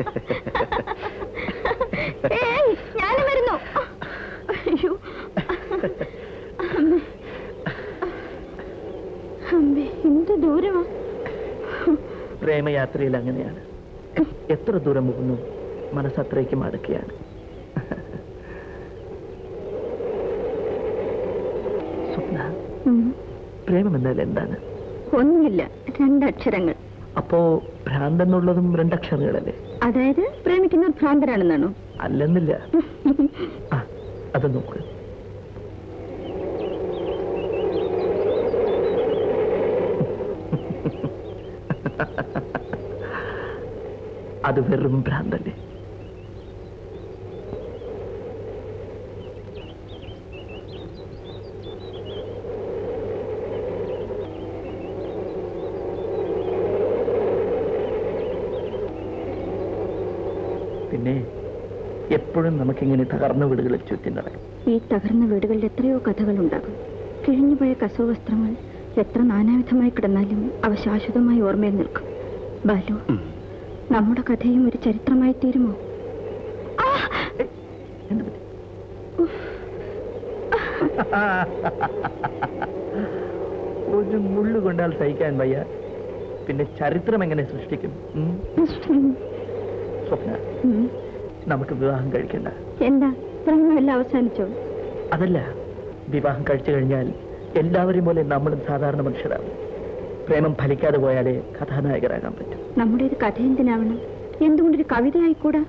ഏയ് ഞാനും വരുന്നു അയ്യോ അമ്മേ. അമ്മേ എന്ത് ദൂരമാ പ്രേമയാത്രയിൽ അങ്ങനെയാണ് എത്ര ദൂരം പോകുന്നു മനസ്സത്രയ്ക്ക് മടക്കുകയാണ് സ്വപ്ന ഉം. പ്രേമം എന്നാൽ എന്താണ് ഒന്നുമില്ല രണ്ടക്ഷരങ്ങൾ അപ്പോ ഭ്രാന്തെന്നുള്ളതും രണ്ടക്ഷരങ്ങളല്ലേ അതായത് പ്രേമിക്കുന്നവർ ഭ്രാന്തരാണെന്നാണോ അല്ലെന്നില്ല ആ അത് നോക്ക് അത് വെറും ഭ്രാന്തല്ലേ പിന്നെ എപ്പോഴും നമുക്കിങ്ങനെ തകർന്ന വീടുകളിൽ ചുറ്റി നടക്കും ഈ തകർന്ന വീടുകളിൽ എത്രയോ കഥകളുണ്ടാകും കിഴിഞ്ഞുപോയ കസവസ്ത്രങ്ങൾ എത്ര നാനാവിധമായി കിടന്നാലും അവ ശാശ്വതമായി ഓർമ്മയിൽ നിൽക്കും ബാലു നമ്മുടെ കഥയും ഒരു ചരിത്രമായി തീരുമോ എന്ത് പറ്റി? ഒരു മുള്ളു കൊണ്ടാൽ സഹിക്കാൻ വയ്യ പിന്നെ ചരിത്രം എങ്ങനെ സൃഷ്ടിക്കും ഉം? സ്വപ്ന ഉം. നമുക്ക് വിവാഹം കഴിക്കണ്ട എന്താ പ്രേമമെല്ലാം അവസാനിച്ചോ അതല്ല വിവാഹം കഴിച്ചു കഴിഞ്ഞാൽ എല്ലാവരെയും പോലെ നമ്മളും സാധാരണ മനുഷ്യരാണ് പ്രേമം ഫലിക്കാതെ പോയാലേ കഥാനായകരാകാൻ പറ്റും നമ്മുടെ ഒരു കഥ എന്തിനാവണം എന്തുകൊണ്ടൊരു കവിത ആയിക്കൂടാ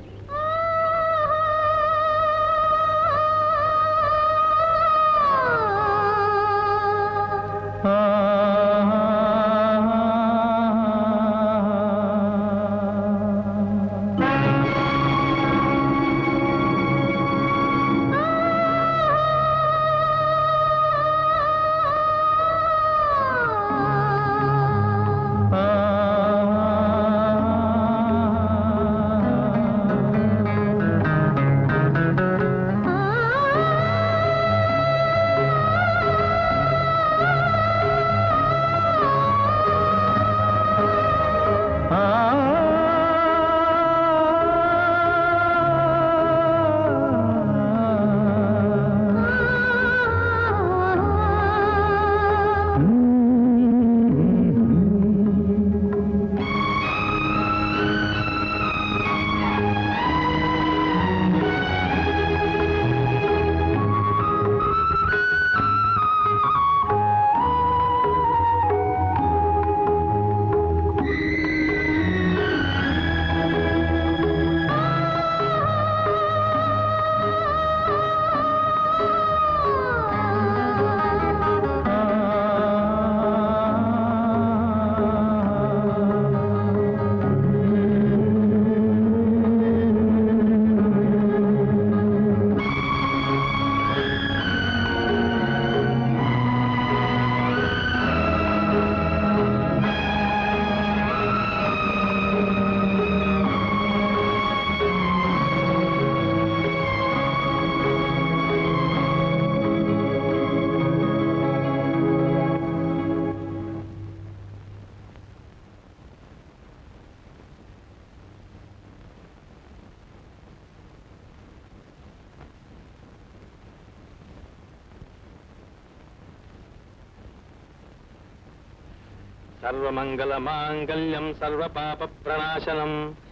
സർവമംഗളമാംഗല്യം സർവപാപപ്രണാശനം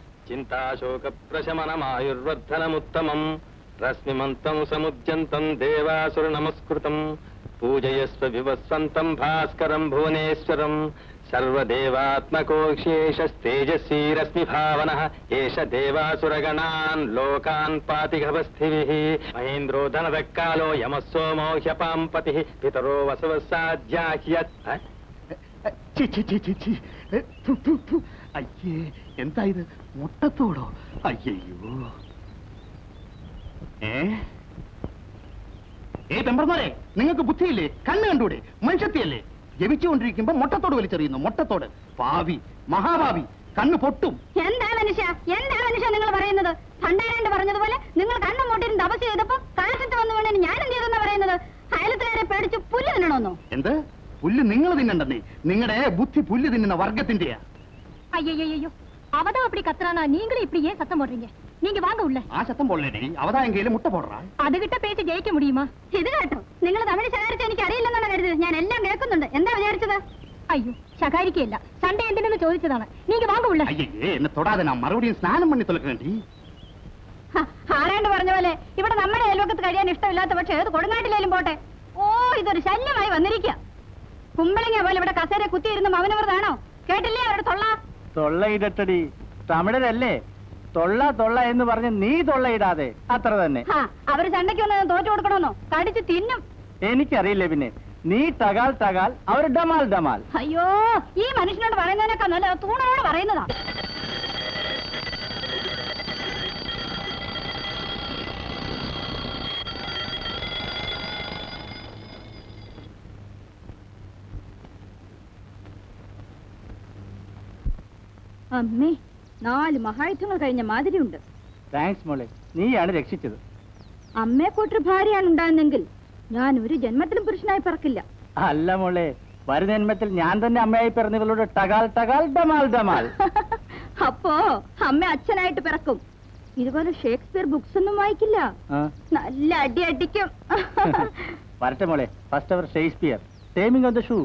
ചിന്താശോകപ്രശമനമായുർവർദ്ധനമുത്തമം രശ്മിമന്തം സമുദ്യന്തം ദേവാസുര നമസ്കൃതം പൂജയസ്വ വിവസ്വന്തം ഭാസ്കരം ഭുവനേശ്വരം സർവദേവാത്മകോശേഷസ്തേജസ്വീരശ്മിഭാവന ഏഷ ദേവാസുരഗണാൻ ലോകാൻ പാതിഘവസ്ഥിഭിः മഹേന്ദ്രോ ധനതക്കാലോ യമസ്സോമോ ഹ്യപാം പതിः പിതരോ വസവസാധ്യാഹ്യത് ഛി, ഛി, ഛി, ഛി, ഛി. എ, ഥു, ഥു, ഥു. അയ്യേ എന്താ ഇത് മുട്ടത്തോടോ അയ്യയ്യോ ഏ ഏ പെമ്പർമാരെ നിങ്ങൾക്ക് ബുദ്ധിയില്ലേ കണ്ണ് കണ്ടൂടെ മനുഷ്യത്തിയല്ലേ ജപിച്ചുകൊണ്ടിരിക്കുമ്പോ മുട്ടത്തോട് വലിച്ചെറിയുന്നു മുട്ടത്തോട് പാവി മഹാഭാവി കണ്ണ് പൊട്ടും എന്താ മനുഷ്യ എന്താ മനുഷ്യ നിങ്ങൾ പറയുന്നത് ഭണ്ഡാരാണ്ട് പറഞ്ഞതുപോലെ നിങ്ങൾ കണ്ണും മൂട്ടിരുന്ന് തപസ് ചെയ്തപ്പോ കാശത്ത് വന്നു വീണതിന് ഞാൻ എന്ത് ചെയ്തെന്നാ പറയുന്നത് അയലത്തിലാരെ പേടിച്ച് പുല്ല് തിന്നണമെന്നോ എന്ത് പുല്ല് നിങ്ങൾ തിന്നണ്ടെന്നേ നിങ്ങളുടെ ബുദ്ധി പുല്ല് തിന്നുന്ന വർഗത്തിന്റെയാ അയ്യയ്യോ அவதான் அப்படி கத்துறானா நீங்களும் இப்படி ஏன் சத்தம் போடுறீங்க நீங்க வாங்க உள்ள ആ ശത്തം പൊള്ളേടി അവതാ എങ്കയില് മുട്ട പോടുറാ അതുകിட்ட പേച്ച് ജയിക്ക മുടിയുമാ ഇത് കേട്ടോ നിങ്ങൾ തമിഴ് ശകാരിച്ച് എനിക്ക് അറിയില്ലെന്നാണ് കരുതുന്നത് ഞാൻ എല്ലാം കേൾക്കുന്നുണ്ട് എന്താ വിചാരിച്ചത് അയ്യോ ശകാരിക്കയില്ല സൺഡേ എന്തിനെന്ന് ചോദിച്ചതാണ് നീங்க വാங்க ഉള്ള അയ്യേ എന്നെ തൊടാതെ ഞാൻ മറുപടിയും സ്നാനം പണി തുലക്കേണ്ടി ഹ, ആരാണ്ട് പറഞ്ഞ പോലെ ഇവിടെ നമ്മുടെ അയൽവക്കത്ത് കഴിയാൻ ഇഷ്ടമില്ലാത്ത പക്ഷെ ഏത് കൊടുങ്ങാട്ടിലേലും പോട്ടെ ഓ ഇതൊരു ശല്യമായി വന്നിരിക്കുക കുമ്പളങ്ങ പോലെ ഇവിടെ കസേര കുത്തിയിരുന്ന മൗനവ്രതാണോ കേട്ടില്ലേ അവരുടെ തൊള്ള തൊള്ളയിടട്ടടി തമിഴരല്ലേ തൊള്ള തൊള്ള എന്ന് പറഞ്ഞ് നീ തൊള്ളയിടാതെ അത്ര തന്നെ ഹാ അവര് ചണ്ടയ്ക്ക് വന്ന് തോറ്റു കൊടുക്കണമെന്നോ കടിച്ച് തിന്നും എനിക്കറിയില്ല പിന്നെ നീ ടകാൽ ടകാൽ അവർ ഡമാൽ ഡമാൽ അയ്യോ ഈ മനുഷ്യനോട് പറയുന്നതിനേക്കാൾ നല്ല തൂണനോട് പറയുന്നതാ അമ്മേ നാല് മഹായുദ്ധങ്ങൾ കഴിഞ്ഞ മാതിരിയുണ്ട് താങ്ക്സ് മോളെ നീയാണ് രക്ഷിച്ചത് അമ്മയെ കൂട്ടൊരു ഭാര്യയാണ് ഉണ്ടാകുന്നെങ്കിൽ ഞാൻ ഒരു ജന്മത്തിലും പുരുഷനായി പിറക്കില്ല അല്ല മോളെ വരുന്ന ജന്മത്തിൽ ഞാൻ തന്നെ അമ്മയായി പിറന്നവളോട് ടകാൽ ടകാൽ ഡമാൽ ഡമാൽ അപ്പോ അമ്മ അച്ഛനായിട്ട് പിറക്കും ഇതുപോലെ ഷേക്സ്പിയർ ബുക്സ് ഒന്നും വായിക്കില്ല ആ. നല്ല അടി അടിക്കും വരട്ടെ മോളെ ഫസ്റ്റ് അവർ Shakespeare taming of the shrew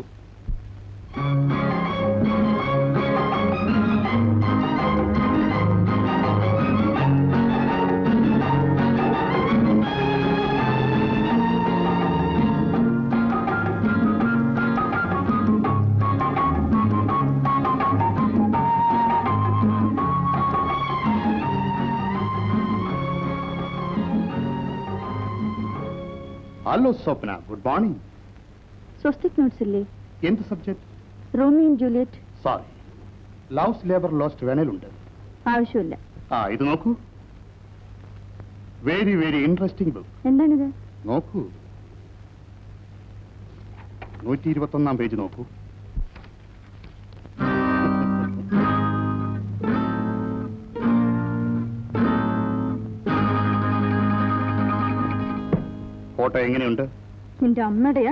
hello Swapna good morning Swastik notes ഇല്ലേ എന്ത് subject Romeo Juliet sorry love's labour lost വേണലുണ്ട് ആവശ്യമില്ല ആ ഇത് നോക്കൂ വെരി വെരി ഇൻട്രസ്റ്റിംഗ് ബുക്ക് എന്താണിത് നോക്കൂ നൂറ്റി ഇരുപത്തൊന്നാം പേജ് നോക്കൂ ഫോട്ടോ എങ്ങനെയുണ്ട് നിന്റെ അമ്മയുടെയാ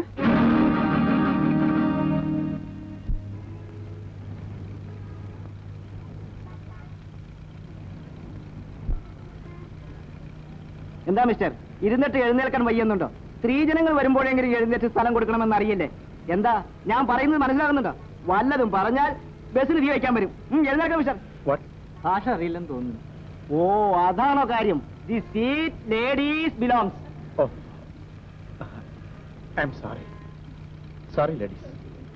എന്താ മിസ്റ്റർ ഇരുന്നിട്ട് എഴുന്നേൽക്കാൻ വയ്യുന്നുണ്ടോ സ്ത്രീജനങ്ങൾ വരുമ്പോഴെങ്കിലും എഴുന്നേറ്റ് സ്ഥലം കൊടുക്കണമെന്ന് അറിയില്ലേ എന്താ ഞാൻ പറയുന്നത് മനസ്സിലാകുന്നുണ്ടോ വല്ലതും പറഞ്ഞാൽ ബസ്സിന് തീ വയ്ക്കാൻ വരും ഉം, എഴുന്നേൽക്കാം മിസ്റ്റർ ഭാഷ അറിയില്ലെന്ന് തോന്നുന്നു ഓ അതാണോ കാര്യം the seat ladies belongs I am sorry sorry ladies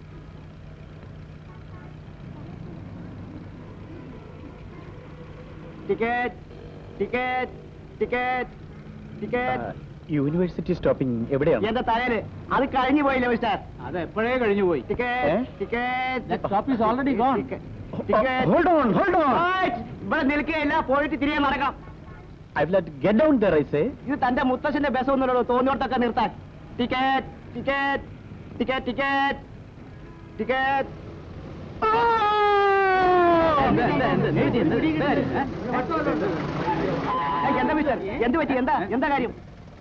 ticket ticket ticket ticket university stopping എവിടെയാണ് എന്റെ തലയില് അത് കഴിഞ്ഞു പോയില്ലേ മിസ്റ്റർ അത് എപ്പോഴേ കഴിഞ്ഞു പോയി ടിക്കറ്റ് ഏ? Ticket That stop is already gone. Ticket hold on hold on ഇവിടെ നിൽക്കുകയില്ല പോയിട്ട് തിരികെ നടക്കാം I will let get down there I say ഇത് തന്റെ മുത്തശ്ശന്റെ ബസ് ഒന്നുമല്ലോ തോന്നിയോട്ടൊക്കെ നിർത്താൻ ticket ticket ticket ticket ticket എന്താ മിസ്റ്റർ എന്ത് പറ്റി എന്താ എന്താ കാര്യം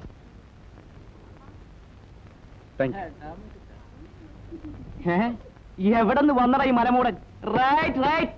താങ്ക് യു എവിടെ നിന്ന് വന്നടാ ഈ മലമൂടൻ റൈറ്റ് റൈറ്റ്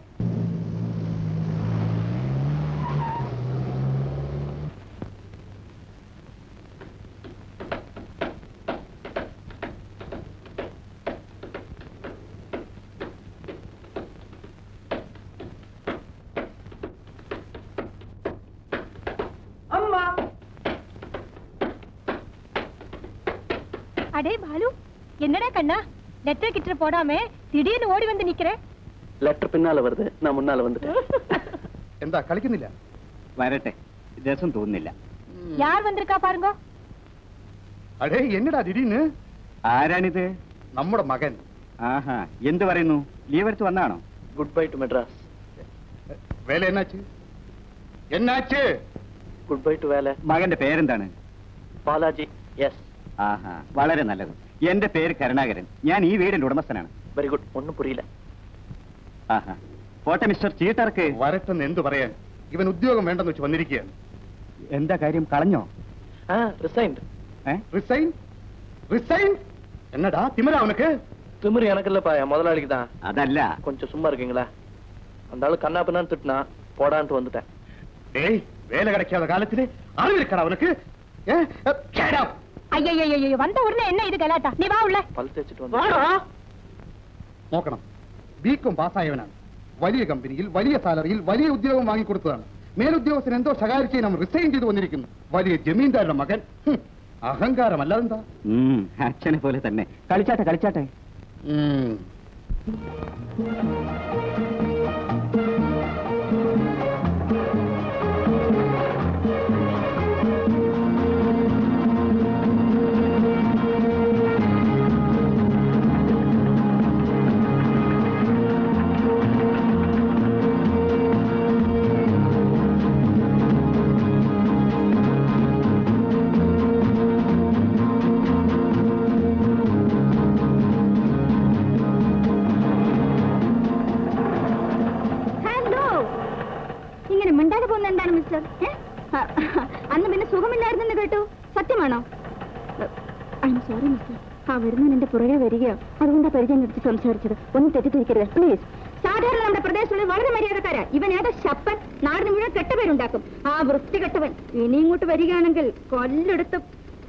அடே பாலு என்னடா கண்ணா லெட்டர் கிட்ட போடாம திடீர்னு ஓடி வந்து நிக்கிறேன் ലെറ്റർ പിന്നാലെ വെറുതെ ഞാൻ മുന്നാലെ വന്നിട്ട് എന്താ കളിക്കുന്നില്ല വരട്ടെ രസം തോന്നുന്നില്ല யார் வந்திருக்கா பாருங்க അടേ എന്നടാ ദിടീന്ന് ആരാണിത് നമ്മുടെ മകൻ ആഹാ എന്ത് പറയുന്നു ലീവ് എടുത്ത് വന്നാണോ ഗുഡ് ബൈ ടു മെഡ്രാസ് വേല എന്നാച്ച് എന്നാച്ച് ഗുഡ് ബൈ ടു വേല മകന്റെ പേരെന്താണ് ബാലാജി യെസ് ആഹാ വളരെ നല്ലത് എന്റെ പേര് കരുണാകരൻ ഞാൻ ഈ വീടിന്റെ ഉടമസ്ഥനാണ് വെരി ഗുഡ് ഒന്നും പുരിയില്ല ആഹാ പോട്ടെ മിസ്റ്റർ ചീട്ടർക്ക് വരട്ടെന്ന് എന്തു പറയാൻ ഇവൻ ഉദ്യോഗം വേണ്ടെന്ന് വെച്ച് വന്നിരിക്കുകയാണ് എന്താ കാര്യം കളഞ്ഞോ ആ റിസൈൻഡ് ഏ റിസൈൻ റിസൈൻ എന്നടാ തിമര അവനക്ക് திமிரு எனக்கு இல்லப்பா என் முதலாளிக்கு தான் അതല്ല கொஞ்சம் சும்மா இருக்கீங்களா அந்த ஆளு கண்ணா பின்னான்னு திட்டினா போடான்ட்டு வந்துட்டேன் டேய் வேலை கிடைக்காத காலத்திலே அறிவு இருக்கடா உனக்கு ஏ, அ, get up. ஐயோ வந்த உடனே என்ன இது கலாட்டா நீ வா உள்ள பல் தேய்ச்சிட்டு வந்து നോക്കണം ബികോം പാസ്സായവനാണ് വലിയ കമ്പനിയിൽ വലിയ സാലറിയിൽ വലിയ ഉദ്യോഗം വാങ്ങിക്കൊടുത്തതാണ് മേലുദ്യോഗസ്ഥൻ എന്തോ ശകാരിച്ച് നാം റിസൈൻ ചെയ്ത് വന്നിരിക്കുന്നു വലിയ ജമീന്ദാരുടെ മകൻ ഹും, അഹങ്കാരം അല്ലാതെന്താ അച്ഛനെ പോലെ തന്നെ കളിച്ചാട്ടെ കളിച്ചാട്ടെ ഉം. ഹലോ ഇങ്ങനെ മിണ്ടാതെ പോകുന്ന എന്താണ് മിസ്റ്റർ ഏ? ആ, അന്ന് പിന്നെ സുഖമില്ലായിരുന്നെന്ന് കേട്ടു സത്യമാണോ ഐ എം സോറി മിസ്റ്റർ ആ വരുന്നവൻ എന്റെ പുറകെ വരികയോ അതുകൊണ്ടാ പരിചയം നിർത്തി സംസാരിച്ചത് ഒന്ന് തെറ്റിദ്ധരിക്കരുത് പ്ലീസ് സാധാരണ നമ്മുടെ പ്രദേശത്തുള്ള വളരെ മര്യാദക്കാരാ ഇവൻ ഏതാ ശപ്പൻ നാടിന് മുഴുവൻ കെട്ടപേരുണ്ടാക്കും ആ വൃത്തികെട്ടവൻ ഇനി ഇങ്ങോട്ട് വരികയാണെങ്കിൽ കൊല്ലെടുത്ത്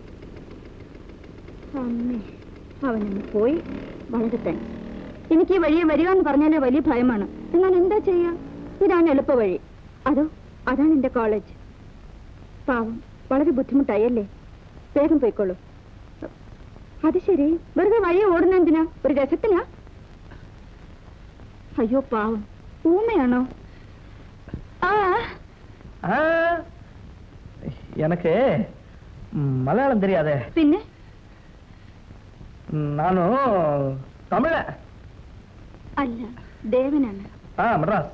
അമ്മേ അവനൊന്ന് പോയി വളരെ താങ്ക്സ് എനിക്ക് ഈ വഴിയെ വരിക എന്ന് പറഞ്ഞാലേ വലിയ ഭയമാണ് എന്നാൽ എന്താ ചെയ്യാ ഇതാണ് എളുപ്പ വഴി അതോ അതാണ് എന്റെ കോളേജ് പാവം വളരെ ബുദ്ധിമുട്ടായി അല്ലേ വേഗം പോയിക്കോളൂ അത് ശരി വെറുതെ വഴി ഓടുന്ന എന്തിനാ ഒരു രസത്തിനാ അയ്യോ പാവം ഊമയാണോ ആ ஆ, எனக்கு ம், மலையாளம் தெரியாதே പിന്നെ ம், நானும் தமிழ അല്ല ദേവനാണ് ஆ மெட்ராஸ்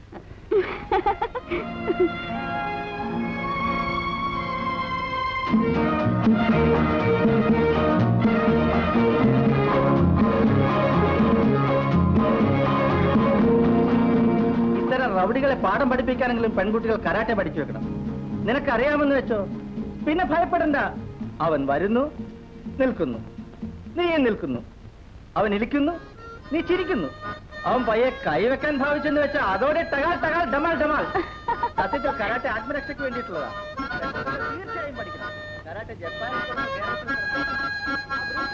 ഇത്തരം റൗഡികളെ പാഠം പഠിപ്പിക്കാനെങ്കിലും പെൺകുട്ടികൾ കരാട്ടെ പഠിച്ചു വെക്കണം നിനക്കറിയാമെന്ന് വെച്ചോ പിന്നെ ഭയപ്പെടണ്ട അവൻ വരുന്നു നിൽക്കുന്നു നീ നിൽക്കുന്നു അവൻ ഇരിക്കുന്നു നീ ചിരിക്കുന്നു അവൻ പയ്യെ കൈവെക്കാൻ ഭാവിച്ചെന്ന് വെച്ചാൽ അതോടെ ടകാൽ ടകാൽ ഡമാൽ ഡമാൽ സത്യത്തിൽ കരാട്ടെ ആത്മരക്ഷയ്ക്ക് വേണ്ടിയിട്ടുള്ളതാ തീർച്ചയായും പഠിക്കണം കരാട്ടെ ജപ്പാനിൽ തുടങ്ങി കേരളത്തിൽ തുടങ്ങി.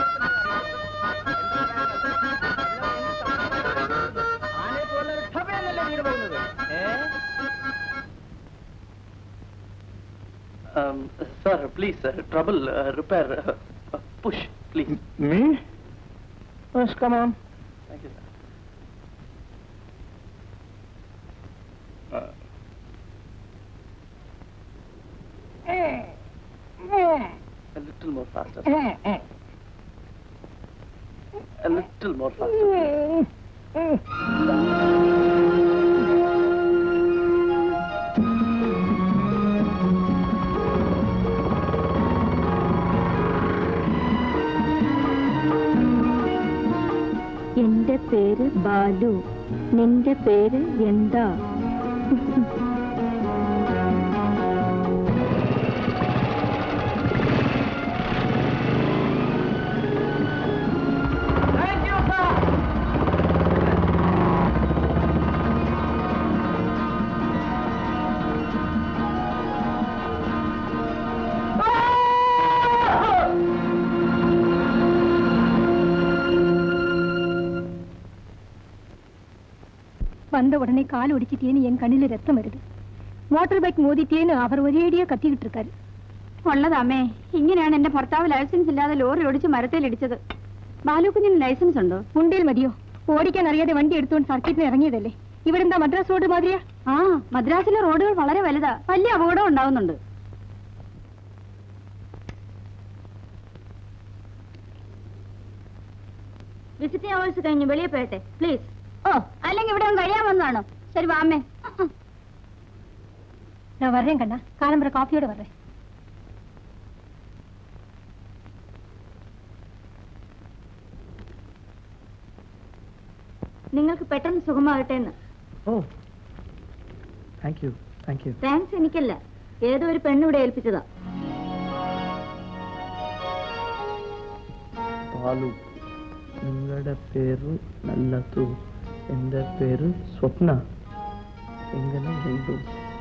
ആനയെ പോലെ ഒരു ഠപയെന്നല്ലേ വീട് പോകുന്നത് ഏ sir please sir trouble repair push please Me? Yes come on thank you sir A little more faster. A little more faster. എന്റെ പേര് ബാലു നിന്റെ പേര് എന്താ வந்த உடனே கால் ஒடிச்சிட்டேன்னு என் கண்ணில ரத்தம் வருது മോട്ടോർ ബൈക്ക് മോദിട്ടേന്ന് അവർ ഒരേടിയോ കത്തിക്കിട്ട് இருக்காரு ഉള്ളതാമേ ഇങ്ങനെയാണ് എന്റെ ഭർത്താവ് ലൈസൻസ് ഇല്ലാതെ ലോറി ഓടിച്ച് മരത്തിൽ ഇടിച്ചത് ബാലുക്കുഞ്ഞിന് ലൈസൻസ് ഉണ്ടോ ഉണ്ടേൽ മതിയോ ഓടിക്കാൻ അറിയാതെ വണ്ടി എടുത്തുകൊണ്ട് സർക്കിറ്റിന് ഇറങ്ങിയതല്ലേ ഇവിടെ എന്താ മദ്രാസ് റോഡ് മാതിരിയാ ആ മദ്രാസിലെ റോഡുകൾ വളരെ വലുതാ വലിയ അപകടം ഉണ്ടാവുന്നുണ്ട് വിസിറ്റിംഗ് അവേഴ്സ് കഴിഞ്ഞ് വെളിയെ പോയട്ടെ പ്ലീസ് ഓ അല്ലെങ്കിൽ ഇവിടെ കഴിയാൻ വന്നതാണോ ശരി വാമേ நான் வர்றேன் கண்ணா காலம்பர காஃபியோட வர்றேன் നിങ്ങൾക്ക് പെട്ടെന്ന് സുഖമാകട്ടെ എന്ന് ഓ thank you thank you thanks എനിക്കല്ല ഏതോ ഒരു പെണ്ണിവിടെ ഏൽപ്പിച്ചതാ പാലു നിങ്ങളുടെ പേര് നല്ലതു എന്റെ പേര് സ്വപ്ന എങ്ങനെ എഴുതും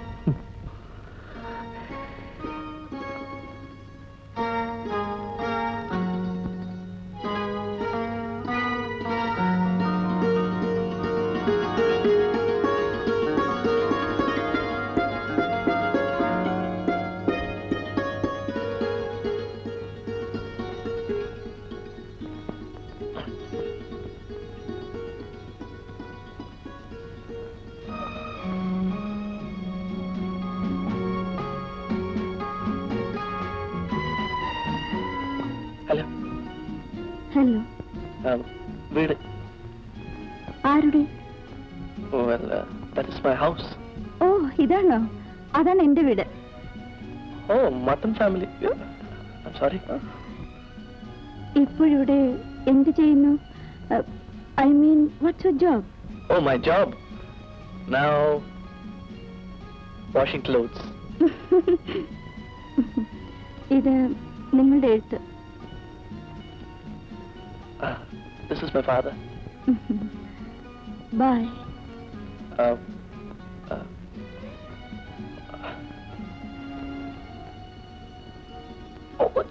ഹലോ ഹലോ വീട് ആരുടെ well uh, that is my house ഓ ഇതാണോ അതാണ് എന്റെ വീട് oh mutton family Yeah. i'm sorry ഇപ്പോഴിവിടെ എന്ത് ചെയ്യുന്നു I mean what's your job oh my job now washing clothes ഇത് നിങ്ങളുടെ എഴുത്ത് uh, this is my father bye uh, uh, oh, what?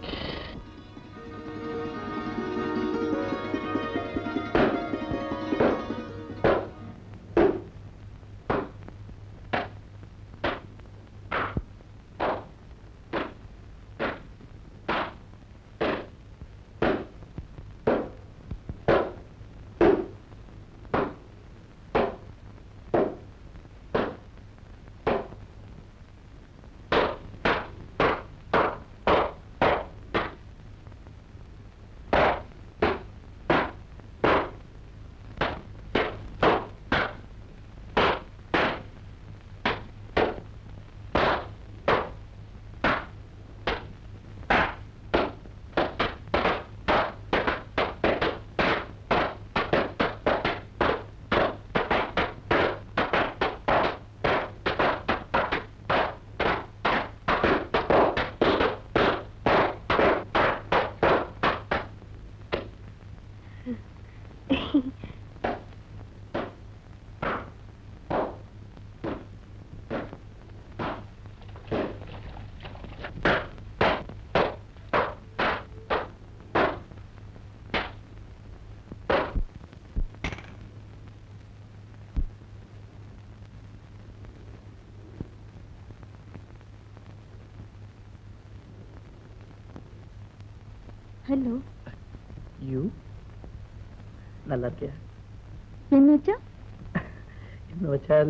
Hello you நல்லா இருக்கியா എന്ന് വെച്ചാ എന്ന് വെച്ചാൽ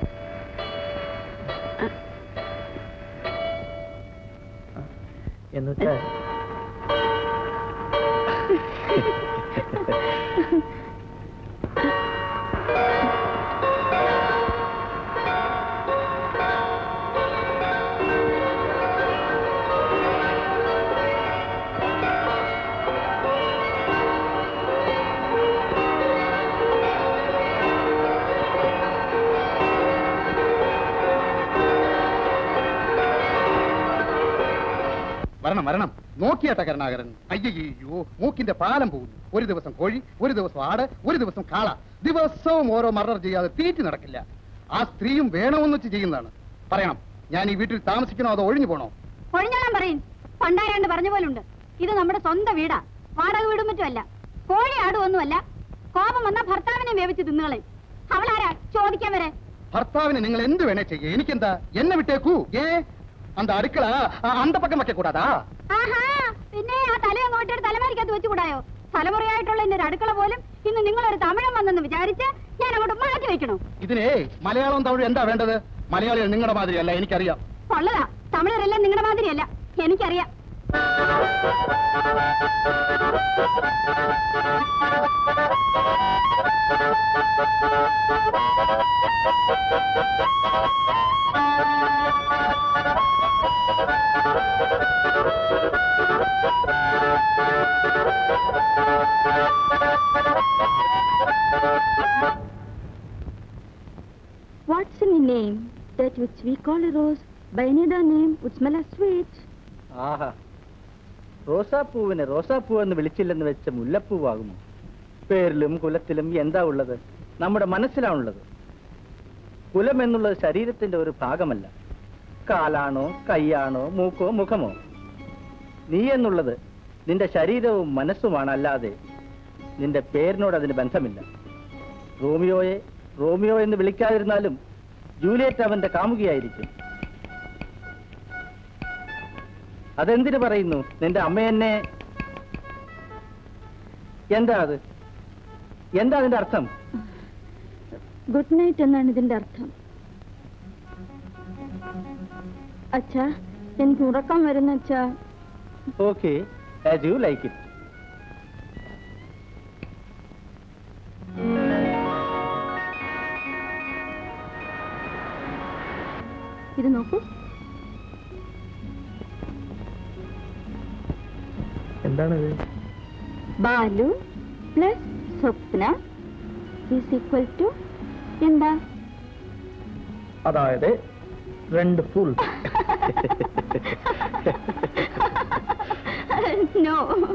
എന്ന് വെച്ചാൽ വരണം വരണം നോക്കിയാട്ട കരുണാകരൻ അയ്യോ മൂക്കിന്റെ പാലം പോകുന്നു ഒരു ദിവസം കോഴി ഒരു ദിവസം ആട് ഒരു ദിവസം കാള ദിവസവും ഓരോ മർഡർ ചെയ്യാതെ തീറ്റി നടക്കില്ല ആ സ്ത്രീയും വേണമെന്ന് വെച്ച് ചെയ്യുന്നതാണ് പറയണം ഞാൻ ഈ വീട്ടിൽ താമസിക്കണോ അതോ ഒഴിഞ്ഞു പോണോ ഒഴിഞ്ഞോളാൻ പറയും പണ്ടാരാണ്ട് പറഞ്ഞ പോലുണ്ട് ഇത് നമ്മുടെ സ്വന്തം വീടാ വാടക വീടും മറ്റുമല്ല കോഴി ആടുമൊന്നുമല്ല കോപം വന്ന ഭർത്താവിനെ വേവിച്ച് തിന്നുകളെ അവളാരാ ചോദിക്കാൻ വരെ ഭർത്താവിന് നിങ്ങൾ എന്ത് വേണേ ചെയ്യേ എനിക്കെന്താ എന്നെ വിട്ടേക്കൂ ഏ അന്ത അടുക്കള അന്ത പക്കം വെക്ക കൂടാതാ ആഹാ പിന്നെ ആ തല അങ്ങോട്ട് ഒരു തലമാരിക്കകത്ത് വെച്ചുകൂടായോ തലമുറയായിട്ടുള്ള എന്റെ ഒരു അടുക്കള പോലും ഇന്ന് നിങ്ങളൊരു തമിഴൻ വന്നെന്ന് വിചാരിച്ച് ഞാൻ അങ്ങോട്ട് മാറ്റി വെക്കണോ ഇതിനേ മലയാളം തമിഴ് എന്താ വേണ്ടത് മലയാളികൾ നിങ്ങളുടെ മാതിരിയല്ല എനിക്കറിയാം കൊള്ളതാ തമിഴരെല്ലാം നിങ്ങളുടെ മാതിരിയല്ല എനിക്കറിയാം what's in name that which we call a rose by any other name would smell a sweet ആഹാ റോസാപ്പൂവിനെ റോസാപ്പൂ എന്ന് വിളിച്ചില്ലെന്ന് വെച്ച മുല്ലപ്പൂവാകുമോ പേരിലും കുലത്തിലും എന്താ ഉള്ളത് നമ്മുടെ മനസ്സിലാണുള്ളത് കുലം എന്നുള്ളത് ശരീരത്തിന്റെ ഒരു ഭാഗമല്ല കാലാണോ കൈയാണോ മൂക്കോ മുഖമോ നീ എന്നുള്ളത് നിന്റെ ശരീരവും മനസ്സുമാണ് അല്ലാതെ നിന്റെ പേരിനോട് അതിന് ബന്ധമില്ല റോമിയോയെ റോമിയോ എന്ന് വിളിക്കാതിരുന്നാലും ജൂലിയറ്റ് അവന്റെ കാമുകിയായിരിക്കും അതെന്തിനു പറയുന്നു നിന്റെ അമ്മ എന്നെ എന്താ അത് എന്താ അതിന്റെ അർത്ഥം ഗുഡ് നൈറ്റ് എന്നാണ് ഇതിന്റെ അർത്ഥം അച്ഛാ എനിക്ക് ഉറക്കം വരുന്ന അച്ഛാ okay as you like it ഇത് നോക്കൂ എന്താണത് Balu plus Swapna is equal to എന്താ അതായത് രണ്ട് ഫുൾ നോ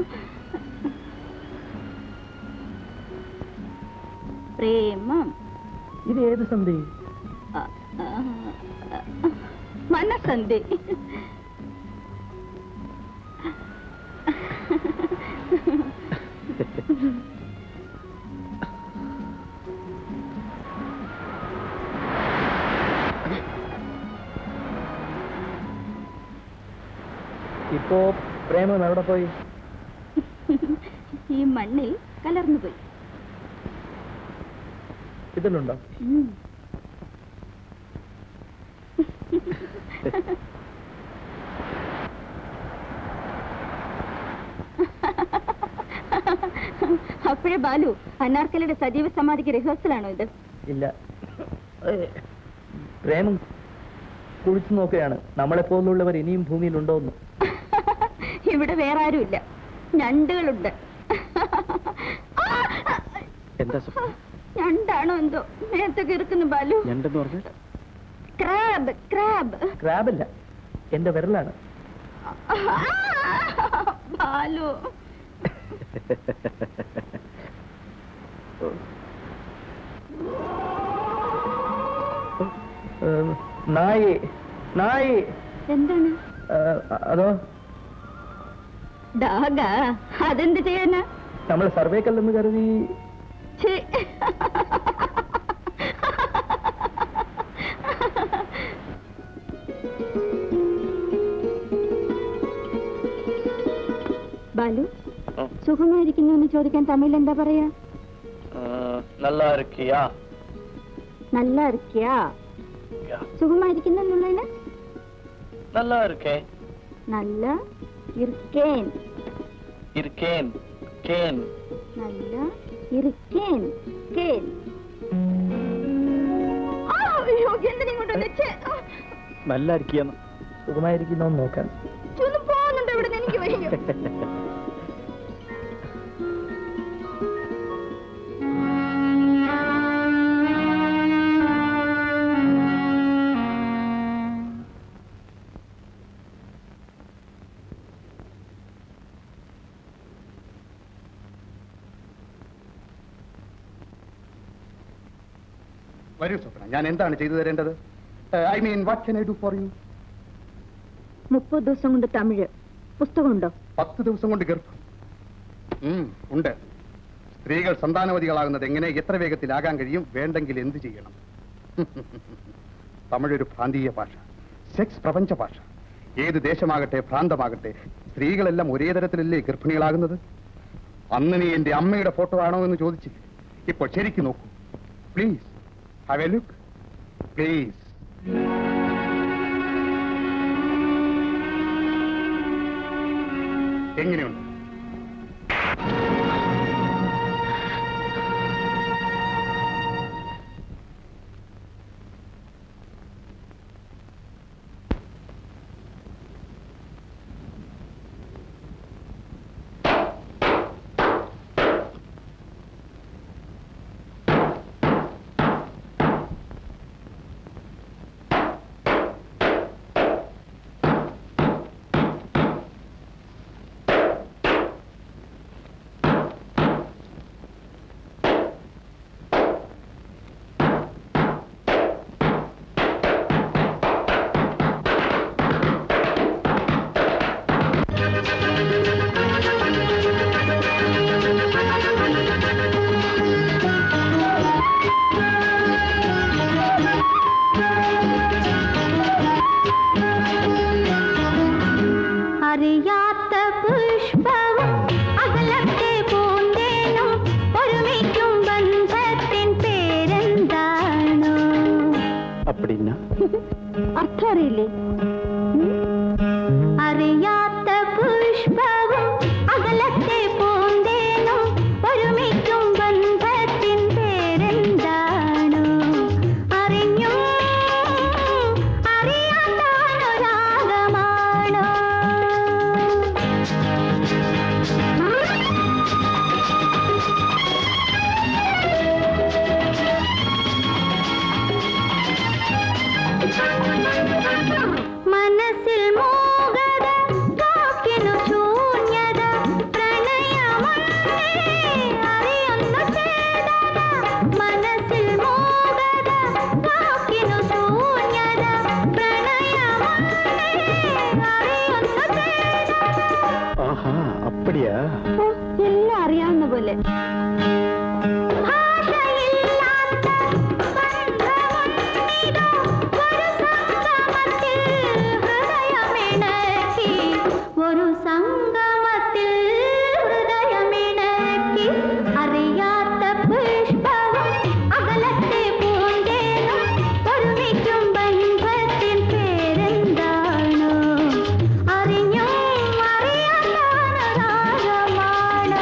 പ്രേമം ഇത് ഏത് സന്ധി ആ, ആ, ആ, മനസ്സന്ധി ഇപ്പോ പ്രേമം എവിടെ പോയി ഈ മണ്ണിൽ കലർന്നു പോയി ഇതിലുണ്ടോ ഉം. അപ്പോഴേ ബാലു അനാർക്കലിയുടെ സജീവ സമാധിക്ക് റിഹേഴ്സലാണോ ഇത് ഇല്ല ഏ, പ്രേമം കുഴിച്ചു നോക്കുകയാണ് നമ്മളെ പോലുള്ളവർ ഇനിയും ഭൂമിയിലുണ്ടോന്ന് ഇവിടെ വേറെ ആരുമില്ല ഞണ്ടുകളുണ്ട് എന്താ സ്വപ്നം ഞണ്ടാണോ എന്തോ മേത്തൊക്കെ ഇരിക്കുന്നു ബാലു ഞണ്ടെന്ന് പറഞ്ഞു ക്രാബ് ക്രാബ് ക്രാബല്ല എന്റെ വിരലാണ് ബാലു ഏ, നായി നായി എന്താണ് ഏ, അതോ ഡാഗ അതെന്ത് ചെയ്യാനാ നമ്മൾ സർവേക്കല്ലെന്ന് കരുതി ഛേ. ബാലു സുഖമായിരിക്കുന്നു എന്ന് ചോദിക്കാൻ തമിഴിൽ എന്താ പറയാ നല്ല ഇരിക്കിയാ നല്ല ഇരിക്കാ സുഖമായിരിക്കുന്നു എന്നുള്ളതിന് നല്ല ഇരിക്കേ നല്ല ഇരിക്കേൻ ഇരിക്കേൻ കേൻ നല്ല ഇരിക്കേൻ കേൻ ആ, അയ്യോ, എന്തിനാ ഇങ്ങോട്ട് വന്നേ? ഛേ, ആ, നല്ല ഇരിക്കിയെന്ന് സുഖമായിരിക്കുന്നോ എന്ന് നോക്കാൻ ചുന്ന് പോകുന്നുണ്ട് ഇവിടെ എനിക്ക് വയ്യ വരൂ സ്വപ്ന ഞാൻ എന്താണ് ചെയ്തു തരേണ്ടത് I mean what can I do for you മുപ്പത് ദിവസം കൊണ്ട് തമിഴ് പുസ്തകമുണ്ടോ പത്ത് ദിവസം കൊണ്ട് ഗർഭം ഉം, ഉണ്ട് സ്ത്രീകൾ സന്താനവതികളാകുന്നത് എങ്ങനെ എത്ര വേഗത്തിലാകാൻ കഴിയും വേണ്ടെങ്കിൽ എന്ത് ചെയ്യണം തമിഴൊരു പ്രാന്തീയ ഭാഷ സെക്സ് പ്രപഞ്ച ഭാഷ ഏത് ദേശമാകട്ടെ ഭ്രാന്തമാകട്ടെ സ്ത്രീകളെല്ലാം ഒരേ തരത്തിലല്ലേ ഗർഭിണികളാകുന്നത് അന്ന് നീ എന്റെ അമ്മയുടെ ഫോട്ടോ ആണോ എന്ന് ചോദിച്ചില്ലേ ഇപ്പോൾ ശരിക്കും നോക്കൂ please have a look please എങ്ങനെയുണ്ട് അറിയില്ലേ അറിയാത്ത പുഷ്പവും അകലത്തെ പൂന്തേനും ഒരുമിക്കും ബന്ധത്തിൻ പേരെന്താണോ അറിഞ്ഞും അറിയാത്താണൊരാഗമാണോ മനസ്സിൽ മോഹത കാക്കിനു ശൂന്യത പ്രണയമേ അറിയുന്നു ചേതന മനസ്സിൽ മോഹത കാക്കിനു ശൂന്യത പ്രണയമേ അറിയുന്നു ചേതന ആഹാ അപ്പടിയാ ഓ, എല്ലാം അറിയാവുന്ന പോലെ ഭാഷയില്ലാത്ത ബന്ധമുണ്ടിതോ ഒരു സംഗമത്തിൽ ഹൃദയമിണക്കി ഒരു സംഗമത്തിൽ ഹൃദയമിണക്കി അറിയാത്ത പുഷ്പവും അകലത്തെ പൂന്തേനും ഒരുമിക്കും ബന്ധത്തിൻ പേരെന്താണോ അറിഞ്ഞും അറിയാത്ത രാഗമാണോ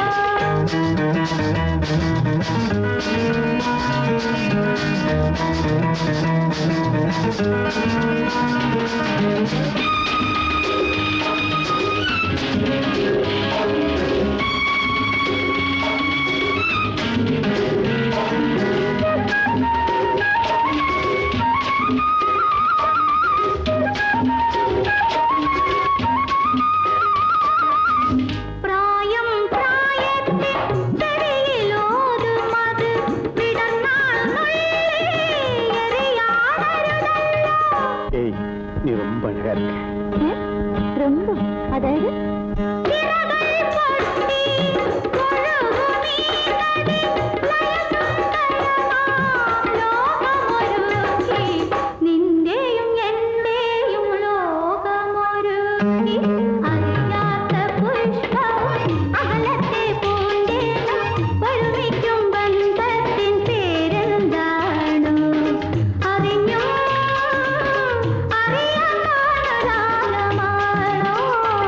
പ്രായം പ്രായത്തിൻ ചെടിയിലോതുമത് വിടർന്നാൽ നുള്ളി എറിയാതരുതല്ലോ. ഏയ് നീ ரொம்ப அழகா இருக்க ഏ? ரொம்ப അതായത് ചിറകൾ പൊട്ടി ഒഴുകുമീ നദി ലയസുന്ദരമാം ലോകമൊരുക്കി. നിന്റെയും എന്റെയും ലോകമൊരുക്കി. അറിയാത്ത പുഷ്പവും അകലത്തെ പൂന്തേനും ഒരുമിക്കും ബന്ധത്തിൻ പേരെന്താണോ അറിഞ്ഞോ അറിയാമാണോ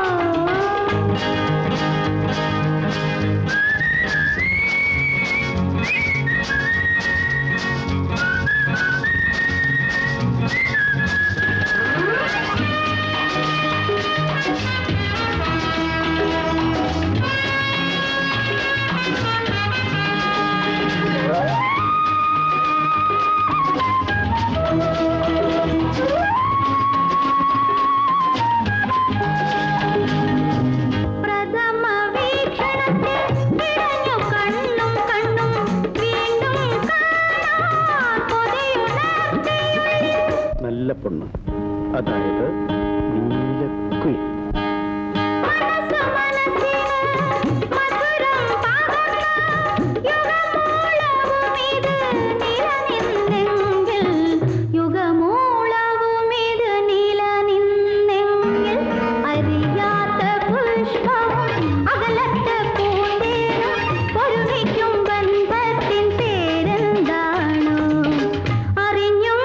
പ്രഥമ വീക്ഷണത്തിൽ നിറഞ്ഞു കണ്ണും കണ്ണും വീണ്ടും കാണാൻ കൊതിയുണർത്തിയുള്ളിൽ നല്ല പൊണ്ണ് അതായത് നീലക്കുയിൽ മനസ്സ് മനസ്സിന് മധുരം പകർന്ന യുഗമൂളവും ഇത് നിലനിന്നെങ്കിൽ യുഗമൂളവും ഇത് നിലനിന്നെങ്കിൽ അറിയാത്ത പുഷ്പവും അകലത്ത് പൂന്തേനും ഒരുമിക്കും ബന്ധത്തിൻ പേരെന്താണോ അറിഞ്ഞോ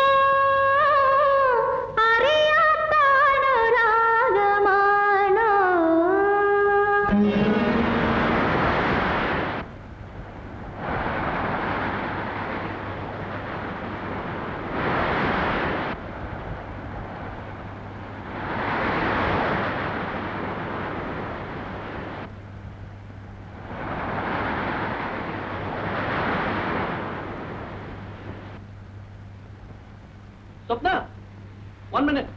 അറിയാത്താണോ രാഗമാണോ Swapna one minute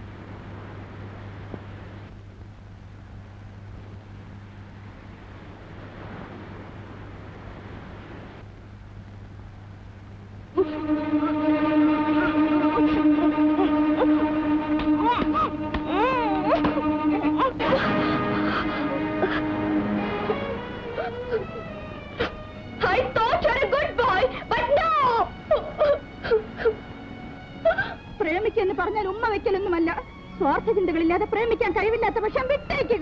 I thought you're a good boy, but no! പ്രേമിക്കെന്ന് പറഞ്ഞാൽ ഉമ്മ വെക്കലൊന്നുമല്ല സ്വാർത്ഥ ചിന്തകളില്ലാതെ പ്രേമിക്കാൻ കഴിവില്ലാത്ത പക്ഷം വിട്ടേക്കുക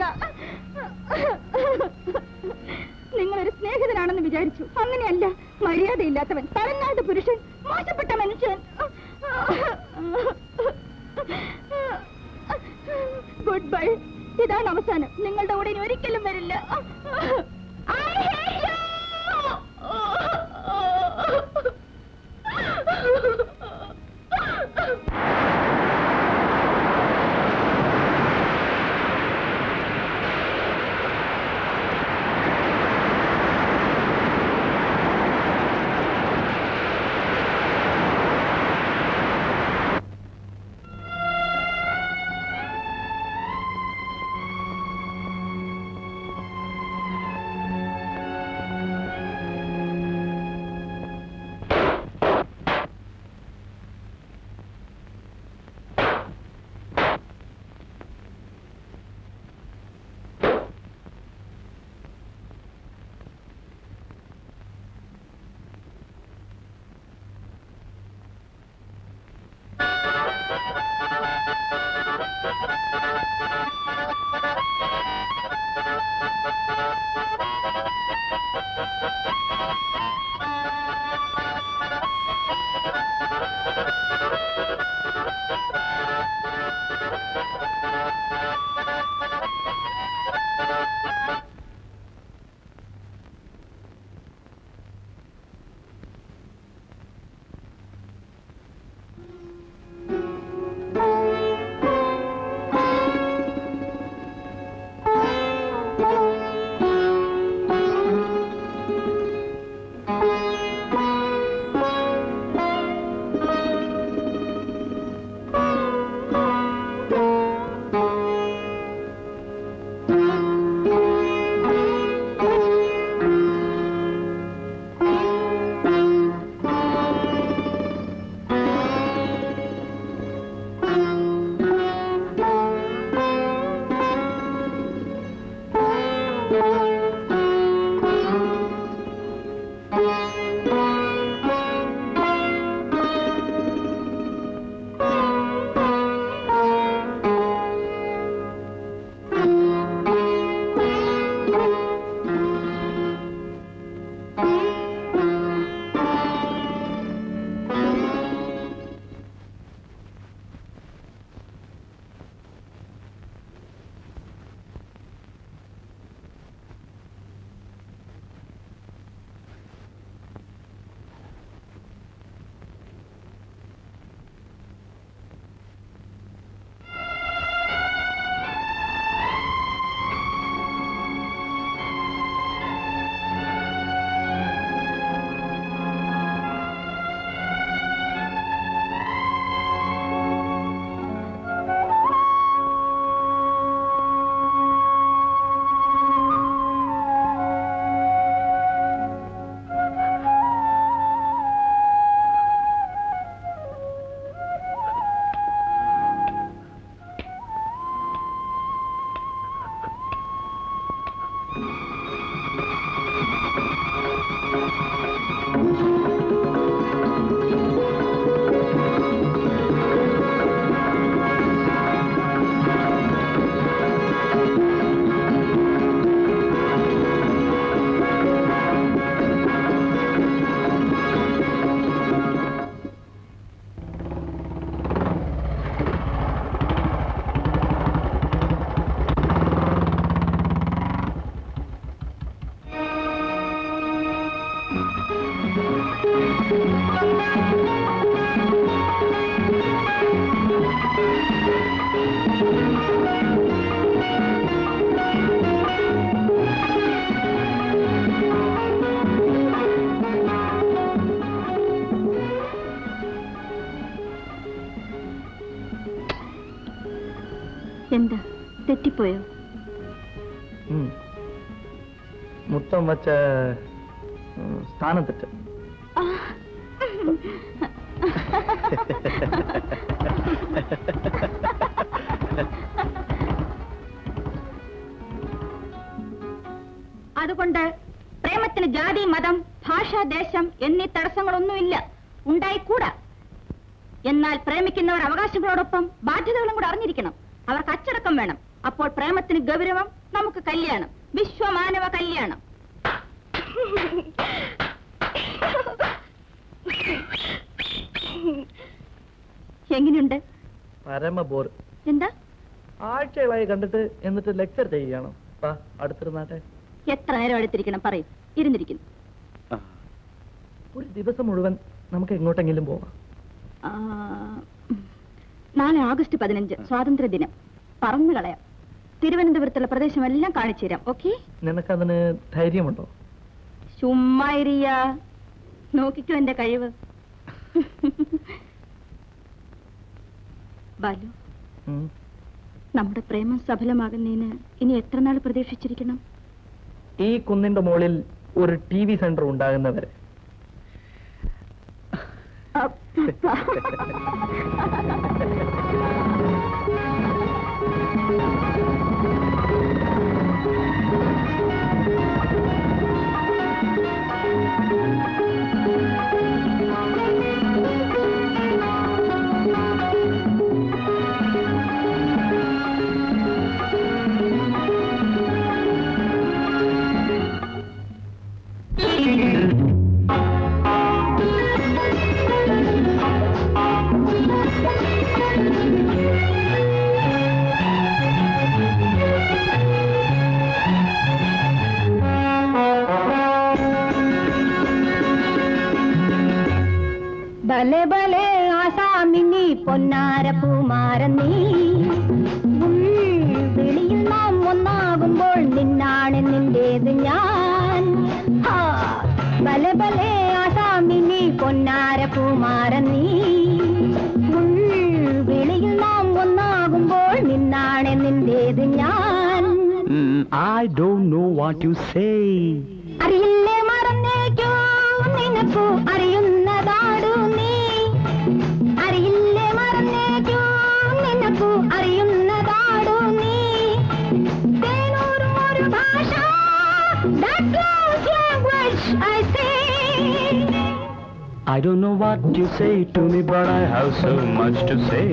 നിങ്ങളൊരു സ്നേഹിതനാണെന്ന് വിചാരിച്ചു അങ്ങനെയല്ല മര്യാദയില്ലാത്തവൻ തലങ്ങാത്ത പുരുഷൻ മോശപ്പെട്ട മനുഷ്യൻ ഗുഡ് ബൈ ഇതാണ് അവസാനം നിങ്ങളുടെ കൂടെ ഇനി ഒരിക്കലും വരില്ല I hate you! എന്താ തെറ്റിപ്പോയോ ഉം. മുത്തം വച്ച ഉം, സ്ഥാനം തെറ്റ് അതുകൊണ്ട് പ്രേമത്തിന് ജാതി മതം ഭാഷ ദേശം എന്നീ തടസ്സങ്ങളൊന്നുമില്ല ഉണ്ടായിക്കൂടാ എന്നാൽ പ്രേമിക്കുന്നവർ അവകാശങ്ങളോടൊപ്പം ബാധ്യതകളും കൂടെ അറിഞ്ഞിരിക്കണം അവർക്ക് അച്ചടക്കം വേണം അപ്പോൾ പ്രേമത്തിന് ഗൗരവം നമുക്ക് കല്യാണം വിശ്വമാനവ കല്യാണം എങ്ങനെയുണ്ട് പരമ ബോർ എന്താ ആഴ്ചകളായി കണ്ടിട്ട് എന്നിട്ട് ലെക്ചർ ചെയ്യുകയാണോ വാ അടുത്തിരുന്നാട്ടെ എത്ര നേരം എടുത്തിരിക്കണം പറയും ഇരുന്നിരിക്കുന്നു ഒരു ദിവസം മുഴുവൻ നമുക്ക് എങ്ങോട്ടെങ്കിലും പോവാം ആ, ഉം. നാളെ ആഗസ്റ്റ് പതിനഞ്ച് സ്വാതന്ത്ര്യ ദിനം പറന്നു കളയാം തിരുവനന്തപുരത്തുള്ള പ്രദേശമെല്ലാം കാണിച്ചു തരാം ഓക്കെ നിനക്കതിന് ധൈര്യമുണ്ടോ ചുമ്മാ ഇരിയ നോക്കിക്കോ എന്റെ കഴിവ് ബാലു ഉം. നമ്മുടെ പ്രേമം സഫലമാകുന്നതിന് ഇനി എത്ര നാൾ പ്രതീക്ഷിച്ചിരിക്കണം ഈ കുന്നിന്റെ മുകളിൽ ഒരു ടി വി സെന്റർ ഉണ്ടാകുന്നവരെ ബലെ ബലെ ആസാമിനി പൊന്നാര പൂമാരൻ നീ വിളിയിൽ നാം ഒന്നാകുമ്പോൾ നിന്നാണ് നിന്റേത് ഞാൻ ഹാ, ബലെ ബലെ ആസാമിനി പൊന്നാര പൂമാരൻ നീ വിളിയിൽ നാം ഒന്നാകുമ്പോൾ നിന്നാണ് നിന്റേത് ഞാൻ I don't know what you say. അറിയില്ലേ മറന്നേക്കോ നിനക്കു അറിയുന്നതാടു നീ അറിയില്ലേ മറന്നേക്കോ നിനക്കു അറിയുന്നതാടു നീ തേനൂറും ഒരു ഭാഷ that close language I say I don't know what you say to me, but I have so much to say.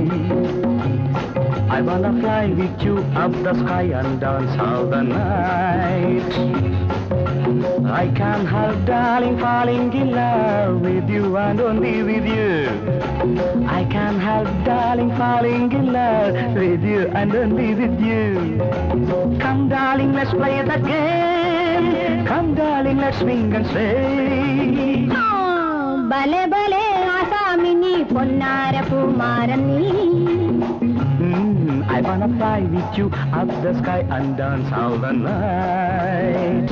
I wanna fly with you up the sky and dance all the night. I can't help, darling, falling in love with you and only with you. I can't help, darling, falling in love with you and only with you. Come, darling, let's play the game. Come, darling, let's swing and sway. ആ, ബലെ ബലെ ആസാമിനി പൊന്നാര പൂമാരൻ നീ Mm, I wanna fly with you up the sky and dance all the night.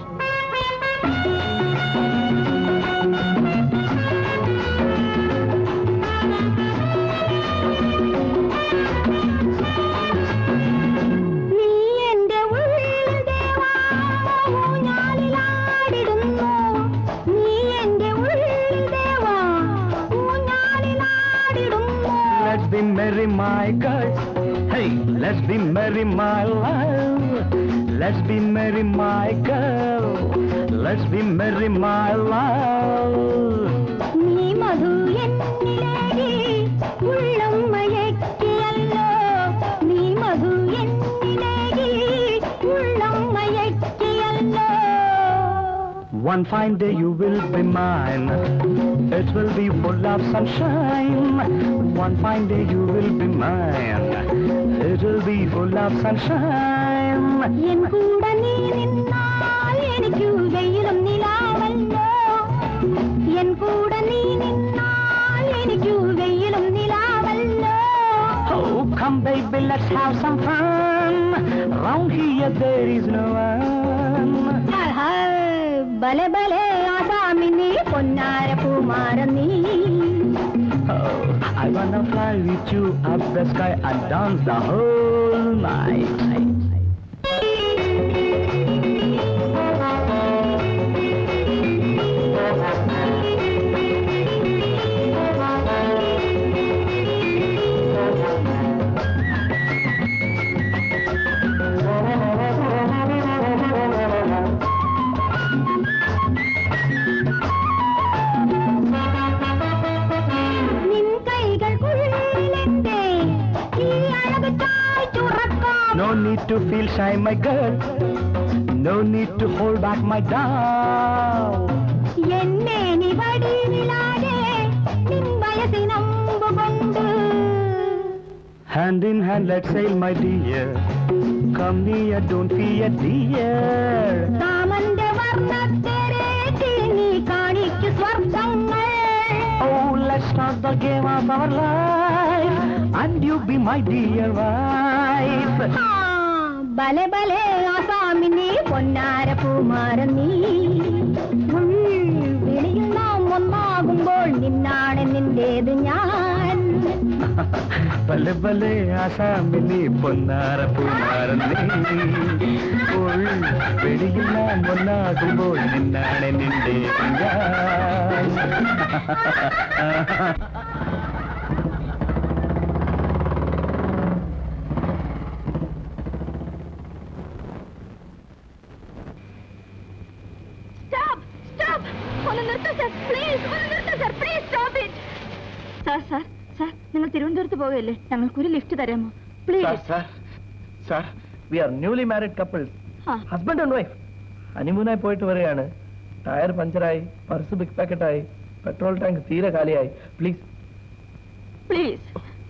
നീ എന്റെ ഉള്ളിൽ ദേവാ ഊഞ്ഞാലിലാടിടുന്നു നീ എന്റെ ഉള്ളിൽ ദേവാ ഊഞ്ഞാലിലാടിടുന്നു Let's be merry, my girl. Hey, let's be merry, my love. Let's be merry, my girl. Let's be merry, my love. നീ മധു എന്നിലേകി ഉള്ളം മയക്കിയല്ലോ നീ മധു എന്നിലേകി ഉള്ളം മയക്കിയല്ലോ One fine day you will be mine. It will be full of sunshine. One fine day you will be mine. It will be full of sunshine. എൻ കൂടെ നീ നിന്നാൽ എനിക്കു വെയിലും നിലാവല്ലോ എൻ കൂടെ നീ നിന്നാൽ എനിക്കു വെയിലും നിലാവല്ലോ Oh, come baby, let's have some fun. Round here there is no one. ആഹാ, ബലെ ബലെ ആസാമിനി പൊന്നാര പൂമാര നീ Oh, I wanna fly with you up the sky and dance the whole night. നിൻ കൈകൾക്കുള്ളിലെന്റെ ഈ അഴക് ചായ്ച്ചുറക്കാം No need to feel shy, my girl. No need to hold back, my doll. എന്നെ നിവടിയിലാതെ നിൻ വയസ്സിനമ്പ് കൊണ്ട് Hand in hand, let's sail, my dear. Come near, don't fear, dear. കാമന്റെ വർണ്ണത്തേരേറ്റി നീ കാണിക്കു സ്വർഗങ്ങൾ Oh, let's start the game of our life, and you be my dear wife. ആ, ബലെ ബലെ ആസാമി നീ പൊന്നാര പൂമാരൻ നീ ഉൾ വിളിയിൽ നാം ഒന്നാകുമ്പോൾ നിന്നാണ് നിന്റേത് ഞാൻ ബലെ ബലെ ആസാമിനി പൊന്നാര പൂമാരനീ ഉൾ വെളിയിൽ നാം ഒന്നാകുമ്പോൾ നിന്നാണ് നിന്റെ ഞാൻ സ്റ്റോപ്പ് സ്റ്റോപ്പ് ഒന്ന് നിർത്തൂ സർ പ്ലീസ് ഒന്ന് നിർത്തൂ sir please stop it sir sir sir നിങ്ങൾ തിരുവനന്തപുരത്ത് പോവുകയല്ലേ ഞങ്ങൾക്കൊരു ലിഫ്റ്റ് തരാമോ please sir sir we are newly married couples ആ ഹസ്ബൻഡ് ആൻഡ് വൈഫ് ഹണിമൂനായി പോയിട്ട് വരികയാണ് ടയർ പഞ്ചറായി പർസ് ബിഗ് പാക്കറ്റായി പെട്രോൾ ടാങ്ക് തീരെ കാലിയായി പ്ലീസ് പ്ലീസ്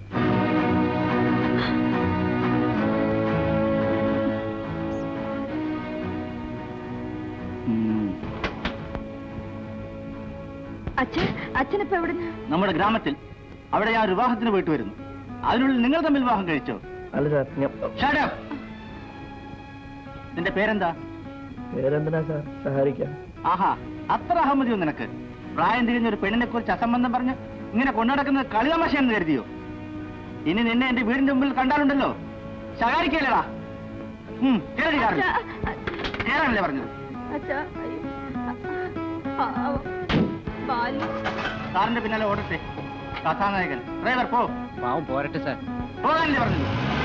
അച്ഛൻ അച്ഛനിപ്പോ എവിടുന്ന് നമ്മുടെ ഗ്രാമത്തിൽ അവിടെ ഞാൻ ഒരു വിവാഹത്തിന് പോയിട്ട് വരുന്നു അതിനുള്ളിൽ നിങ്ങൾ തമ്മിൽ വിവാഹം കഴിച്ചോ അല്ല സാർ ഞാൻ Shut up! നിന്റെ പേരെന്താ പേരെന്തിനാ സാർ സഹായിക്കാം ആഹാ അത്ര അഹമ്മതിയോ നിനക്ക് പ്രായം തിരിഞ്ഞ ഒരു പെണ്ണിനെ കുറിച്ച് അസംബന്ധം പറഞ്ഞ് ഇങ്ങനെ കൊണ്ടുനടക്കുന്നത് കളിതമാശയെന്ന് കരുതിയോ ഇനി നിന്നെ എന്റെ വീടിന്റെ മുമ്പിൽ കണ്ടാലുണ്ടല്ലോ ശകാരിക്കല്ലേടാ കേറി കാറിൽ കേറാനല്ലേ പറഞ്ഞത് അച്ഛാ അയ്യോ. പാവം. ബാലു കാറിന്റെ പിന്നാലെ ഓടട്ടെ കഥാനായകൻ ഡ്രൈവർ പോ പാവം പോരട്ടെ സാർ പോകാനല്ലേ പറഞ്ഞത്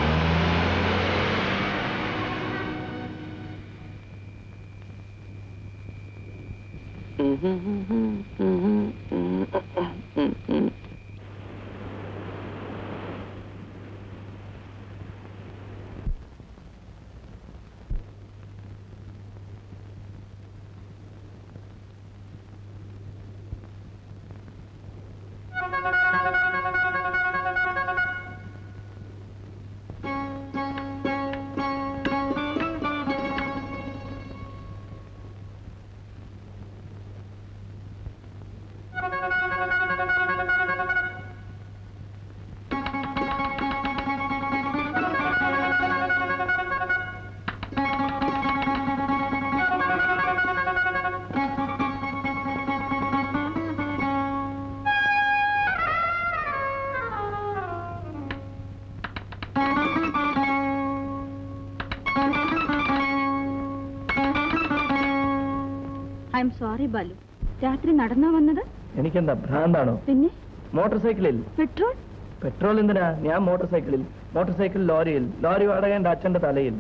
ഐ എം സോറി ബാലു രാത്രി നടന്നാ വന്നത് എനിക്കെന്താ ഭ്രാന്താണോ പിന്നെ മോട്ടോർ സൈക്കിളിൽ പെട്രോൾ പെട്രോൾ എന്തിനാ ഞാൻ മോട്ടോർ സൈക്കിളിൽ മോട്ടോർ സൈക്കിൾ ലോറിയിൽ ലോറി വാടക എന്റെ അച്ഛന്റെ തലയിൽ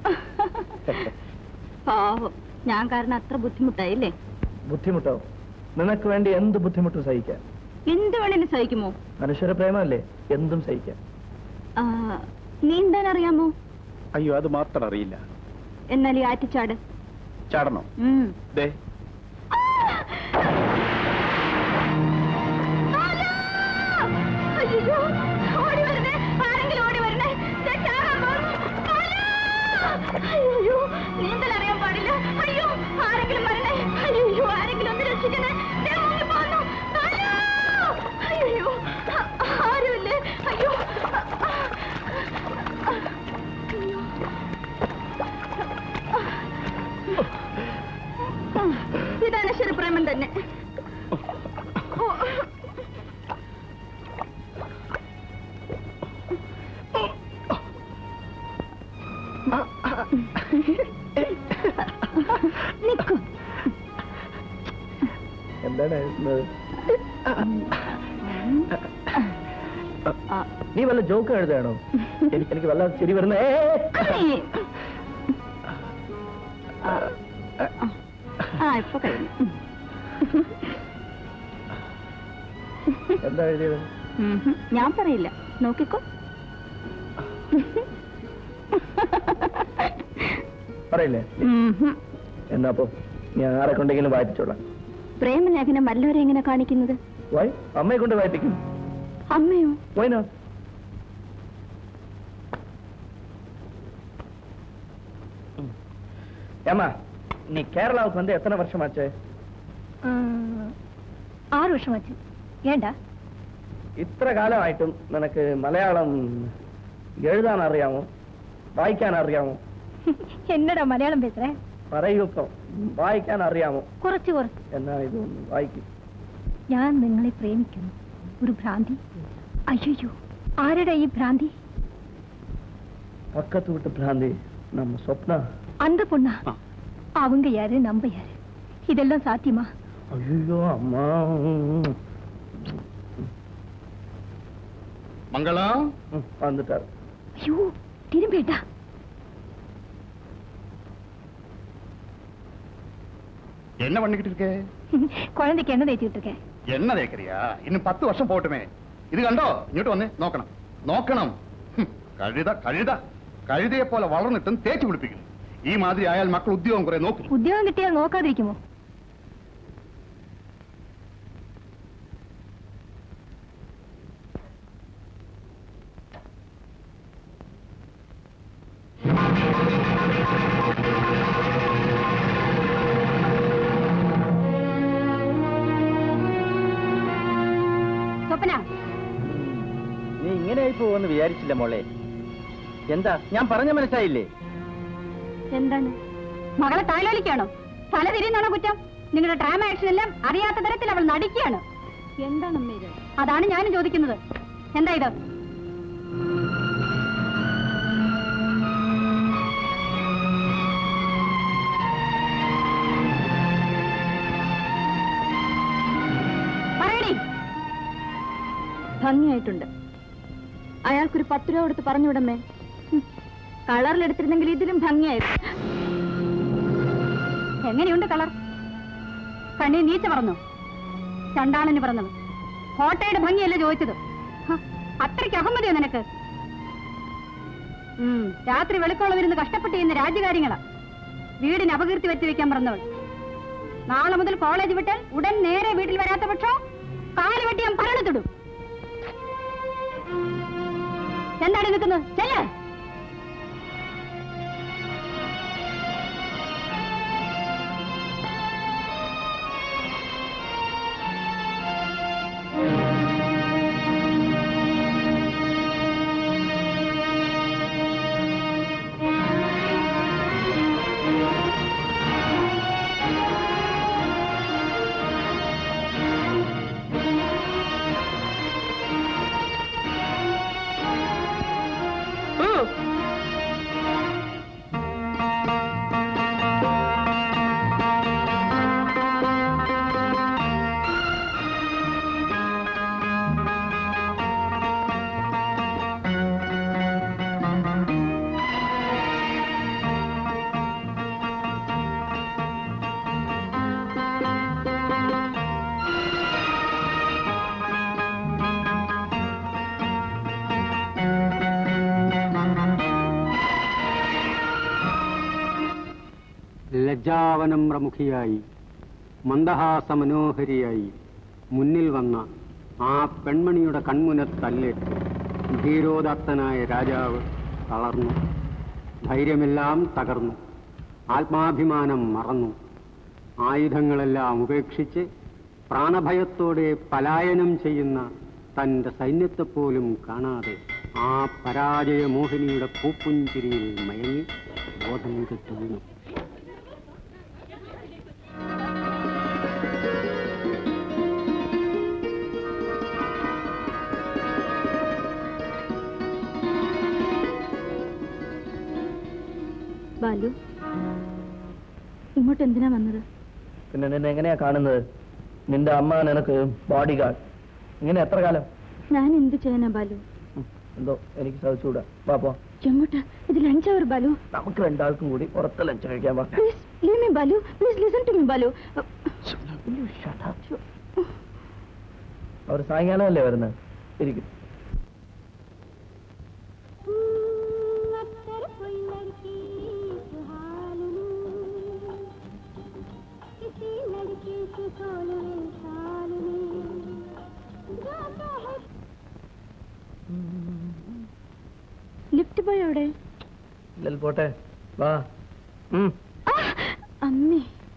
പാവം ഞാൻ കാരണം അത്ര ബുദ്ധിമുട്ടായില്ലേ ബുദ്ധിമുട്ടോ നിനക്ക് വേണ്ടി എന്ത് ബുദ്ധിമുട്ടും സഹിക്കാം എന്ത് വേണേലും സഹിക്കുമോ മനുഷ്യരെ പ്രേമല്ലേ എന്തും സഹിക്കാം ആ, നീന്താൻ അറിയാമോ അയ്യോ അത് മാത്രം അറിയില്ല എന്നാൽ ഈ ആറ്റിച്ചാട് ചാടണോ ഉം. ദേ അയ്യോ, ഓടി വരണേ, ആരെങ്കിലും ഓടി വരണേ. ഞാൻ ചാടാൻ പോകുന്നു. അയ്യോ, നീന്തൽ അറിയാൻ പാടില്ല അയ്യോ ആരെങ്കിലും വരണേ അയ്യോ ആരെങ്കിലും ഒന്ന് രക്ഷിക്കണേ ഞാൻ മുങ്ങി പോകുന്നു. അയ്യോ, അയ്യോ ആ- ആരുമില്ലേ അയ്യോ അയ്യോ. ഇത് അനശ്വരപ്രേമൻ തന്നെ ഓ നിക്കൂ എന്താണ് എഴുതുന്നത്? ആ, നീ വല്ല ജോക്ക് എഴുതാണോ എനിക്ക് എനിക്ക് വല്ല ശരി വരുന്ന ആ, ആ ഇപ്പൊ കഴിഞ്ഞു എന്താ എഴുതിയത് ഉം ഹും. ഞാൻ പറയില്ല നോക്കിക്കോ പറയില്ലേ ഉം ഹും. എന്നാ അപ്പോ ഞാൻ ആരെ കൊണ്ടെങ്കിലും വായിപ്പിച്ചോളാം പ്രേമലേഖനം വല്ലവരെ എങ്ങനെ കാണിക്കുന്നത് വൈ അമ്മയെ കൊണ്ട് വായിപ്പിക്കും അമ്മയോ വൈ നോട്ട് ஏமா நீ கேரளாவுக்கு வந்து எத்தனை வருஷமாச்சு ആറ് വർഷമാച്ചു ഏണ്ടാ ഇത്ര കാലമായിട്ടും നിനക്ക് മലയാളം എഴുതാൻ അറിയാമോ വായിക്കാൻ അറിയാമോ എന്നടാ മലയാളം പേசுற പറയൂ ഇപ്പം വായിക്കാൻ അറിയാമോ കുറച്ച് കുറച്ച് എന്നാ ഇതൊന്ന് വായിക്കും ഞാൻ നിങ്ങളെ പ്രേമിക്കുന്നു ഒരു ഭ്രാന്തി അയ്യോ ആരുടെ ഈ ഭ്രാന്തി பக்கத்து வீட்டு பிராந்தி நம்ம சொப்னா அந்த பொண்ணா அவங்க யாரு நம்ம யாரு இதெல்லாம் சாத்தியமா ஐயோ அம்மா மங்களம் ம், வந்துட்டாரு ஐயோ திரும்பிட்டா என்ன பண்ணிக்கிட்டு இருக்க குழந்தைக்கு என்ன தேய்ச்சிட்டு இருக்கேன் എണ്ണ തേക്കറിയാ ഇന്ന് പത്ത് വർഷം പോട്ടുമേ ഇത് കണ്ടോ ഇങ്ങോട്ട് വന്നേ നോക്കണം നോക്കണം ഹും, കഴുത കഴുത കഴുതയെ പോലെ വളർന്നിട്ടും തേച്ച് പിടിപ്പിക്കുന്നു ഈ മാതിരി ആയാൽ മക്കൾ ഉദ്യോഗം കുറെ നോക്കും ഉദ്യോഗം കിട്ടിയാൽ നോക്കാതിരിക്കുമോ സ്വപ്ന നീ ഇങ്ങനെയായി പോകുമെന്ന് വിചാരിച്ചില്ല മോളെ എന്താ ഞാൻ പറഞ്ഞ മനസ്സായില്ലേ എന്താണ് മകളെ താലോലിക്കാണോ തല തിരിയുന്നാണോ കുറ്റം നിങ്ങളുടെ ഡ്രാമ ആക്ഷൻ എല്ലാം അറിയാത്ത തരത്തിൽ അവൾ നടിക്കുകയാണ് എന്താണ് ഇത് അതാണ് ഞാനും ചോദിക്കുന്നത് എന്താ ഇത് പറയടി ഭംഗിയായിട്ടുണ്ട് അയാൾക്കൊരു പത്ത് രൂപ കൊടുത്ത് പറഞ്ഞു വിടമേ കളറിലെടുത്തിരുന്നെങ്കിൽ ഇതിലും ഭംഗിയായിരുന്നു എങ്ങനെയുണ്ട് കളർ കണ്ണി നീച്ച പറഞ്ഞു ചണ്ടാളന് പറഞ്ഞത് കോട്ടയുടെ ഭംഗിയല്ല ചോദിച്ചത് ഹ, അത്രയ്ക്ക് അഹമ്മതിയോ നിനക്ക് ഉം, രാത്രി വെളുക്കോളം ഇരുന്ന് കഷ്ടപ്പെട്ട് ചെയ്യുന്ന രാജ്യകാര്യങ്ങളാ വീടിന് അപകീർത്തി വെച്ച് വെക്കാൻ പറഞ്ഞവൾ നാളെ മുതൽ കോളേജ് വിട്ടാൽ ഉടൻ നേരെ വീട്ടിൽ വരാത്ത പക്ഷോ കാല് വെട്ടി ഞാൻ ഭരണത്തിടും എന്താണ് നിൽക്കുന്നത് ചെല്ല് ലജ്ജാവനമ്രമുഖിയായി മന്ദഹാസമനോഹരിയായി മുന്നിൽ വന്ന ആ പെൺമണിയുടെ കൺമുനത്തല്ലേറ്റ് ധീരോദത്തനായ രാജാവ് തളർന്നു ധൈര്യമെല്ലാം തകർന്നു ആത്മാഭിമാനം മറന്നു ആയുധങ്ങളെല്ലാം ഉപേക്ഷിച്ച് പ്രാണഭയത്തോടെ പലായനം ചെയ്യുന്ന തന്റെ സൈന്യത്തെപ്പോലും കാണാതെ ആ പരാജയ മോഹിനിയുടെ പൂപ്പുഞ്ചിരിയിൽ മയങ്ങി ബോധം കെട്ടു വീണു ബാലു ഇങ്ങോട്ട് എന്തിനാ വന്നത് പിന്നെ നിന്നെ എങ്ങനെയാ കാണുന്നത് നിന്റെ അമ്മ നിനക്ക് ബോഡി ഗാർഡ് ഇങ്ങനെ എത്ര കാലം ഞാൻ എന്ത് ചെയ്യാനാ ബാലു ഉം, എന്തോ എനിക്ക് സാധിച്ചുകൂടാ പാപ്പോ എങ്ങോട്ടാ ഇത് ലഞ്ചവർ ബാലു നമുക്ക് രണ്ടാൾക്കും കൂടി പുറത്ത് ലഞ്ച് കഴിക്കാൻ വാ please leave me Balu please listen to me Balu അവർ സായങ്കാലം അല്ലേ വരുന്നത് ഇരിക്കും ലിഫ്റ്റ് ബോയ് അവിടെ ഇല്ലൽ പോട്ടെ വാ ഉം അമ്മേ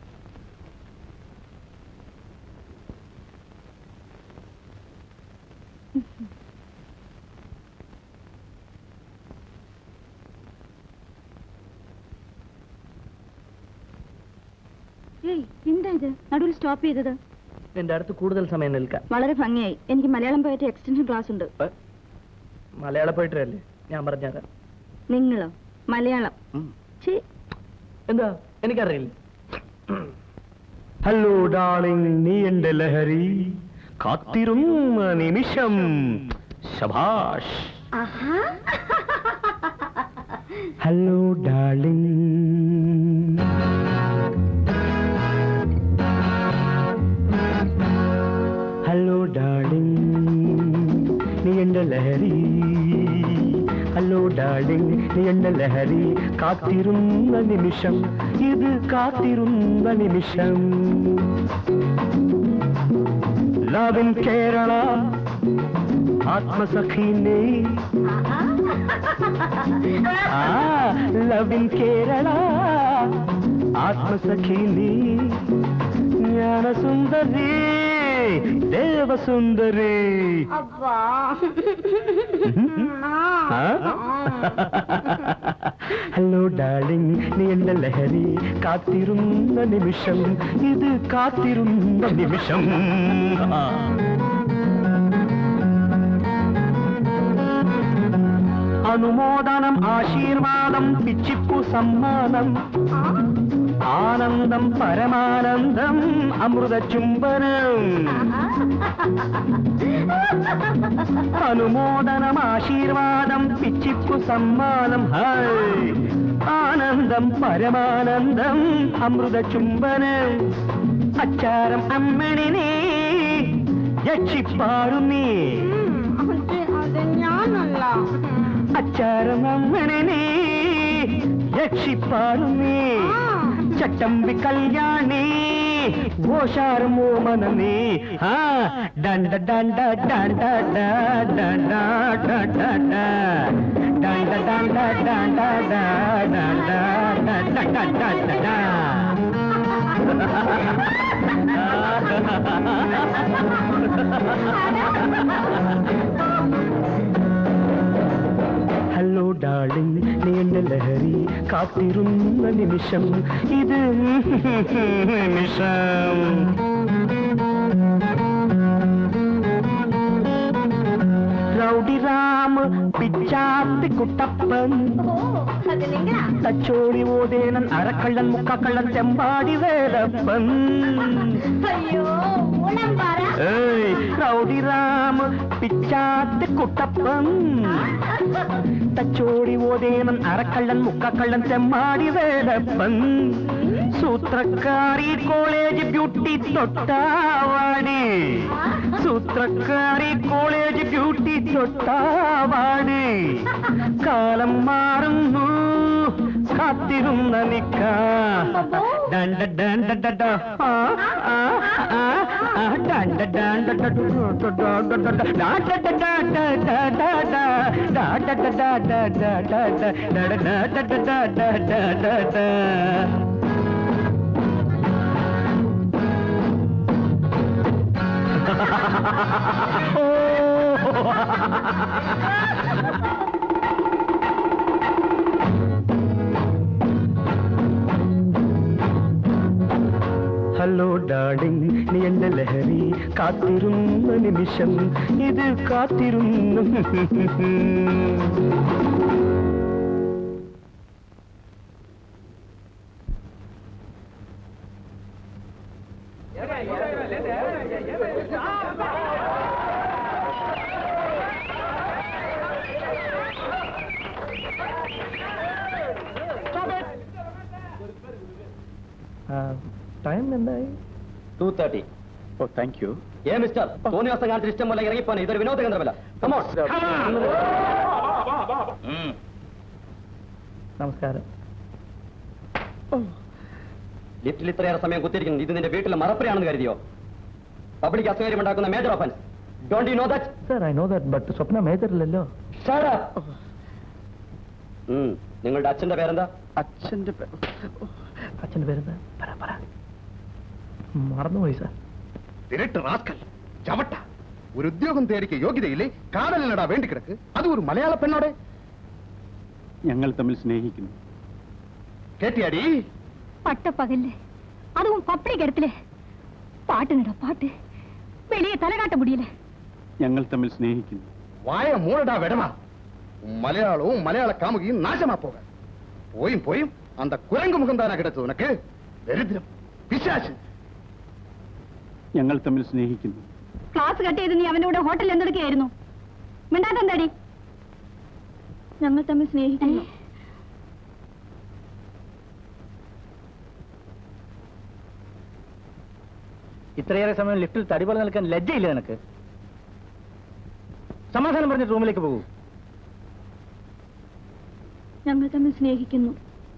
ഏയ് എന്താ ഇത് നടുവിൽ സ്റ്റോപ്പ് ചെയ്തത് എന്റെ അടുത്ത് കൂടുതൽ സമയം നിൽക്കാൻ വളരെ ഭംഗിയായി എനിക്ക് മലയാളം പോയിട്ട് എക്സ്റ്റൻഷൻ ക്ലാസ് ഉണ്ട് ഏ? മലയാള പോയിട്ടല്ലേ ഞാൻ പറഞ്ഞുതരാം നിങ്ങളോ മലയാളം ഛീ, എന്താ എനിക്കറിയില്ല ഹലോ ഡാർലിംഗ് നീ എന്റെ ലഹരി കാത്തിരുന്ന നിമിഷം ശഭാഷ് ഹലോ ഡാർലിംഗ് ഹലോ ഡാർലിംഗ് നീ എന്റെ ലഹരി ഹലോ ഡാർലിംഗ് നീ എന്റെ ലഹരി കാത്തിരുന്ന നിമിഷം ഇത് കാത്തിരുന്ന നിമിഷം ലവിൻ കേരള ആത്മസഖി നീ ആ ലവിൻ കേരള ആത്മസഖി നീ ജ്ഞാനസുന്ദരി ദേവസുന്ദരി ഹലോ ഡാർലിംഗ് നീ എന്റെ ലഹരി കാത്തിരുന്ന നിമിഷം ഇത് കാത്തിരുന്ന നിമിഷം ആ. അനുമോദനം ആശീർവാദം പിച്ചിപ്പു സമ്മാനം ആനന്ദം പരമാനന്ദം അമൃത ചുംബനം അനുമോദനം ആശീർവാദം പിച്ചിപ്പു സമ്മാനം ഹൈ ആനന്ദം പരമാനന്ദം അമൃത ചുംബനം അച്ചാരം അമ്മണിനെ രക്ഷിപ്പാരു നീ അച്ചാരം അമ്മണിനെ രക്ഷിപ്പാരു നീ ചട്ടമ്പി കല്യാണി ഓഷാരം ഓമനനീ ആ ഡണ്ട ഡണ്ട ഡണ്ട ഡണ്ട ഡണ്ട ഡണ്ട ഡണ്ട ഡണ്ട ഡണ്ട ഡണ്ട ഡണ്ട ഡണ്ട ഹലോ ഡാർലിംഗ് നീ എന്റെ ലഹരി കാത്തിരുന്ന നിമിഷം ഇത് നിമിഷം റൗഡി രാമ പിച്ചാത്തി കുട്ടപ്പൻ തച്ചോളി ഓതേനൻ അരക്കള്ളൻ മുക്കക്കള്ളൻ ചെമ്പാടി വേലപ്പൻ ഏയ് റൗഡി രാമ പിച്ചാത്തി കുട്ടപ്പൻ തച്ചോടി ഓതേനൻ അരക്കള്ളൻ മുക്കക്കള്ളൻ ചെമ്മാടി വേലപ്പൻ സൂത്രക്കാരി കോളേജ് ബ്യൂട്ടി തൊട്ടാവാടി സൂത്രക്കാരി കോളേജ് ബ്യൂട്ടി തൊട്ടാവാടി കാലം മാറുന്നു കാത്തിരുന്ന നിക്ക ഡണ്ട ഡണ്ട ഡഡ ആ ആ ആ ആ ഡണ്ട ഡണ്ട ഡഡ ഡഡ ഡഡ ഡഡ ഡഡ ഡഡ ഡഡ ഡഡ ഡഡ ഡഡ ഡഡ ഹലോ ഡാർലിംഗ് നീ എന്റെ ലഹരി കാത്തിരുന്ന നിമിഷം ഇത് കാത്തിരുന്നു ടൈം എന്തായി ടു തേർട്ടി ഓ താങ്ക് യു ഏ മിസ്റ്റർ തോന്നി ദിവസം കാലത്ത് ഇഷ്ടം പോലെ ഇറങ്ങിപ്പോനെ ഇതൊരു വിനോദ കേന്ദ്രമല്ല കമോൺ നമസ്കാരം ലിഫ്റ്റിൽ ഇത്രയേറെ സമയം കുത്തിയിരിക്കുന്നു ഇത് നിന്റെ വീട്ടിലെ മറപ്പുരയാണെന്ന് കരുതിയോ പബ്ലിക് അസൗകര്യം ഉണ്ടാക്കുന്ന major offence don't you know that sir I know that but Swapna മേജറില്ലല്ലോ നിങ്ങളുടെ അച്ഛന്റെ പേരെന്താ അച്ഛന്റെ അച്ഛന്റെ പേരെന്താ പറ പറ മറന്നുപോയി സാർ തിരട്ട് റാസ്കൽ ചവട്ട ഒരു ഉദ്യോഗം തേടിക്ക് യോഗ്യതയില്ലേ കാതലിനടാ വേണ്ടി കിടക്ക് അത് ഒരു മലയാള പെണ്ണോടെ ഞങ്ങൾ തമ്മിൽ സ്നേഹിക്കുന്നു കേട്ടിയാടി പട്ടപ്പകല് அதுவும் பப்ளிக் இடத்துல பாட்டுனடா பாட்டு வெளியே தலை காட்ட முடியல ഞങ്ങൾ തമ്മിൽ സ്നേഹിക്കുന്നു വായ മൂടടാ വിടമാ മലയാളവും മലയാള കാമുകിയും നാശമാ പോക പോയും പോയും അന്ത കുരങ്ങു മുഖം താനാ കിടച്ചത് ഉനക്ക് ദരിദ്രം പിശാച്ച് ഞങ്ങൾ തമ്മിൽ സ്നേഹിക്കുന്നു ക്ലാസ് കട്ട് ചെയ്ത് നീ അവന്റെ കൂടെ ഹോട്ടലിൽ എന്തെടുക്കുകയായിരുന്നു മിണ്ടാത്തെന്താടി ഞങ്ങൾ തമ്മിൽ സ്നേഹിക്കുന്നു ഇത്രയേറെ സമയം ലിഫ്റ്റിൽ തടി പോലെ നിൽക്കാൻ ലജ്ജയില്ല നിനക്ക് സമാധാനം പറഞ്ഞിട്ട് റൂമിലേക്ക് പോകൂ ഞങ്ങൾ തമ്മിൽ സ്നേഹിക്കുന്നു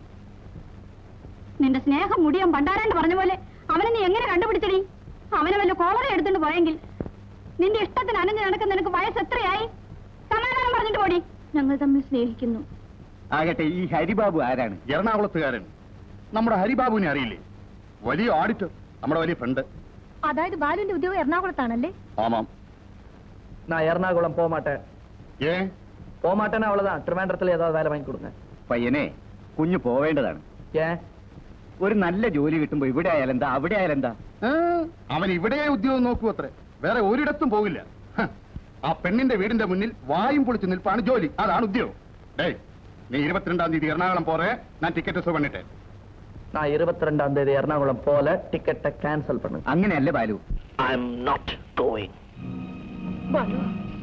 നിന്റെ സ്നേഹം മുടിയാൻ പണ്ടാരാണ്ട് പറഞ്ഞ പോലെ അവനെ നീ എങ്ങനെ കണ്ടുപിടിച്ചടി അവനെ വല്ല കോളറ എടുത്തുകൊണ്ട് പോയെങ്കിൽ നിന്റെ ഇഷ്ടത്തിന് അനഞ്ഞു നടക്കുന്ന നിനക്ക് വയസ്സ് എത്രയായി സമാധാനം പറഞ്ഞിട്ട് പോടി ഞങ്ങൾ തമ്മിൽ സ്നേഹിക്കുന്നു ആകട്ടെ ഈ ഹരിബാബു ആരാണ് എറണാകുളത്തുകാരൻ നമ്മുടെ ഹരിബാബുവിനെ അറിയില്ലേ വലിയ ഓഡിറ്റർ നമ്മുടെ വലിയ ഫ്രണ്ട് അതായത് ബാലുവിന്റെ ഉദ്യോഗം എറണാകുളത്താണല്ലേ ആമാം நான் எர்ணாகுளம் போக மாட்டேன் ഏ போக மாட்டேன்னா அவ்வளவுதான் திருவேண்டத்துல ஏதாவது வேலை வாங்கி கொடுங்க പയ്യനെ കുഞ്ഞു പോവേണ്ടതാണ് ஏன் ഒരു നല്ല ജോലി കിട്ടുമ്പോ ഇവിടെ ആയാലെന്താ അവിടെ ആയാലെന്താ ഏ, അവൻ ഇവിടെ ഉദ്യോഗം നോക്കൂ അത്രേ വേറെ ഒരിടത്തും പോകില്ല ഹ, ആ പെണ്ണിന്റെ വീടിന്റെ മുന്നിൽ വായും പൊളിച്ചു നിൽപ്പാണ് ജോലി അതാണ് ഉദ്യോഗം ഡേയ് നീ ഇരുപത്തിരണ്ടാം തീയതി എറണാകുളം പോറേ ഞാൻ ടിക്കറ്റ് സോ പണിട്ടെ நான் இருபத்தி ரெண்டாம் தேதி எர்ணாகுளம் போல டிக்கெட்டை கேன்சல் பண்ணுங்க അങ്ങനെയല്ലേ Balu I am not going Balu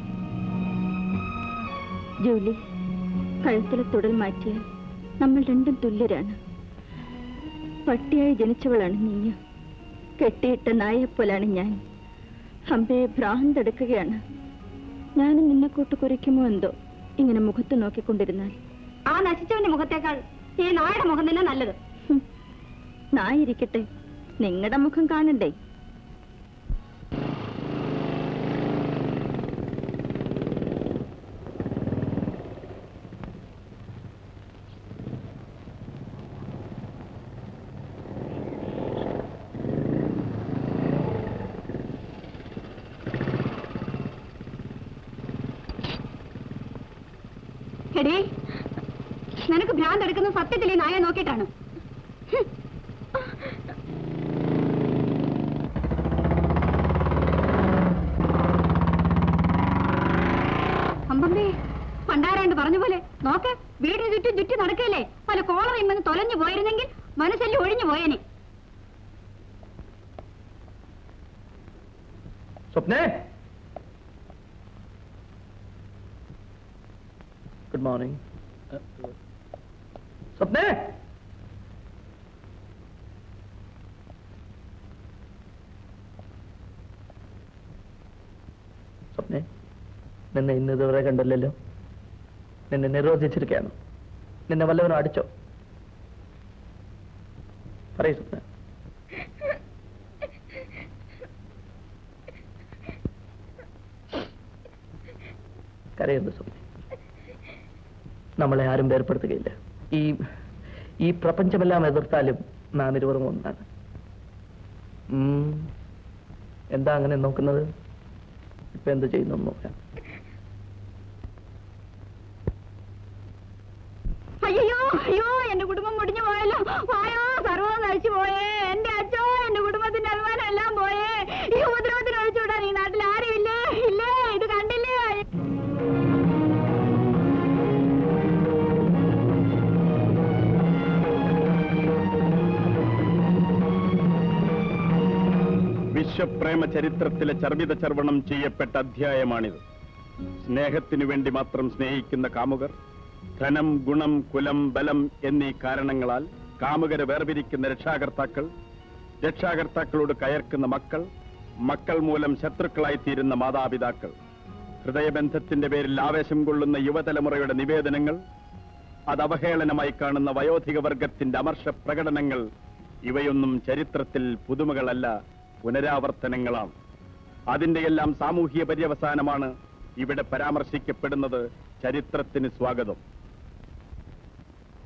ജോലി കഴുത്തിലെ തുടൽ മാറ്റിയാൽ നമ്മൾ രണ്ടും തുല്യരാണ് പട്ടിയായി ജനിച്ചവളാണ് നീ കെട്ടിയിട്ട നായെപ്പോലാണ് ഞാൻ അമ്പയെ ഭ്രാന്തെടുക്കുകയാണ് ഞാനും നിന്നെ കൂട്ട് കുറിക്കുമോ എന്തോ ഇങ്ങനെ മുഖത്ത് നോക്കിക്കൊണ്ടിരുന്നാൽ ആ നശിച്ചവന്റെ മുഖത്തേക്കാൾ ഈ നായുടെ മുഖം തന്നെ നല്ലത് ഹും, നായിരിക്കട്ടെ നിങ്ങളുടെ മുഖം കാണണ്ടേ എടീ നിനക്ക് ഭ്രാന്ത് എടുക്കുന്ന സത്യത്തിൽ ഈ നായെ നോക്കിയിട്ടാണ് ഹും. അമ്പമ്പേ പണ്ടാരാണ്ട് പറഞ്ഞ പോലെ നോക്ക് വീടിന് ചുറ്റും ചുറ്റി നടക്കല്ലേ പല കോളറയും വന്ന് തൊലഞ്ഞു പോയിരുന്നെങ്കിൽ മനസ്സല്ലി ഒഴിഞ്ഞു പോയേനെ സ്വപ്നേ ഗുഡ് മോർണിംഗ് സ്വപ്നേ സ്വപ്നേ നിന്നെ ഇന്ന് ഇതുവരെ കണ്ടില്ലല്ലോ നിന്നെ നിരോധിച്ചിരിക്കുകയാണ് നിന്നെ വല്ലവനും അടിച്ചോ പറയൂ സ്വപ്ന കരയുന്നു സ്വപ്ന നമ്മളെ ആരും വേർപ്പെടുത്തുകയില്ല ഈ ഈ പ്രപഞ്ചമെല്ലാം എതിർത്താലും നാം ഇരുവരും ഒന്നാണ് ഉം. എന്താ അങ്ങനെ നോക്കുന്നത് ഇപ്പൊ എന്ത് ചെയ്യുന്നു എന്ന് നോക്കാം അയ്യോ അയ്യോ എന്റെ കുടുംബം മുടിഞ്ഞു പോയല്ലോ വായോ സർവ്വം നശിച്ചു പോയേ എന്റെ അച്ഛോ എന്റെ കുടുംബത്തിന്റെ അഭിമാനം എല്ലാം പോയേ ഈ ഉപദ്രവത്തിന് ഒഴിച്ചുവിടാൻ ഈ നാട്ടിൽ ആരും ഇല്ലേ ഇല്ലേ ഇത് കണ്ടില്ലേ വിശ്വപ്രേമ ചരിത്രത്തിലെ ചർവിത ചർവണം ചെയ്യപ്പെട്ട അധ്യായമാണിത് സ്നേഹത്തിനു വേണ്ടി മാത്രം സ്നേഹിക്കുന്ന കാമുകർ ധനം ഗുണം കുലം ബലം എന്നീ കാരണങ്ങളാൽ കാമുകരെ വേർപിരിക്കുന്ന രക്ഷാകർത്താക്കൾ രക്ഷാകർത്താക്കളോട് കയർക്കുന്ന മക്കൾ മക്കൾ മൂലം ശത്രുക്കളായി തീരുന്ന മാതാപിതാക്കൾ ഹൃദയബന്ധത്തിന്റെ പേരിൽ ആവേശം കൊള്ളുന്ന യുവതലമുറയുടെ നിവേദനങ്ങൾ അത് അവഹേളനമായി കാണുന്ന വയോധിക വർഗത്തിന്റെ അമർഷ പ്രകടനങ്ങൾ ഇവയൊന്നും ചരിത്രത്തിൽ പുതുമകളല്ല പുനരാവർത്തനങ്ങളാണ് അതിന്റെയെല്ലാം സാമൂഹിക പര്യവസാനമാണ് ഇവിടെ പരാമർശിക്കപ്പെടുന്നത് ചരിത്രത്തിന് സ്വാഗതം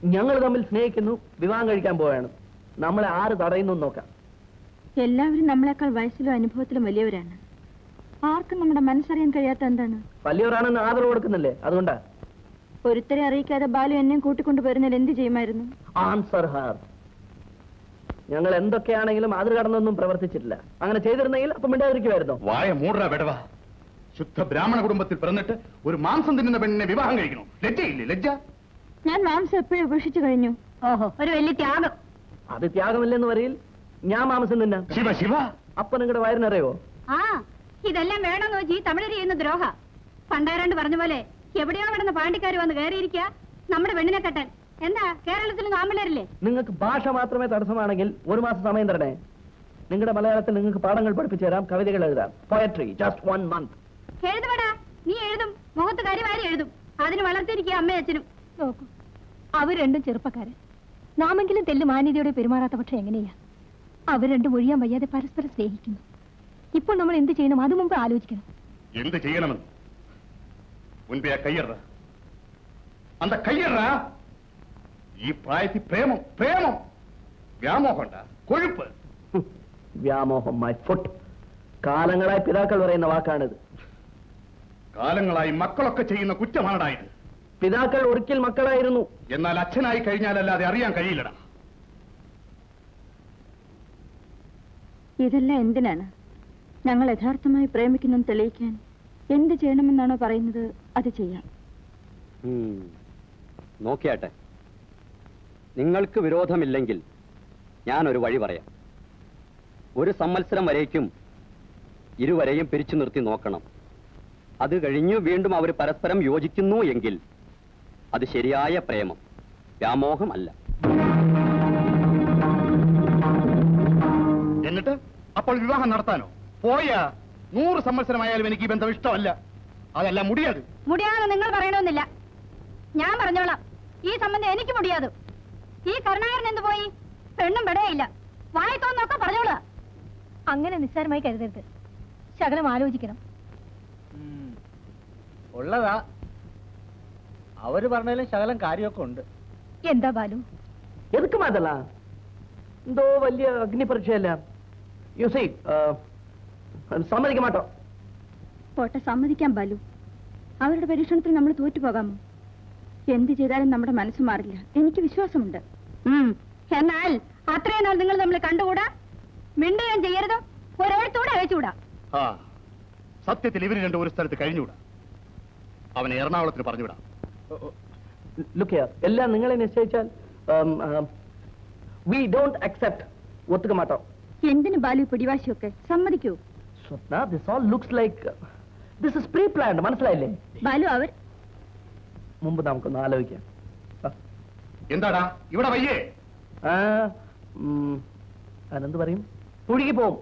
ഞങ്ങൾ തമ്മിൽ സ്നേഹിക്കുന്നു വിവാഹം കഴിക്കാൻ പോവുകയാണ് നമ്മളെ ആര് തടയുന്നു എന്ന് നോക്കാം എല്ലാവരും നമ്മളെക്കാൾ വയസ്സിലും അനുഭവത്തിലും വലിയവരാണ് ആർക്കും നമ്മുടെ മനസ്സറിയാൻ കഴിയാത്ത എന്താണ് വലിയവരാണെന്ന് ആദരവ് കൊടുക്കുന്നില്ലേ അതുകൊണ്ടാ ഒരുത്തരെ അറിയിക്കാതെ ബാലു എന്നെയും കൂട്ടിക്കൊണ്ടു വരുന്നതിൽ എന്ത് ചെയ്യുമായിരുന്നു ആൻസർ ഹാർ ഞങ്ങൾ എന്തൊക്കെയാണെങ്കിലും അതിർ കടന്നൊന്നും പ്രവർത്തിച്ചിട്ടില്ല അങ്ങനെ ചെയ്തിരുന്നെങ്കിൽ അപ്പം മിണ്ടാതിരിക്കുമായിരുന്നു വായ മൂടറ വിടവ ശുദ്ധ ബ്രാഹ്മണ കുടുംബത്തിൽ പിറന്നിട്ട് ഒരു മാംസം തിന്നുന്ന പെണ്ണിനെ വിവാഹം കഴിക്കണോ ലജ്ജയില്ലേ ലജ്ജ ഞാൻ മാംസം എപ്പോഴും ഉപേക്ഷിച്ചു കഴിഞ്ഞു ഓഹോ ഒരു വലിയ ത്യാഗം അത് ത്യാഗമില്ലെന്ന് പറയിൽ ഞാൻ മാംസം തിന്നാം ശിവ ശിവ അപ്പൊ നിങ്ങളുടെ വയറിനറിയോ ആ ഇതെല്ലാം വേണമെന്ന് വെച്ച് ഈ തമിഴര് ചെയ്യുന്ന ദ്രോഹ പണ്ടാരാണ്ട് പറഞ്ഞ പോലെ എവിടെയോ കിടന്ന് പാണ്ടിക്കാർ വന്ന് കയറിയിരിക്കുക നമ്മുടെ പെണ്ണിനെ കെട്ടാൻ എന്താ കേരളത്തിൽ നാമ്പിള്ളേരില്ലേ നിങ്ങൾക്ക് ഭാഷ മാത്രമേ തടസ്സമാണെങ്കിൽ ഒരു മാസം സമയം തരണേ നിങ്ങളുടെ മലയാളത്തിൽ നിങ്ങൾക്ക് പാഠങ്ങൾ പഠിപ്പിച്ചു തരാം കവിതകൾ എഴുതാം പോയട്രി ജസ്റ്റ് വൺ മന്ത് എഴുതുമടാ നീ എഴുതും മുഖത്ത് കരിവാരി എഴുതും അതിന് വളർത്തിയിരിക്കുക അമ്മയും അച്ഛനും നോക്കൂ അവർ രണ്ടും ചെറുപ്പക്കാരൻ നാമെങ്കിലും തെല്ല് മാന്യതയോടെ പെരുമാറാത്ത പക്ഷെ എങ്ങനെയാ അവർ രണ്ടും ഒഴിയാൻ വയ്യാതെ പരസ്പരം സ്നേഹിക്കുന്നു ഇപ്പോൾ നമ്മൾ എന്ത് ചെയ്യണം അത് മുമ്പ് ആലോചിക്കണം എന്ത് ചെയ്യണമെന്ന് മുൻപേ കയ്യറ അന്ത കയ്യറ ഈ പ്രായത്തിൽ പ്രേമം പ്രേമം വ്യാമോഹണ്ട കൊഴുപ്പ് ഹും, വ്യാമോഹം മൈ ഫുട്ട് കാലങ്ങളായി പിതാക്കൾ പറയുന്ന വാക്കാണിത് കാലങ്ങളായി മക്കളൊക്കെ ചെയ്യുന്ന കുറ്റമാണടായത് പിതാക്കൾ ഒരിക്കൽ മക്കളായിരുന്നു എന്നാൽ അച്ഛനായി കഴിഞ്ഞാലല്ലാതെ അറിയാൻ കഴിയില്ലടാ ഇതെല്ലാം എന്തിനാണ് ഞങ്ങൾ യഥാർത്ഥമായി പ്രേമിക്കുന്നെന്ന് തെളിയിക്കാൻ എന്ത് ചെയ്യണമെന്നാണോ പറയുന്നത് അത് ചെയ്യാം നോക്കിയാട്ടെ നിങ്ങൾക്ക് വിരോധമില്ലെങ്കിൽ ഞാനൊരു വഴി പറയാം ഒരു സംവത്സരം വരേക്കും ഇരുവരെയും പിരിച്ചു നിർത്തി നോക്കണം അത് കഴിഞ്ഞു വീണ്ടും അവർ പരസ്പരം യോജിക്കുന്നു എങ്കിൽ അത് ശരിയായ പ്രേമം വ്യാമോഹം അല്ല എന്നിട്ട് അപ്പോൾ വിവാഹം നടത്താനോ പോയാ നൂറ് സംവത്സരമായാലും എനിക്ക് ഈ ബന്ധം ഇഷ്ടമല്ല അതല്ല മുടിയത് മുടിയാതെ നിങ്ങൾ പറയണമെന്നില്ല ഞാൻ പറഞ്ഞോളാം ഈ സംബന്ധം എനിക്ക് മുടിയാതെ ഈ കരുണാകരൻ എന്ത് പോയി പെണ്ണും പെടയില്ല വായിത്തോന്നൊക്കെ പറഞ്ഞോളാ അങ്ങനെ നിസ്സാരമായി കരുതരുത് ശകലം ആലോചിക്കണം ഉള്ളതാ അവര് പറഞ്ഞാലും ശകലം കാര്യമൊക്കെ ഉണ്ട് എന്താ ബാലു എതുക്ക് മാതല്ല എന്തോ വലിയ അഗ്നിപരീക്ഷയല്ല യു സി സമ്മതിക്ക മാട്ടോ പോട്ടെ സമ്മതിക്കാം ബാലു അവരുടെ പരീക്ഷണത്തിൽ നമ്മൾ തോറ്റുപോകാമോ എന്ത് ചെയ്താലും നമ്മുടെ മനസ്സ് മാറില്ല എനിക്ക് വിശ്വാസമുണ്ട് എന്നാൽ അത്രയും നാൾ നിങ്ങൾ നമ്മൾ കണ്ടുകൂടാ മിണ്ടുകയും ചെയ്യരുത് ഒരെഴുത്തൂടെ അയച്ചുകൂടാ ആ സത്യത്തിൽ ഇവര് രണ്ടും ഒരു സ്ഥലത്ത് കഴിഞ്ഞുകൂടാ അവനെ എറണാകുളത്തിന് പറഞ്ഞുവിടാം ലുക്ക് ഹിയർ എല്ലാം നിങ്ങളെ നിശ്ചയിച്ചാൽ വി ഡോണ്ട് അക്സെപ്റ്റ് ഒത്തുക മാട്ടോ എന്തിന് ബാലു ഈ പിടിവാശിയൊക്കെ സമ്മതിക്കൂ Swapna this all looks like this is pre planned മനസ്സിലായില്ലേ ബാലു അവർ മുമ്പ് നമുക്കൊന്ന് ആലോചിക്കാം ആ. എന്താടാ ഇവിടെ വയ്യേ ആ, ഉം, അതിനെന്ത് പറയും പുഴുകി പോവും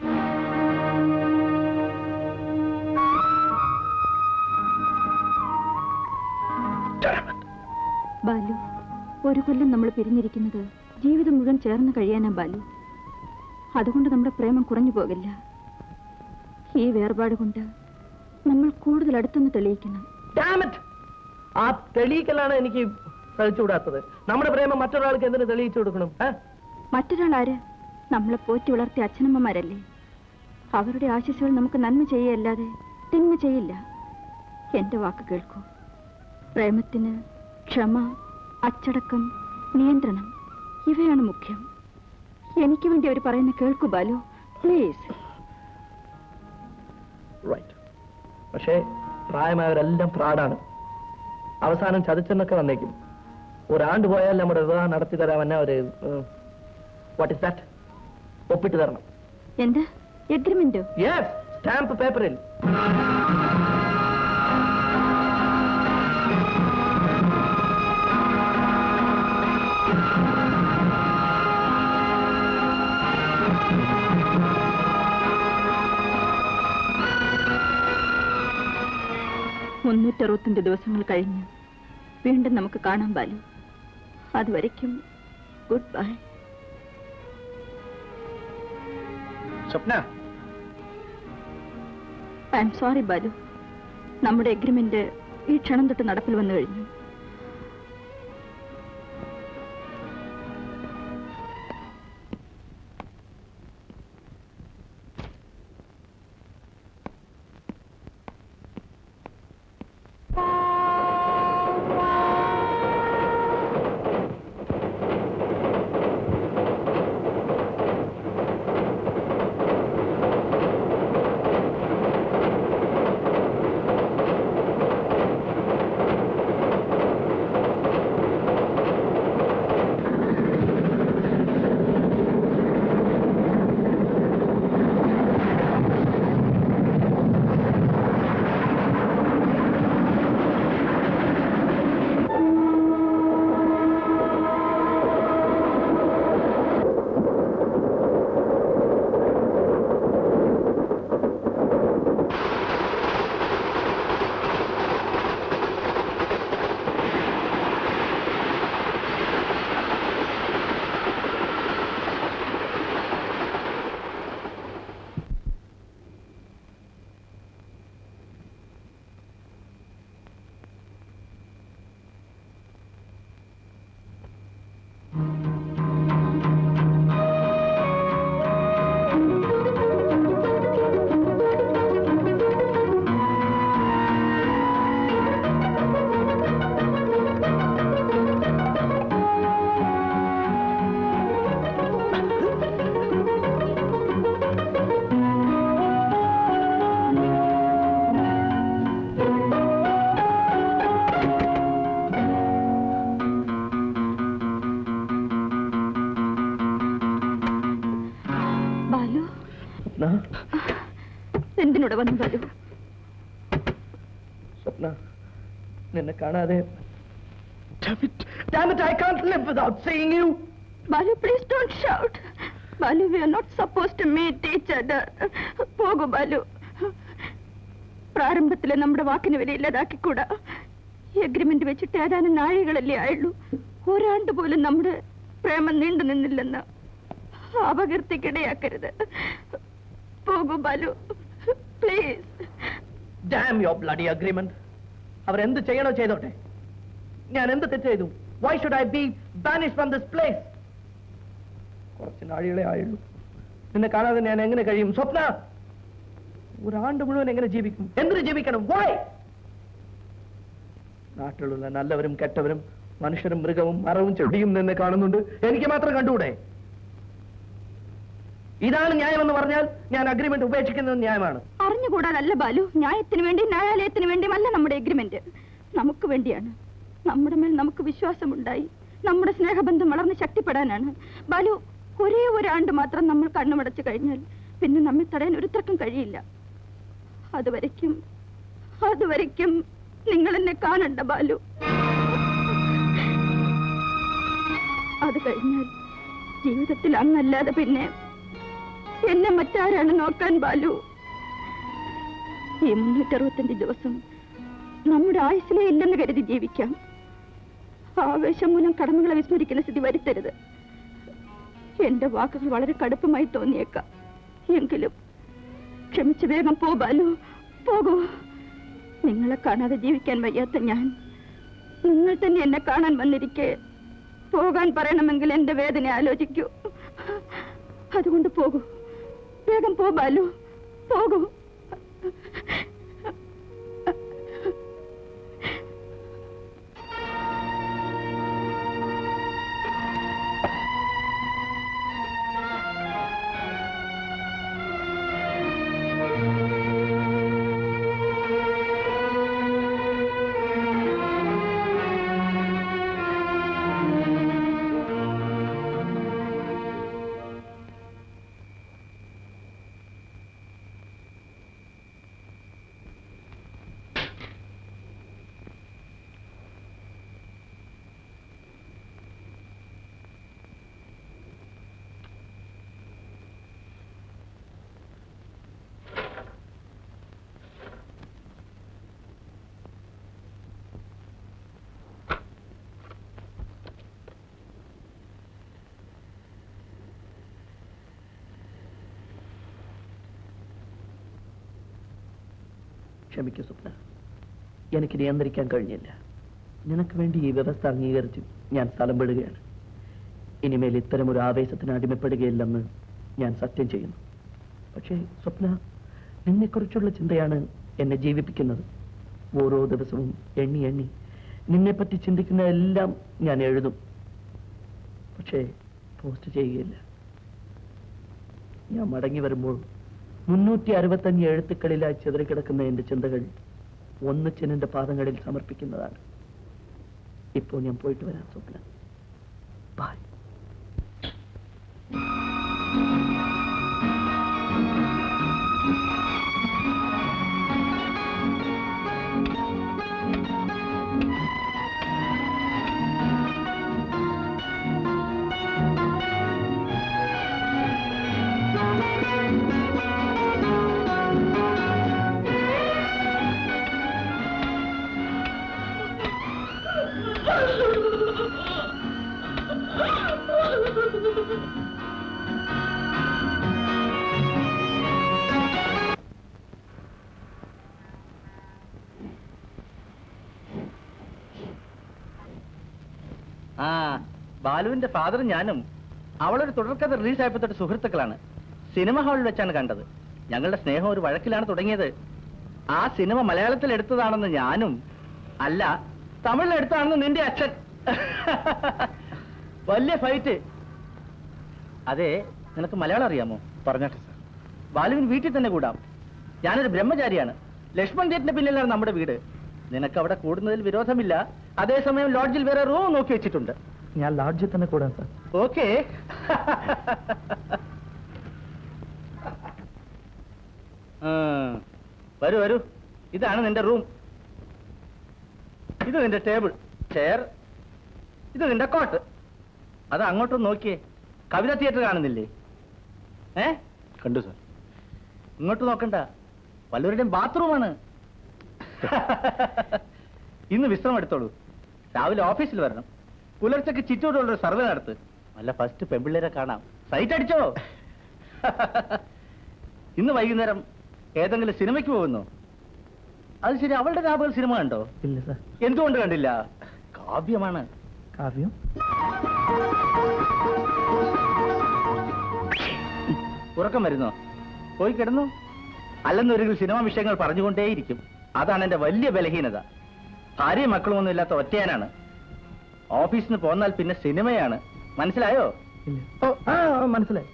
ബാലു ഒരു കൊല്ലം നമ്മൾ പിരിഞ്ഞിരിക്കുന്നത് ജീവിതം മുഴുവൻ ചേർന്ന് കഴിയാനാ ബാലു അതുകൊണ്ട് നമ്മുടെ പ്രേമം കുറഞ്ഞു പോകില്ല ഈ വേർപാട് കൊണ്ട് നമ്മൾ കൂടുതൽ അടുത്തൊന്ന് തെളിയിക്കണം Damn it! ആ തെളിയിക്കലാണ് എനിക്ക് സഹിച്ചുകൂടാത്തത് നമ്മുടെ പ്രേമം മറ്റൊരാൾക്ക് എന്തിനു തെളിയിച്ചു കൊടുക്കണം ഏ? മറ്റൊരാൾ ആര് നമ്മളെ പോറ്റി വളർത്തിയ അച്ഛനമ്മമാരല്ലേ അവരുടെ ആശിസുകൾ നമുക്ക് നന്മ ചെയ്യല്ലാതെ തിന്മ ചെയ്യില്ല എന്റെ വാക്ക് കേൾക്കൂ പ്രേമത്തിന് ക്ഷമ അച്ചടക്കം നിയന്ത്രണം ഇവയാണ് മുഖ്യം എനിക്ക് വേണ്ടി അവർ പറയുന്ന കേൾക്കൂ ബാലു പ്ലീസ് റൈറ്റ് പക്ഷേ പ്രായമായവരെല്ലാം ഫ്രാഡാണ് അവസാനം ചതിച്ചെന്നൊക്കെ വന്നേക്കും ഒരാണ്ട് പോയാൽ നമ്മുടെ വിവാഹം നടത്തി തരാമെന്നെ ഒരു വാട്ട് ഇസ് ദാറ്റ് ഒപ്പിട്ട് തരണം എന്താ എഗ്രിമെന്റോ യെസ് സ്റ്റാമ്പ് പേപ്പറിൽ മുന്നൂറ്ററുപത്തഞ്ച് ദിവസങ്ങൾ കഴിഞ്ഞ് വീണ്ടും നമുക്ക് കാണാൻ ബാലു അതുവരയ്ക്കും good bye Swapna I am sorry Balu നമ്മുടെ എഗ്രിമെന്റ് ഈ ക്ഷണം തൊട്ട് നടപ്പിൽ വന്നു കഴിഞ്ഞു ബാലു സ്വപ്ന നിന്നെ കാണാതെ Damn it, I can't live without seeing you. Balu please don't shout Balu we are not suppose to meet each other പോകൂ ബാലു പ്രാരംഭത്തിലെ നമ്മുടെ വാക്കിന് വില ഇല്ലാതാക്കിക്കൂടാ ഈ അഗ്രിമെന്റ് വെച്ചിട്ട് ഏതാനും നാഴികളല്ലേ ആയുള്ളൂ ഒരാണ്ട് പോലും നമ്മുടെ പ്രേമം നീണ്ടു നിന്നില്ലെന്ന് അപകീർത്തിക്കിടയാക്കരുത് പോകൂ Balu please Damn your bloody agreement. അവരെന്ത് ചെയ്യണോ ചെയ്തോട്ടെ ഞാൻ എന്ത് തെറ്റ് ചെയ്തു why should I be banish from this place കുറച്ച് നാഴികളെ ആയുള്ളൂ നിന്നെ കാണാതെ ഞാൻ എങ്ങനെ കഴിയും സ്വപ്ന ഒരാണ്ട് മുഴുവൻ എങ്ങനെ ജീവിക്കും എന്തിനു ജീവിക്കണം വൈ നാട്ടിലുള്ള നല്ലവരും കെട്ടവരും മനുഷ്യരും മൃഗവും മരവും ചെടിയും നിന്നെ കാണുന്നുണ്ട് എനിക്ക് മാത്രം കണ്ടുകൂടെ ഇതാണ് ന്യായമെന്ന് പറഞ്ഞാൽ ഞാൻ അഗ്രിമെന്റ് ഉപേക്ഷിക്കുന്നത് ന്യായമാണ് അറിഞ്ഞുകൂടാതല്ല ബാലു ന്യായത്തിന് വേണ്ടി ന്യായാലയത്തിന് വേണ്ടിയുമല്ല നമ്മുടെ എഗ്രിമെന്റ് നമുക്ക് വേണ്ടിയാണ് നമ്മുടെ മേൽ നമുക്ക് വിശ്വാസമുണ്ടായി നമ്മുടെ സ്നേഹബന്ധം വളർന്ന് ശക്തിപ്പെടാനാണ് ബാലു ഒരേ ഒരാണ്ട് മാത്രം നമ്മൾ കണ്ണുമടച്ചു കഴിഞ്ഞാൽ പിന്നെ നമ്മെ തടയാൻ ഒരുത്തർക്കും കഴിയില്ല അതുവരയ്ക്കും അതുവരയ്ക്കും നിങ്ങൾ എന്നെ കാണണ്ട ബാലു അത് കഴിഞ്ഞാൽ ജീവിതത്തിൽ അങ്ങല്ലാതെ പിന്നെ എന്നെ മറ്റാരാണ് നോക്കാൻ ബാലു ഈ മുന്നൂറ്ററുപത്തഞ്ച് ദിവസം നമ്മുടെ ആയുസിലേ ഇല്ലെന്ന് കരുതി ജീവിക്കാം ആവേശം മൂലം കടമകളെ വിസ്മരിക്കുന്ന സ്ഥിതി വരുത്തരുത് എന്റെ വാക്കുകൾ വളരെ കടുപ്പമായി തോന്നിയേക്കാം എങ്കിലും ക്ഷമിച്ച് വേഗം പോ ബാലു പോകൂ നിങ്ങളെ കാണാതെ ജീവിക്കാൻ വയ്യാത്ത ഞാൻ നിങ്ങൾ തന്നെ എന്നെ കാണാൻ വന്നിരിക്കെ പോകാൻ പറയണമെങ്കിൽ എന്റെ വേദന ആലോചിക്കൂ അതുകൊണ്ട് പോകൂ വേഗം പോ ബാലു പോകൂ ക്ഷമിക്കൂ സ്വപ്ന എനിക്ക് നിയന്ത്രിക്കാൻ കഴിഞ്ഞില്ല നിനക്ക് വേണ്ടി ഈ വ്യവസ്ഥ അംഗീകരിച്ച് ഞാൻ സ്ഥലം വിടുകയാണ് ഇനിമേൽ ഇത്തരം ഒരു ആവേശത്തിന് അടിമപ്പെടുകയില്ലെന്ന് ഞാൻ സത്യം ചെയ്യുന്നു പക്ഷേ സ്വപ്ന നിന്നെക്കുറിച്ചുള്ള ചിന്തയാണ് എന്നെ ജീവിപ്പിക്കുന്നത് ഓരോ ദിവസവും എണ്ണി എണ്ണി നിന്നെപ്പറ്റി ചിന്തിക്കുന്ന എല്ലാം ഞാൻ എഴുതും പക്ഷേ പോസ്റ്റ് ചെയ്യുകയില്ല ഞാൻ മടങ്ങി വരുമ്പോൾ മുന്നൂറ്റി അറുപത്തഞ്ച് എഴുത്തുക്കളിലായി ചിതറിക്കിടക്കുന്ന എന്റെ ചിന്തകൾ ഒന്നിച്ചെന്റെ പാദങ്ങളിൽ സമർപ്പിക്കുന്നതാണ് ഇപ്പോൾ ഞാൻ പോയിട്ട് വരാം സ്വപ്ന ബൈ ആ ബാലുവിന്റെ ഫാദർ ഞാനും അവളൊരു തുടർക്കഥ റിലീസ് ആയപ്പോ തൊട്ട് സുഹൃത്തുക്കളാണ് സിനിമ ഹാളിൽ വെച്ചാണ് കണ്ടത് ഞങ്ങളുടെ സ്നേഹം ഒരു വഴക്കിലാണ് തുടങ്ങിയത് ആ സിനിമ മലയാളത്തിൽ എടുത്തതാണെന്ന് ഞാനും അല്ല തമിഴിൽ എടുത്തതാണെന്ന് നിന്റെ അച്ഛൻ വലിയ ഫൈറ്റ് അതെ നിനക്ക് മലയാളം അറിയാമോ പറഞ്ഞാട്ടെ സാർ ബാലുവിൻ വീട്ടിൽ തന്നെ കൂടാം ഞാനൊരു ബ്രഹ്മചാരിയാണ് ലക്ഷ്മൺ ഗേറ്റിന്റെ പിന്നിലാണ് നമ്മുടെ വീട് നിനക്ക് അവിടെ കൂടുന്നതിൽ വിരോധമില്ല അതേസമയം ലോഡ്ജിൽ വേറെ റൂം നോക്കി വെച്ചിട്ടുണ്ട് ഞാൻ ലോഡ്ജിൽ തന്നെ കൂടാം സാർ ഓക്കെ വരൂ വരൂ ഇതാണ് നിന്റെ റൂം ഇത് നിന്റെ ടേബിൾ ചെയർ ഇത് നിന്റെ കോട്ട് അത് അങ്ങോട്ടും നോക്കിയേ കവിത തിയേറ്റർ കാണുന്നില്ലേ ഏ കണ്ടു സാർ ഇങ്ങോട്ട് നോക്കണ്ട വല്ലവരുടെയും ബാത്റൂമാണ് ഇന്ന് വിശ്രമം എടുത്തോളൂ രാവിലെ ഓഫീസിൽ വരണം പുലർച്ചയ്ക്ക് ചുറ്റോടുള്ള ഒരു സർവേ നടത്ത് നല്ല ഫസ്റ്റ് പെമ്പിള്ളേരെ കാണാം സൈറ്റ് അടിച്ചോ ഇന്ന് വൈകുന്നേരം ഏതെങ്കിലും സിനിമയ്ക്ക് പോകുന്നു അത് ശരി അവളുടെ രാപകൽ സിനിമ കണ്ടോ ഇല്ല സാർ എന്തുകൊണ്ട് കണ്ടില്ല കാവ്യമാണ് കാവ്യം ഉറക്കം വരുന്നോ പോയി കിടന്നു അല്ലെന്നൊരിക്കൽ സിനിമാ വിഷയങ്ങൾ പറഞ്ഞുകൊണ്ടേയിരിക്കും അതാണ് എന്റെ വലിയ ബലഹീനത ഭാര്യയും മക്കളും ഒന്നും ഇല്ലാത്ത ഒറ്റയാനാണ് ഓഫീസിൽ നിന്ന് പോന്നാൽ പിന്നെ സിനിമയാണ് മനസ്സിലായോ ഇല്ല ഓ ആ ആ, മനസ്സിലായി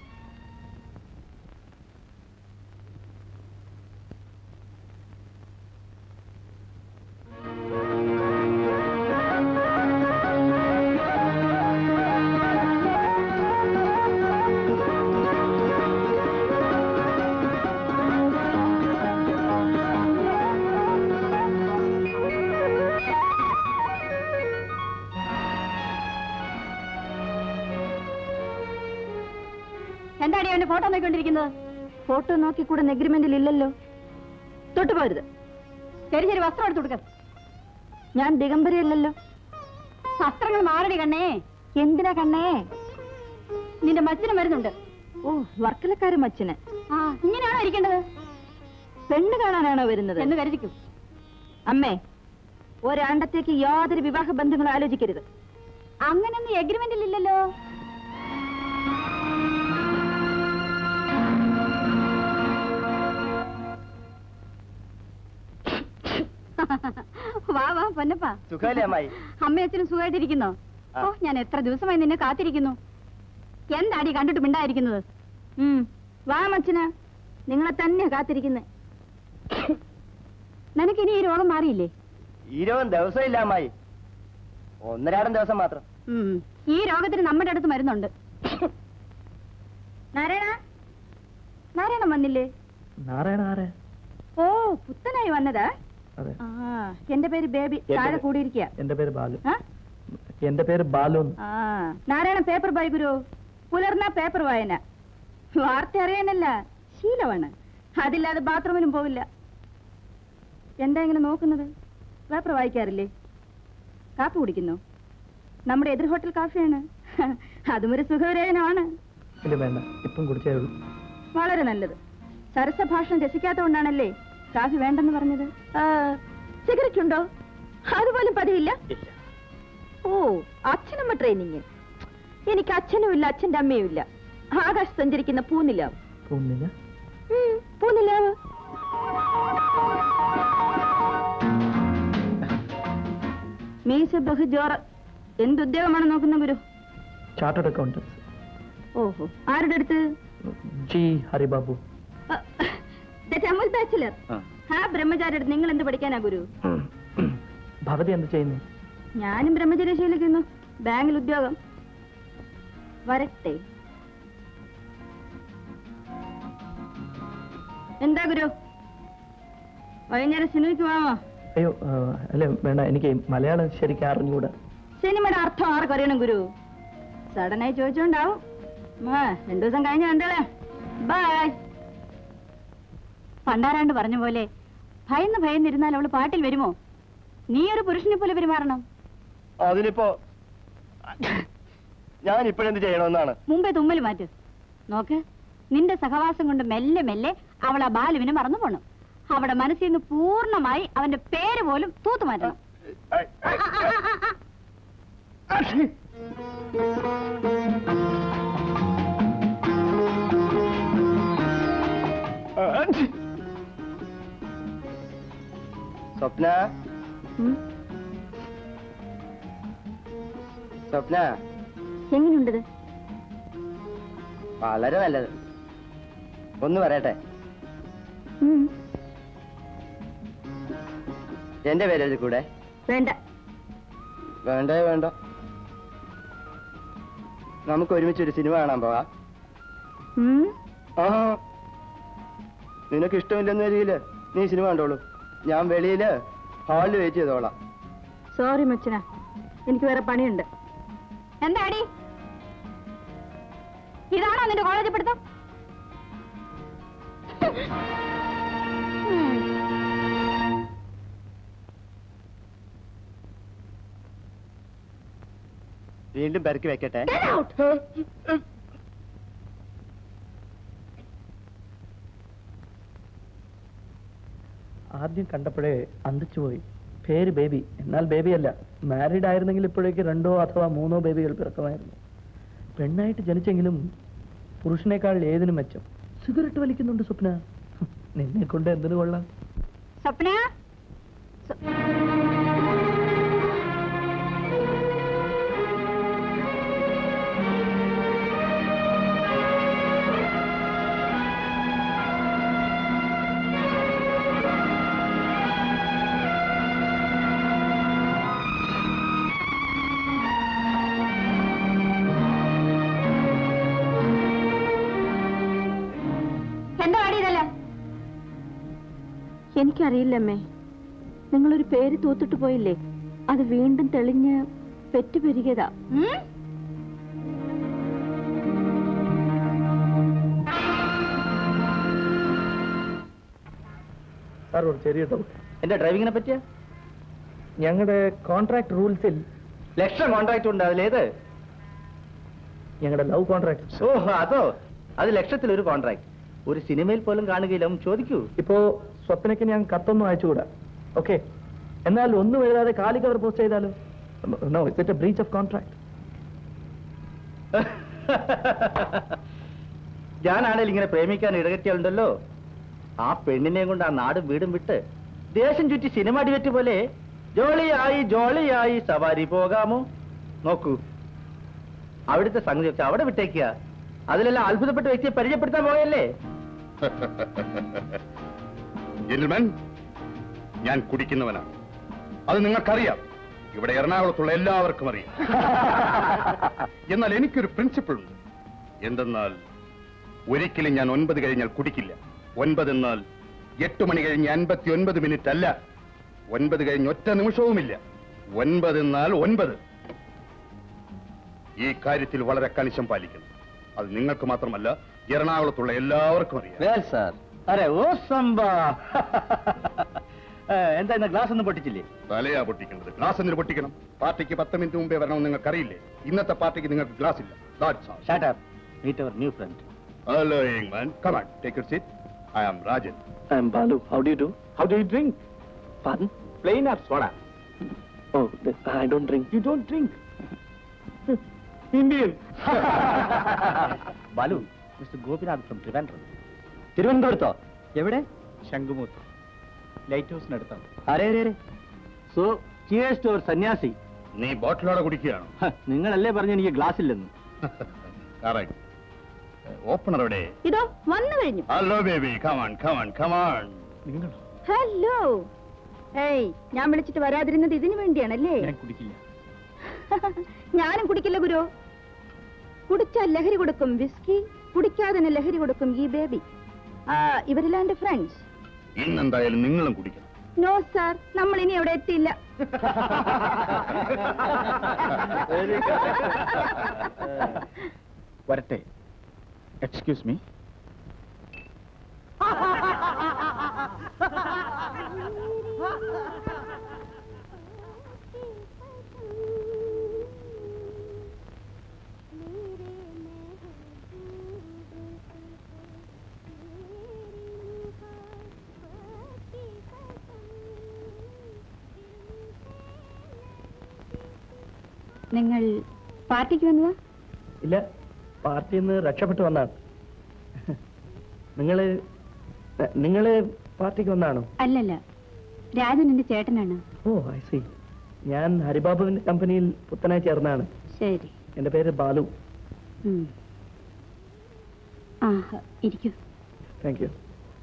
എന്താടി അവന്റെ ഫോട്ടോ നോക്കിക്കൊണ്ടിരിക്കുന്നത് ഫോട്ടോ നോക്കി കൂടെ എഗ്രിമെന്റിൽ ഇല്ലല്ലോ തൊട്ടു പോരുത് ശരി ശരി വസ്ത്രം എടുത്തു കൊടുക്ക ഞാൻ ദിഗംബരിയല്ലല്ലോ വസ്ത്രങ്ങൾ മാറടി കണ്ണേ എന്തിനാ കണ്ണേ നിന്റെ മച്ചിന് മരുന്നുണ്ട് ഓ വർക്കലക്കാരൻ മച്ചന് ആ ഇങ്ങനെയാണോ ഇരിക്കേണ്ടത് പെണ്ണ് കാണാനാണോ വരുന്നത് എന്ന് കരുതിക്കും അമ്മേ ഒരാണ്ടത്തേക്ക് യാതൊരു വിവാഹ ബന്ധങ്ങളും ആലോചിക്കരുത് അങ്ങനൊന്നും എഗ്രിമെന്റിൽ ഇല്ലല്ലോ വാ വാ പൊന്നപ്പാ സുഖമല്ലേ അമ്മായി അമ്മയും അച്ഛനും സുഖമായിട്ടിരിക്കുന്നോ ആ. ഓ ഞാൻ എത്ര ദിവസമായി നിന്നെ കാത്തിരിക്കുന്നു എന്താടി കണ്ടിട്ട് മിണ്ടായിരിക്കുന്നത് ഉം വാ മച്ചന നിങ്ങളെ തന്നെയാ കാത്തിരിക്കുന്നത് നിനക്കിനി ഈ രോഗം മാറിയില്ലേ ഈരോൻ ദിവസം ഇല്ല അമ്മായി ഒന്നരാടം ദിവസം മാത്രം ഉം. ഈ രോഗത്തിന് നമ്മുടെ അടുത്ത് മരുന്നുണ്ട് നാരായണ നാരായണൻ വന്നില്ലേ നാരായണ ആരെ ഓ പുത്തനായി വന്നതാ അതെ ആ എന്റെ പേര് ബേബി എന്റെ താഴെ പേര്- കൂടിയിരിക്കുക എന്റെ പേര് ബാലു ആ? എന്റെ പേര് ബാലു ആ നാരായണ പേപ്പർ ബൈ ഗുരു പുലർന്ന പേപ്പർ വായന വാർത്ത അറിയാനല്ല ശീലമാണ് അതില്ലാതെ ബാത്റൂമിനും പോവില്ല എന്താ ഇങ്ങനെ നോക്കുന്നത് പേപ്പർ വായിക്കാറില്ലേ കാപ്പി കുടിക്കുന്നു നമ്മുടെ എതിർ ഹോട്ടൽ കാഫിയാണ് അതും ഒരു സുഖവിരേചനമാണ് ഇല്ല വേണ്ട ഇപ്പം കുടിച്ചേ ഉള്ളൂ വളരെ നല്ലത് സരസഭാഷണം രസിക്കാത്തതുകൊണ്ടാണല്ലേ കാഫി വേണ്ടെന്ന് പറഞ്ഞത് ആ, സിഗരറ്റ് ഉണ്ടോ അതുപോലും പതിവില്ല ഓ അച്ഛനമ്മ ട്രെയിനിങ് എനിക്ക് അച്ഛനും ഇല്ല അച്ഛന്റെ അമ്മയും ഇല്ല ആകാശത്ത് സഞ്ചരിക്കുന്ന പൂനിലാവ് തോന്നുന്നില്ല ഉം, പൂനിലാവ് മീശ ബഹുജോറ് എന്തുദ്യോഗമാണ് നോക്കുന്ന ഗുരു ചാർട്ടേഡ് അക്കൗണ്ടൻസ് ഓഹോ ആരുടെ അടുത്ത് ജി ഹരിബാബു അമുൽ ബാച്ചിലർ ആ ബ്രഹ്മചാരി അടുത്ത് നിങ്ങൾ എന്ത് പഠിക്കാനാ ഗുരു ഭവതി എന്ത് ചെയ്യുന്നു ഞാനും ബ്രഹ്മചര്യശീലിക്കുന്നു ബാങ്കിൽ ഉദ്യോഗം വരട്ടെ എന്താ ഗുരു വൈകുന്നേരം സിനിമയ്ക്ക് പോവാമോ അയ്യോ ആ, അല്ല വേണ്ട എനിക്ക് മലയാളം ശരിക്കും അറിഞ്ഞുകൂടാ സിനിമയുടെ അർത്ഥം ആർക്കറിയണം ഗുരു സഡനായി ചോദിച്ചോണ്ടാവും ആ രണ്ടു ദിവസം കഴിഞ്ഞ് കണ്ടോളെ ബൈ പണ്ടാരാണ്ട് പറഞ്ഞ പോലെ ഭയന്ന് ഭയന്നിരുന്നാൽ അവള് പാട്ടിൽ വരുമോ നീ ഒരു പുരുഷനെ പോലെ പെരുമാറണം അതിനിപ്പോ ഞാൻ ഇപ്പോഴെന്ത് ചെയ്യണമെന്നാണ് മുമ്പേ തുമ്മൽ മാറ്റ് നോക്ക് നിന്റെ സഹവാസം കൊണ്ട് മെല്ലെ മെല്ലെ അവൾ ആ ബാലുവിനെ മറന്നു പോണം അവിടെ മനസ്സിൽ നിന്ന് പൂർണ്ണമായി അവന്റെ പേര് പോലും തൂത്തു മാറ്റണം സ്വപ്ന സ്വപ്ന എങ്ങനെയുണ്ടത് വളരെ നല്ലത് ഒന്ന് പറയട്ടെ എന്റെ പേരെഴുതി കൂടെ വേണ്ട വേണ്ടേ വേണ്ട നമുക്ക് ഒരുമിച്ച് ഒരു സിനിമ കാണാൻ പോവാ ഉം. ആ നിനക്ക് ഇഷ്ടമില്ലെന്ന് വരികില് നീ സിനിമ കണ്ടോളൂ ഞാൻ വെളിയില് ഹാളിൽ വെയിറ്റ് ചെയ്തോളാം സോറി മച്ചന എനിക്ക് വേറെ പണിയുണ്ട് എന്താടി ഇതാണോ നിന്റെ കോളേജിൽ പഠിത്തം വീണ്ടും പെരക്കി വെക്കട്ടെ ആദ്യം കണ്ടപ്പോഴേ അന്തിച്ചു പോയി പേര് ബേബി എന്നാൽ ബേബി അല്ല മാരീഡ് ആയിരുന്നെങ്കിൽ ഇപ്പോഴേക്ക് രണ്ടോ അഥവാ മൂന്നോ ബേബികൾ പിറക്കുമായിരുന്നു പെണ്ണായിട്ട് ജനിച്ചെങ്കിലും പുരുഷനേക്കാൾ ഏതിനും മെച്ചം സിഗരറ്റ് വലിക്കുന്നുണ്ട് സ്വപ്ന നിന്നെ കൊണ്ട് എന്തിനു കൊള്ളാം സ്വപ്ന എന്താ അടി ഇതെല്ലാം എനിക്കറിയില്ലമ്മേ നിങ്ങളൊരു പേര് തൂത്തിട്ട് പോയില്ലേ അത് വീണ്ടും തെളിഞ്ഞ് പെറ്റുപെരുകിയതാ ഉം? സാർ ഒരു ചെറിയ ഡൗട്ട് എന്റെ ഡ്രൈവിങ്ങിനെ പറ്റിയ ഞങ്ങളുടെ കോൺട്രാക്ട് റൂൾസിൽ ലക്ഷം കോൺട്രാക്ട് ഉണ്ട് അതിലേത് ഞങ്ങളുടെ ലവ് കോൺട്രാക്ട് ഓ അതോ അത് ലക്ഷത്തിൽ ഒരു കോൺട്രാക്ട് ഒരു സിനിമയിൽ പോലും കാണുകയില്ല ഒന്ന് ചോദിക്കൂ ഇപ്പോ സ്വപ്നയ്ക്ക് ഞാൻ കത്തൊന്നും അയച്ചുകൂടാ ഓക്കെ എന്നാൽ ഒന്നും എഴുതാതെ കാലി കവർ പോസ്റ്റ് ചെയ്താലോ no it a breach of contract ഞാനാണേലും ഇങ്ങനെ പ്രേമിക്കാൻ ഇടകറ്റിയാലുണ്ടല്ലോ ആ പെണ്ണിനെയും കൊണ്ട് ആ നാടും വീടും വിട്ട് ദേശം ചുറ്റി സിനിമ ഡിബേറ്റ് പോലെ ജോളിയായി ജോളിയായി സവാരി പോകാമോ നോക്കൂ അവിടുത്തെ സംഗതി വെച്ച് അവിടെ വിട്ടേക്കുക അതിലെല്ലാം അത്ഭുതപ്പെട്ട വ്യക്തിയെ പരിചയപ്പെടുത്താൻ പോയല്ലേ ജെന്റിൽമാൻ ഞാൻ കുടിക്കുന്നവനാണ് അത് നിങ്ങൾക്കറിയാം ഇവിടെ എറണാകുളത്തുള്ള എല്ലാവർക്കും അറിയാം എന്നാൽ എനിക്കൊരു പ്രിൻസിപ്പിൾ ഉണ്ട് എന്തെന്നാൽ ഒരിക്കലും ഞാൻ ഒൻപത് കഴിഞ്ഞാൽ കുടിക്കില്ല ഒൻപത് എന്നാൽ എട്ട് മണി കഴിഞ്ഞ് അൻപത്തി ഒൻപത് മിനിറ്റ് അല്ല ഒൻപത് കഴിഞ്ഞ് ഒറ്റ നിമിഷവുമില്ല ഒൻപത് എന്നാൽ ഒൻപത് ഈ കാര്യത്തിൽ വളരെ കണിശം പാലിക്കണം അത് നിങ്ങൾക്ക് മാത്രമല്ല എറണാകുളത്തുള്ള എല്ലാവർക്കും അറിയാം വേൽ സാർ അരെ ഓ സംബാ എന്താ ഇന്ന് ഗ്ലാസ് ഒന്നും പൊട്ടിച്ചില്ലേ തലയാ പൊട്ടിക്കേണ്ടത് ഗ്ലാസ് എന്തിനു പൊട്ടിക്കണം പാർട്ടിക്ക് പത്ത് മിനിറ്റ് മുമ്പേ വരണമെന്ന് നിങ്ങൾക്ക് അറിയില്ലേ ഇന്നത്തെ പാർട്ടിക്ക് നിങ്ങൾക്ക് ഗ്ലാസ് ഇല്ല That's all. Shut up meet our new friend Hello, young man. Come on, take your seat. I am Rajan. I am Balu how do you do how do you drink pardon plain or soda oh I don't drink you don't drink Indian Balu mister Gopinath from Trivandrum തിരുവനന്തപുരത്തോ എവിടെ ശംഖുമൂത്ത് light ഹൗസിനടുത്താണ് അരേ അരേ so cheers to our സന്യാസി നീ ബോട്ടിലോടെ കുടിക്കുകയാണോ ഹ, നിങ്ങളല്ലേ പറഞ്ഞു എനിക്ക് ഗ്ലാസ് ഇല്ലെന്ന് കറക്റ്റ് ഓപ്പണർ എവിടെ ഇതോ വന്നു കഴിഞ്ഞു hello baby come on come on come on നിങ്ങൾ ഹലോ ഏയ് ഞാൻ വിളിച്ചിട്ട് വരാതിരുന്നത് ഇതിനു വേണ്ടിയാണല്ലേ ഞാൻ കുടിക്കില്ല ഞാനും കുടിക്കില്ല ഗുരു കുടിച്ചാൽ ലഹരി കൊടുക്കും വിസ്കി കുടിക്കാതെ തന്നെ ലഹരി കൊടുക്കും ഈ ബേബി ആ, ഇവരെല്ലാം എന്റെ ഫ്രണ്ട്സ് ഇന്നെന്തായാലും നിങ്ങളും കുടിക്കണം നോ സാർ നമ്മൾ ഇനി അവിടെ എത്തിയില്ല വരട്ടെ എക്സ്ക്യൂസ് മീ നിങ്ങൾ പാർട്ടിക്ക് വന്നതാ ഇല്ല പാർട്ടിയിൽ നിന്ന് രക്ഷപ്പെട്ടു വന്നാണ് നിങ്ങള് നിങ്ങള് പാർട്ടിക്ക് വന്നാണോ അല്ലല്ല രാജൻ എന്റെ ചേട്ടനാണ് ഓ ഐ സി ഞാൻ ഹരിബാബുവിന്റെ കമ്പനിയിൽ പുത്തനായി ചേർന്നാണ് ശരി എന്റെ പേര് ബാലു ഉം. ആ ഇരിക്കൂ താങ്ക് യു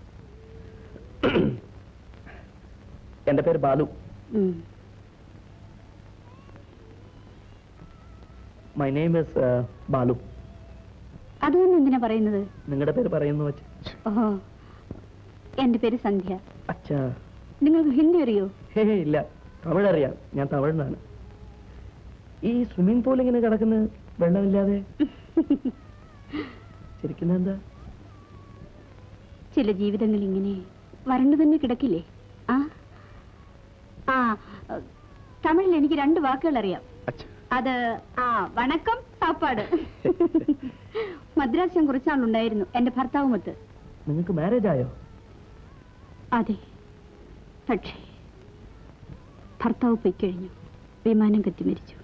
എന്റെ പേര് ബാലു ഉം. മൈ നെയിം ഇസ് ബാലു അതൊന്നും എന്തിനാ പറയുന്നത് നിങ്ങളുടെ പേര് പറയുന്നു വെച്ച് ഓഹോ എന്റെ പേര് സന്ധ്യ അച്ഛാ നിങ്ങൾക്ക് ഹിന്ദി അറിയോ ഹേ ഹേ, ഇല്ല തമിഴ് അറിയാം ഞാൻ തമിഴ്നാണ് ഈ സ്വിമ്മിംഗ് പൂൾ ഇങ്ങനെ കിടക്കുന്ന വെള്ളമില്ലാതെ ശരിക്കും എന്താ ചില ജീവിതങ്ങൾ ഇങ്ങനെ വരണ്ടു തന്നെ കിടക്കില്ലേ ആ ആ തമിഴിൽ എനിക്ക് രണ്ട് വാക്കുകൾ അറിയാം അത് ആ വണക്കം സാപ്പാട് മദ്രാസ് ഞാൻ കുറച്ചാളുണ്ടായിരുന്നു എന്റെ ഭർത്താവുമൊത്ത് നിങ്ങൾക്ക് മാരേജ് ആയോ അതെ പക്ഷേ ഭർത്താവ് പൊയ്ക്കഴിഞ്ഞു വിമാനം കത്തി മരിച്ചു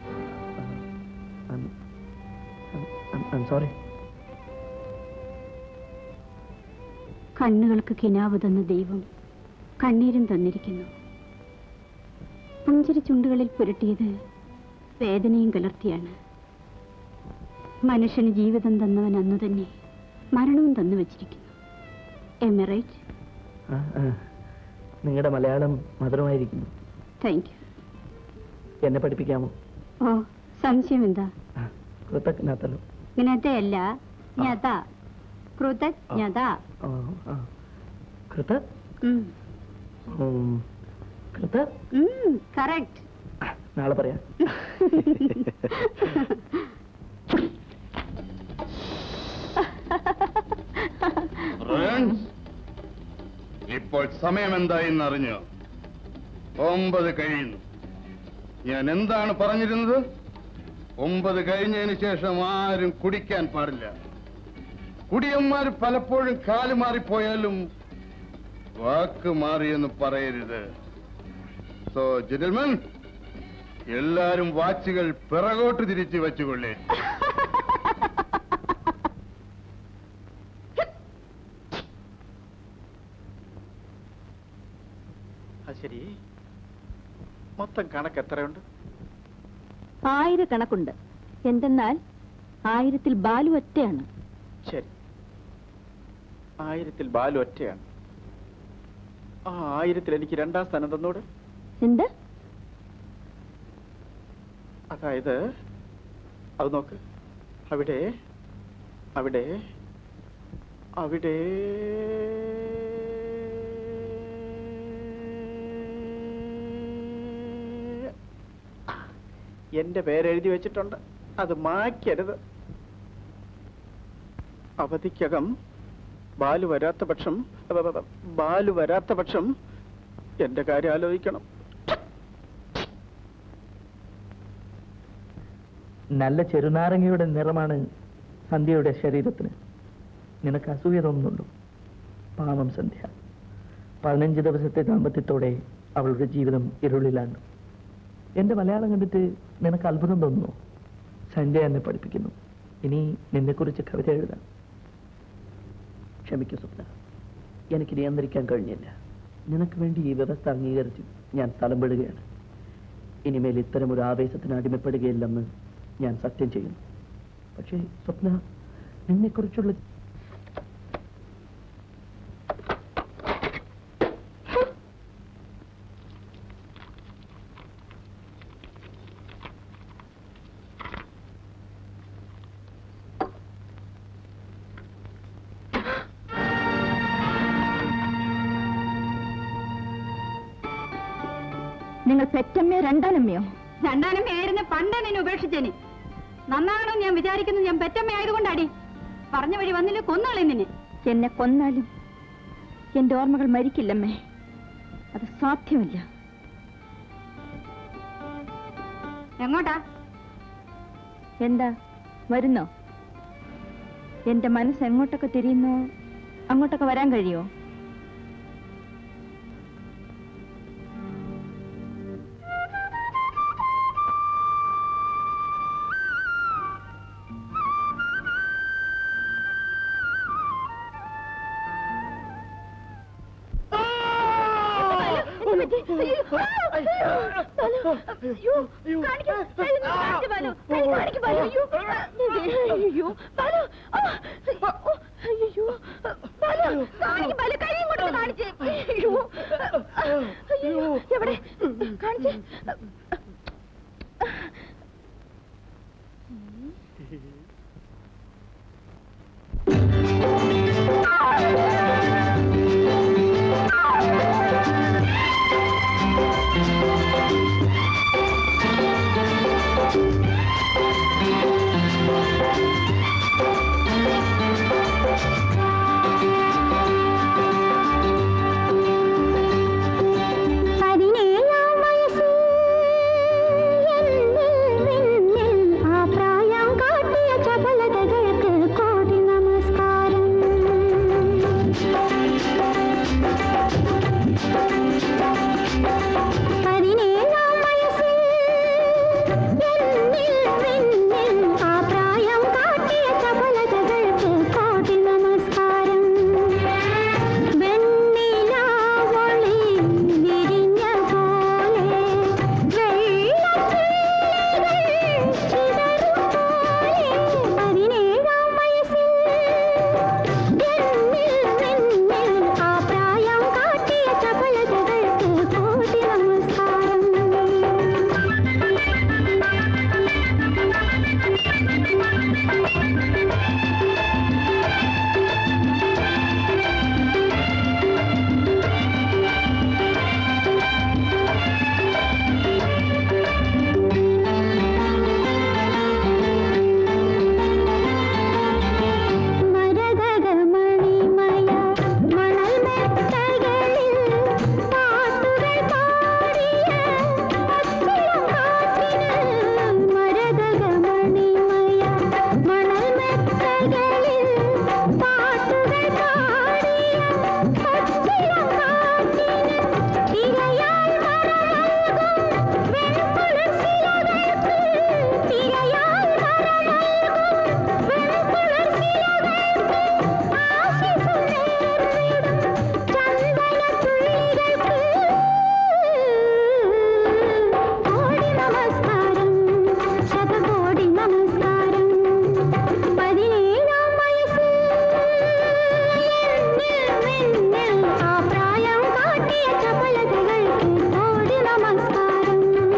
സോറി കണ്ണുകൾക്ക് കിനാവ് തന്ന ദൈവം കണ്ണീരും തന്നിരിക്കുന്നു പുഞ്ചിരി ചുണ്ടുകളിൽ പുരട്ടിയത് വേദനയും കലർത്തിയാണ് മനുഷ്യന് ജീവിതം തന്നവൻ അന്നു തന്നെ മരണവും തന്നു വച്ചിരിക്കുന്നു എം എ റൈറ്റ് നിങ്ങളുടെ മലയാളം മധുരമായിരിക്കുന്നു താങ്ക് യു എന്നെ പഠിപ്പിക്കാമോ ഓ സംശയം എന്താ കൃതജ്ഞതലു ജ്ഞതയല്ല ജ്ഞത കൃതജ്ഞത ആ, ആ. കൃത ഉം. ഉം, കൃത ഉം, correct. നാളെ പറയാം ഫ്രണ്ട്സ്, ഇപ്പോൾ സമയം എന്തായെന്ന് അറിഞ്ഞോ ഒമ്പത് കഴിയുന്നു ഞാൻ എന്താണ് പറഞ്ഞിരുന്നത് ഒമ്പത് കഴിഞ്ഞതിന് ശേഷം ആരും കുടിക്കാൻ പാടില്ല കുടിയന്മാർ പലപ്പോഴും കാല് മാറിപ്പോയാലും വാക്ക് മാറിയെന്ന് പറയരുത് സോ ജെന്റിൽമൻ എല്ലാരും വാച്ചുകൾ പിറകോട്ട് തിരിച്ചു വെച്ചുകൊള്ളേ അത് ശരി മൊത്തം കണക്ക് എത്രയുണ്ട് ആയിരക്കണക്കുണ്ട് എന്തെന്നാൽ ആയിരത്തിൽ ബാലു ഒറ്റയാണ് ശരി ആയിരത്തിൽ ബാലു ഒറ്റയാണ് ആ ആയിരത്തിൽ എനിക്ക് രണ്ടാം സ്ഥാനം തന്നോട് എന്ത് അതായത് അത് നോക്ക് അവിടെ അവിടെ അവിടെ എന്റെ പേരെഴുതി വെച്ചിട്ടുണ്ട് അത് മായ്ക്കരുത് അവധിക്കകം ബാലു വരാത്ത പക്ഷം അ, ബ, ബ, ബ, ബാലു വരാത്ത പക്ഷം എന്റെ കാര്യം ആലോചിക്കണം നല്ല ചെറുനാരങ്ങയുടെ നിറമാണ് സന്ധ്യയുടെ ശരീരത്തിന് നിനക്ക് അസൂയ തോന്നുന്നുണ്ടോ പാവം സന്ധ്യ പതിനഞ്ച് ദിവസത്തെ ദാമ്പത്യത്തോടെ അവളുടെ ജീവിതം ഇരുളിലാണ് എന്റെ മലയാളം കണ്ടിട്ട് നിനക്ക് അത്ഭുതം തോന്നുന്നു സന്ധ്യ എന്നെ പഠിപ്പിക്കുന്നു ഇനി നിന്നെക്കുറിച്ച് കവിത എഴുതാം ക്ഷമിക്കൂ സ്വപ്ന എനിക്ക് നിയന്ത്രിക്കാൻ കഴിഞ്ഞില്ല നിനക്ക് വേണ്ടി ഈ വ്യവസ്ഥ അംഗീകരിച്ച് ഞാൻ സ്ഥലം വിടുകയാണ് ഇനിമേൽ ഇത്തരം ഒരു ആവേശത്തിന് അടിമപ്പെടുകയില്ലെന്ന് ഞാൻ സത്യം ചെയ്യുന്നു പക്ഷേ സ്വപ്ന നിന്നെക്കുറിച്ചുള്ള നിങ്ങൾ പെറ്റമ്മയോ രണ്ടാനമ്മയോ രണ്ടാനമ്മയായിരുന്ന പണ്ട് നിന്നെ ഉപേക്ഷിച്ചേന് നന്നാകണമെന്ന് ഞാൻ വിചാരിക്കുന്നത് ഞാൻ പെറ്റമ്മയായതുകൊണ്ടാടി പറഞ്ഞ വഴി വന്നില്ല കൊന്നാളെ നിന്നെ എന്നെ കൊന്നാലും എന്റെ ഓർമ്മകൾ മരിക്കില്ലമ്മേ അത് സാധ്യമല്ല എങ്ങോട്ടാ എന്താ വരുന്നോ എന്റെ മനസ്സ് എങ്ങോട്ടൊക്കെ തിരിയുന്നോ അങ്ങോട്ടൊക്കെ വരാൻ കഴിയോ എവിടെ കാണിച്ചേ പതിനേഴാം വയസ്സിൽ എന്നിൽ ആ പ്രായം കാട്ടിയ ചപലതകൾക്ക് കോടി നമസ്കാരം പതിനേഴാം വയസ്സിൽ എന്നിൽ ആ പ്രായം കാട്ടിയ ചപലതകൾക്ക് കോടി നമസ്കാരം വെണ്ണിലാവൊളി വിരിഞ്ഞ പോലെ വെള്ളത്തുള്ളികൾ ചിതറും പോലെ പതിനേഴാം വയസ്സിൽ എന്നിൽ നിന്നിൽ ആ പ്രായം കാട്ടിയ ചപലതകൾക്ക് കോടി നമസ്കാരം മരതകമണിമയ മണൽ മെത്തകളിൽ പാട്ടുകൾ പാടിയ അച്ചിളം കാറ്റിന് മരതകമണിമയ മണൽ മെത്തകളിൽ പാട്ടുകൾ പാടിയ അച്ചിളം കാറ്റിന് തിരയാൽ മറനൽകും വെൺപുലർശിലകൾക്ക് തിരയാൽ മറനൽകും വെൺപുലർശിലകൾക്ക് ആശിസു നേർന്നിടും ചന്ദനത്തുള്ളികൾക്ക് കോടി നമസ്കാരം ശതകോടി നമസ്കാരം പതിനേഴാം വയസ്സിൽ എന്നിൽ നിന്നിൽ ആ പ്രായം കാട്ടിയ ചപലതകൾക്ക് കോടി നമസ്കാരം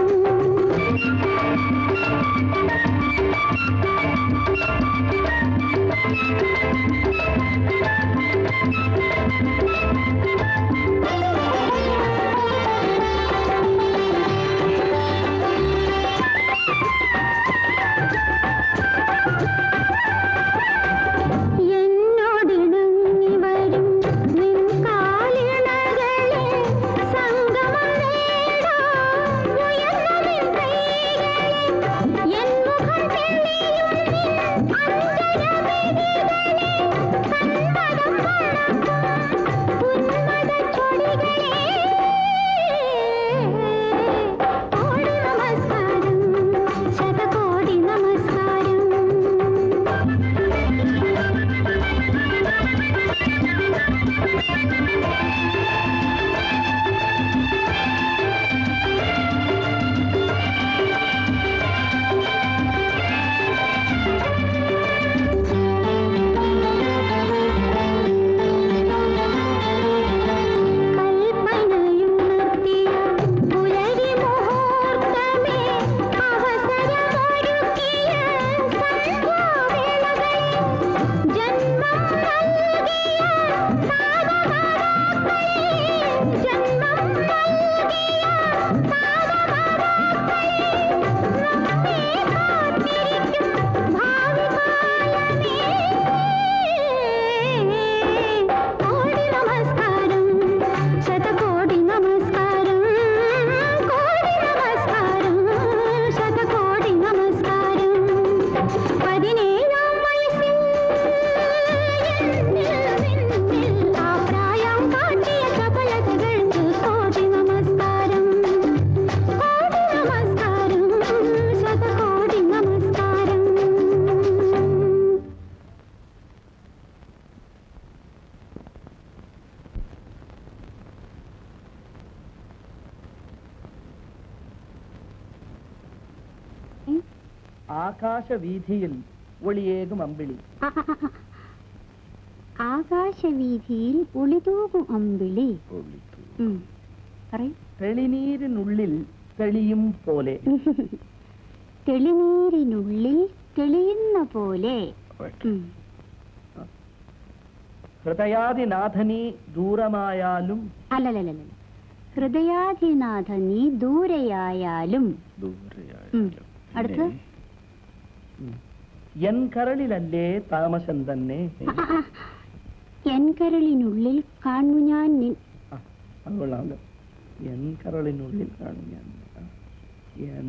എന്നോടിണങ്ങി വരും നിൻ കാലിണകളെ സംഗമം നേടാൻ ഉയർന്ന നിൻ കൈകളെ എൻ മുഖം തെളിയും നിൻ അഞ്ജനമെതികളെ കൺമദം മണക്കും ഉന്മദച്ചൊടികളെ കോടി നമസ്കാരം ശതകോടി നമസ്കാരം കൽപ്പനയുണർത്തിയ പുലരി മുഹൂർത്തമേ അവസരമൊരുക്കിയ സന്ധ്യാവേളകളെ ജന്മം നൽകിയ പാവമാതാക്കളെ ജന്മം നൽകിയ പാവമാതാക്കളെ നമ്മെ കാത്തിരിക്കും ഭാവി കാലമേ കോടി നമസ്കാരം ശതകോടി നമസ്കാരം കോടി നമസ്കാരം ശതകോടി നമസ്കാരം പതിനേഴാം വയസ്സിൽ എന്നിൽ നിന്നിൽ ആ പ്രായം കാട്ടിയ ചപലതകൾക്ക് കോടി നമസ്കാരം കോടി നമസ്കാരം ശതകോടി നമസ്കാരം ആകാശവീഥിയിൽ ഒളിയേകും അമ്പിളി ആകാശവീഥിയിൽ ഒളിതൂകും അമ്പിളി ഉം. പറയ്. തെളിനീരിനുള്ളിൽ തെളിയും പോലെ തെളിനീരിനുള്ളിൽ തെളിയുന്ന പോലെ ഉം. ഹൃദയാദിനാഥനി ദൂരമായാലും അല്ലല്ലല്ലല്ല ഹൃദയാധിനാഥ നീ ദൂരെയായാലും ഉം. അടുത്ത് എൻ കരളിലല്ലേ താമസം തന്നെ ആ, ആ. എൻ കരളിനുള്ളിൽ കാണു ഞാൻ നിൻ ആ, അത് കൊള്ളാമല്ലോ എൻ കരളിനുള്ളിൽ കാണും ഞാൻ ആ, എൻ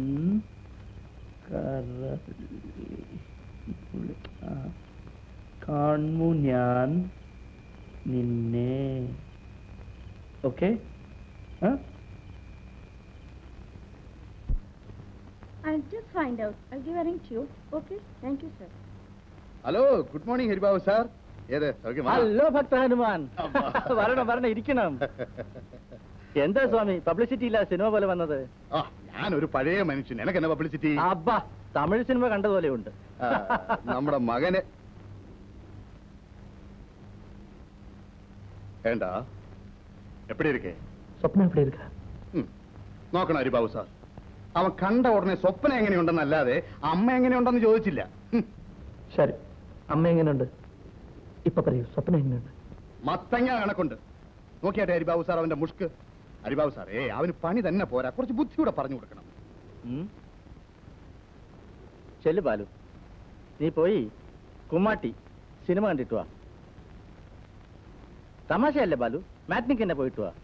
കരളിനുള്ളിൽ ആ, കാണു ഞാൻ നിന്നെ okay I'll just find out. I'll give a ring to you. Okay? Thank you, sir. Hello good morning Haribabu sir ഏത് സൗഖ്യമാ ഹലോ ഭക്ത ഹനുമാൻ അബ്ബാ. വരണം വരണം ഇരിക്കണം എന്താ സ്വാമി പബ്ലിസിറ്റി ഇല്ല സിനിമ പോലെ വന്നത് ആ ഞാനൊരു പഴയ മനുഷ്യൻ എനക്ക് എന്നെ പബ്ലിസിറ്റി അബ്ബാ തമിഴ് സിനിമ കണ്ടതുപോലെ ഉണ്ട് ആ, നമ്മുടെ മകനെ ഏണ്ടാ എപ്പടി ഇരിക്കേ സ്വപ്നം എവിടെ ഇരിക്ക ഉം. നോക്കണം ഹരിബാബു സാർ അവൻ കണ്ട ഉടനെ സ്വപ്നം എങ്ങനെയുണ്ടെന്നല്ലാതെ അമ്മ എങ്ങനെയുണ്ടെന്ന് ചോദിച്ചില്ല ഉം. ശരി അമ്മ എങ്ങനെയുണ്ട് ഇപ്പൊ പറയൂ സ്വപ്നം എങ്ങനെയുണ്ട് മത്തങ്ങ കണക്കുണ്ട് നോക്കിയാട്ടെ ഹരിബാബു സാർ അവന്റെ മുഷ്ക് ഹരിബാബു സാർ ഏ അവന് പണി തന്നെ പോരാ കുറച്ച് ബുദ്ധിയൂടെ പറഞ്ഞു കൊടുക്കണം ഉം. ചെല്ലു ബാലു നീ പോയി കുമ്മാട്ടി സിനിമ കണ്ടിട്ട് വാ തമാശയല്ലേ ബാലു മാറ്റ്നിക്ക് തന്നെ പോയിട്ട് വാ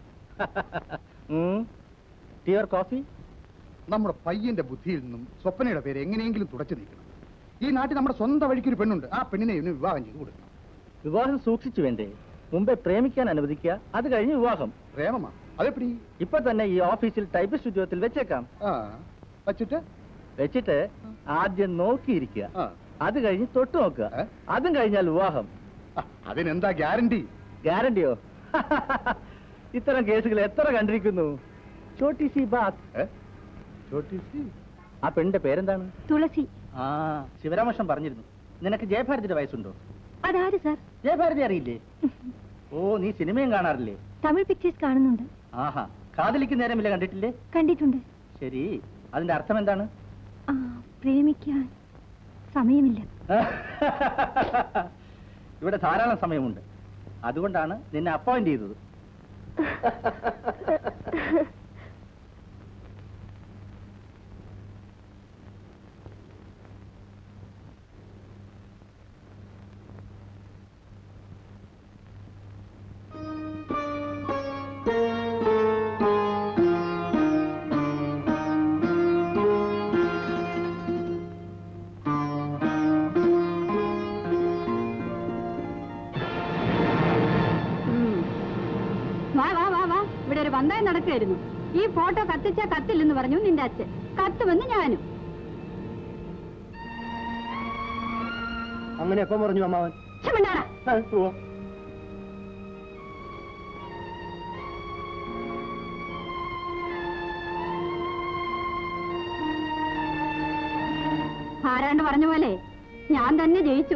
ടീ ഓർ കോഫി നമ്മുടെ പയ്യന്റെ ബുദ്ധിയിൽ നിന്നും സ്വപ്നയുടെ പേര് എങ്ങനെയെങ്കിലും തുടച്ചു നീക്കണം ഈ നാട്ടിൽ നമ്മുടെ സ്വന്തം വഴിക്ക് ഒരു പെണ്ണുണ്ട് ആ പെണ്ണിനെ ഇവന് വിവാഹം ചെയ്തു കൊടുക്കണം വിവാഹം സൂക്ഷിച്ചു വേണ്ടേ മുമ്പേ പ്രേമിക്കാൻ അനുവദിക്കുക അത് കഴിഞ്ഞ് വിവാഹം പ്രേമമാ അതെപ്പടി ഇപ്പൊ തന്നെ ഈ ഓഫീസിൽ ടൈപ്പിസ്റ്റ് ഉദ്യോഗത്തിൽ വെച്ചേക്കാം ആ വച്ചിട്ട് വെച്ചിട്ട് ആദ്യം നോക്കിയിരിക്കുക ആ അത് കഴിഞ്ഞ് തൊട്ട് നോക്കുക ഏ? അതും കഴിഞ്ഞാൽ വിവാഹം ആ, അതിനെന്താ ഗ്യാരണ്ടി ഗ്യാരണ്ടിയോ ഇത്തരം കേസുകൾ എത്ര കണ്ടിരിക്കുന്നു ചോട്ടി സി ബാത് ഏ? ചോട്ടീസി? ആ പെണ്ണിന്റെ പേരെന്താണ് തുളസി ആ ശിവരാമകൃഷ്ണൻ പറഞ്ഞിരുന്നു നിനക്ക് ജയഭാരതിയുടെ വയസ്സുണ്ടോ അതാര് സാർ ജയഭാരതി അറിയില്ലേ ഓ നീ സിനിമയും കാണാറില്ലേ തമിഴ് പിക്ചേഴ്സ് കാണുന്നുണ്ട് ആഹാ കാതലിക്ക് നേരമില്ല കണ്ടിട്ടില്ലേ കണ്ടിട്ടുണ്ട് ശരി അതിന്റെ അർത്ഥം എന്താണ് ആ പ്രേമിക്കാൻ സമയമില്ല ഇവിടെ ധാരാളം സമയമുണ്ട് അതുകൊണ്ടാണ് നിന്നെ അപ്പോയിന്റ് ചെയ്തത് ഉം. വാ വാ വാ വാ ഇവിടെ ഒരു പന്തയം നടക്കുകയായിരുന്നു ഈ ഫോട്ടോ കത്തിച്ചാ കത്തില്ലെന്ന് പറഞ്ഞു നിന്റെ അച്ഛൻ കത്തുമെന്ന് ഞാനും അങ്ങനെ എപ്പം പറഞ്ഞു അമ്മാവൻ ചുമണ്ടാടാ ആരാണ്ട് പറഞ്ഞ പോലെ ഞാൻ തന്നെ ജയിച്ചു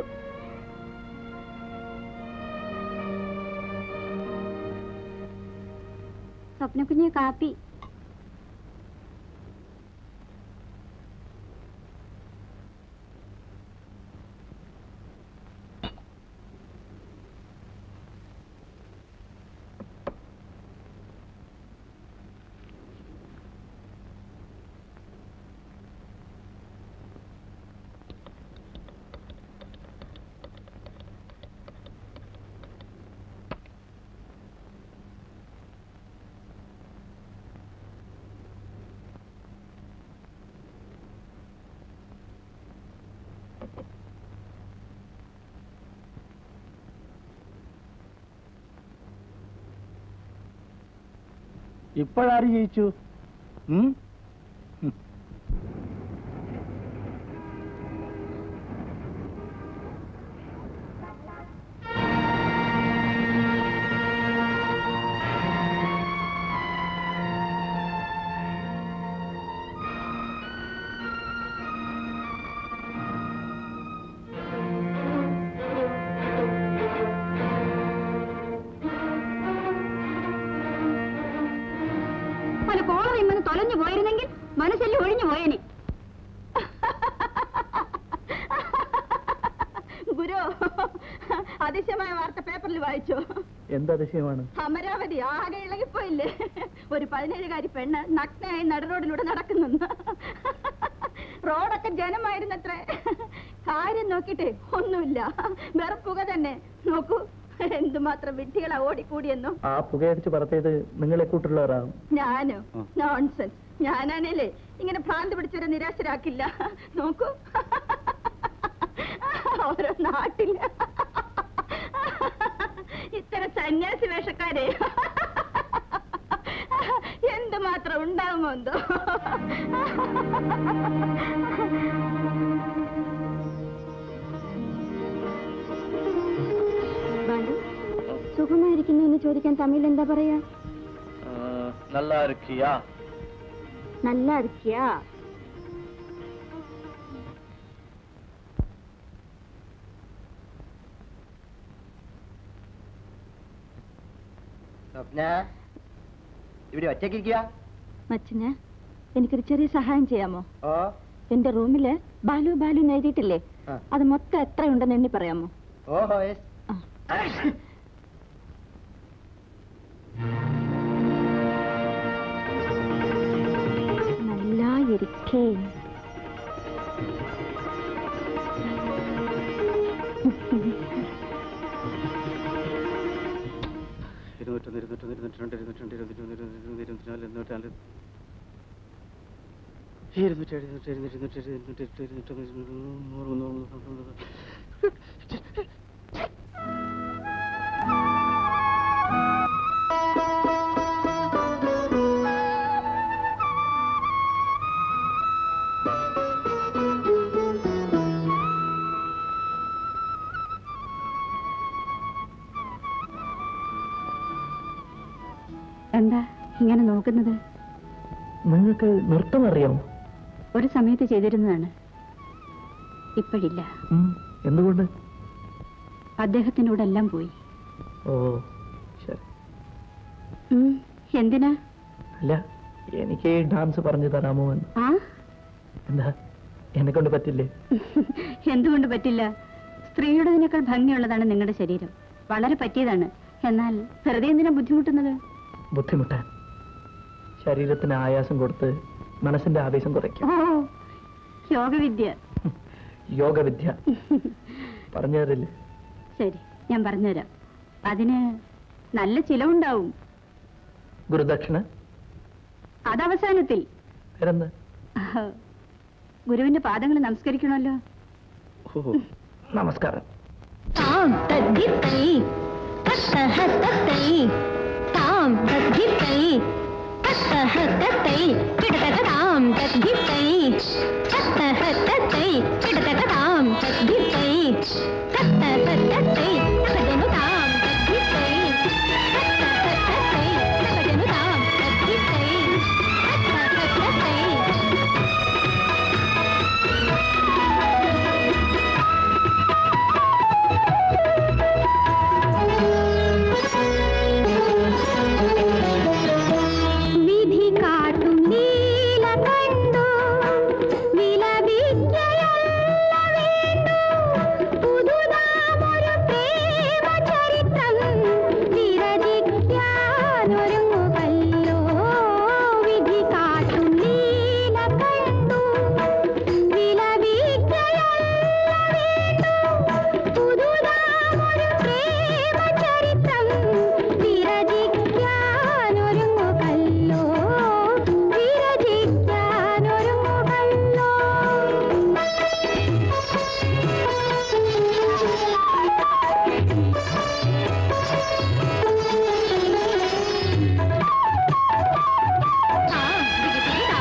സ്വപ്നക്കുഞ്ഞ് കാപ്പി ഇപ്പോഴാര് ജയിച്ചു ഉം? ഉം. പല കോളം ഇമ്മന്ന് തൊലഞ്ഞു പോയിരുന്നെങ്കിൽ മനസ്സെല്ലാം ഒഴിഞ്ഞു പോയേനെ ഗുരു അതിശയമായ വാർത്ത പേപ്പറിൽ വായിച്ചോ എന്തതിശയമാണ് അമരാവതി ആകെ ഇളകിപ്പോയില്ലേ ഒരു പതിനേഴുകാരി പെണ്ണ് നഗ്നയായി നടുറോഡിലൂടെ നടക്കുന്നു റോഡൊക്കെ ജനമായിരുന്നത്രേ കാര്യം നോക്കിട്ടെ ഒന്നുമില്ല വേറെ പുക തന്നെ നോക്കൂ എന്തുമാത്രം വിഡ്ഢികളാ ഓടിക്കൂടിയെന്നോ ആ പുകയടിച്ച് പറത്തിയത് നിങ്ങളെ കൂട്ടുള്ളവരാണ് ഞാനോ നോൺസെൻസ് ഞാനാണേലേ ഇങ്ങനെ ഭ്രാന്ത് പിടിച്ചവരെ നിരാശരാക്കില്ല നോക്കൂ ഓരോ നാട്ടില് ഇത്തരം സന്യാസി വേഷക്കാരെ എന്തുമാത്രം ഉണ്ടാകുമോ എന്തോ ബാലു സുഖമായിരിക്കുന്നു എന്ന് ചോദിക്കാൻ തമിഴിൽ എന്താ പറയാ நல்லா இருக்கியா നല്ല അരിക്കാ സ്വപ്ന ഇവിടെ ഒറ്റയ്ക്കിരിക്കുക മച്ചന് എനിക്കൊരു ചെറിയ സഹായം ചെയ്യാമോ ഓ എന്റെ റൂമില് ബാലു ബാലു എന്ന് എഴുതിയിട്ടില്ലേ ആ. അത് മൊത്തം എത്രയുണ്ടെന്ന് എണ്ണി പറയാമോ ഓഹോ യെസ് ആ. നല്ല ഇരിക്കേ ഇരുന്നൂറ്റൊന്ന് ഇരുന്നൂറ്റൊന്ന് ഇരുന്നൂറ്റി രണ്ട് ഇരുന്നൂറ്റി രണ്ട് ഇരുന്നൂറ്റി മൂന്ന് ഇരുന്നൂറ്റി നാല് ഇരുന്നൂറ്റി നാല് ഇരുന്നൂറ്റി ഏഴ് ഇരുന്നൂറ്റി ഏഴ് ഇരുന്നൂറ്റി എട്ട് ഇരുന്നൂറ്റി എട്ട് ഇരുന്നൂറ്റൊന്ന് നൂറ് നൂറ് നൂറ് എന്താ ഇങ്ങനെ നോക്കുന്നത് നിങ്ങൾക്ക് നൃത്തം അറിയാമോ ഒരു സമയത്ത് ചെയ്തിരുന്നതാണ് ഇപ്പോഴില്ല ഉം, എന്തുകൊണ്ട് അദ്ദേഹത്തിനോടെല്ലാം പോയി ഓ ശരി ഉം, എന്തിനാ അല്ല എനിക്ക് ഡാൻസ് പറഞ്ഞു തരാമോ എന്ന് ആ എന്താ എന്നെ കൊണ്ട് പറ്റില്ലേ എന്തുകൊണ്ട് പറ്റില്ല സ്ത്രീയുടേതിനേക്കാൾ ഭംഗിയുള്ളതാണ് നിങ്ങളുടെ ശരീരം വളരെ പറ്റിയതാണ് എന്നാൽ വെറുതെ എന്തിനാ ബുദ്ധിമുട്ടുന്നത് ബുദ്ധിമുട്ടാൻ ശരീരത്തിന് ആയാസം കൊടുത്ത് മനസ്സിന്റെ ആവേശം കുറയ്ക്കും ഓ യോഗവിദ്യ യോഗവിദ്യ പറഞ്ഞു തരില്ലേ ശരി ഞാൻ പറഞ്ഞുതരാം അതിന് നല്ല ചിലവുണ്ടാവും ഗുരുദക്ഷിണ അതവസാനത്തിൽ വേറെന്ത് ഗുരുവിന്റെ പാദങ്ങൾ നമസ്കരിക്കണമല്ലോ ഓ നമസ്കാരം താം തദ്ധിത്തൈ തത്തഹ തത്തൈ താം തദ്ധിത്തൈ തത്തഹ തത്തൈ കിടതക താം തദ്ധിത്തൈ തത്തഹ തത്തൈ കിടതക താം തദ്ധിത്തൈ തത്തഹ തത്തൈ തകജനു താം തദ്ധിത്തൈ തത്തഹ തത്തൈ തകജനു താം തദ്ധിത്തൈ തത്തഹ തത്തൈ വിധി കാട്ടും നീല കണ്ടു വിലപിക്കയല്ല വേണ്ടു പുതുതാമൊരു പ്രേമ ചരിത്രം വിരചിക്കാനൊരുങ്ങുകല്ലോ വിധി കാട്ടും നീല കണ്ടു വിലപിക്കയല്ല വേണ്ടു പുതുതാമൊരു പ്രേമ ചരിത്രം വിരചിക്കാനൊരുങ്ങുകല്ലോ വിരചിക്കാനൊരുങ്ങുകല്ലോ താം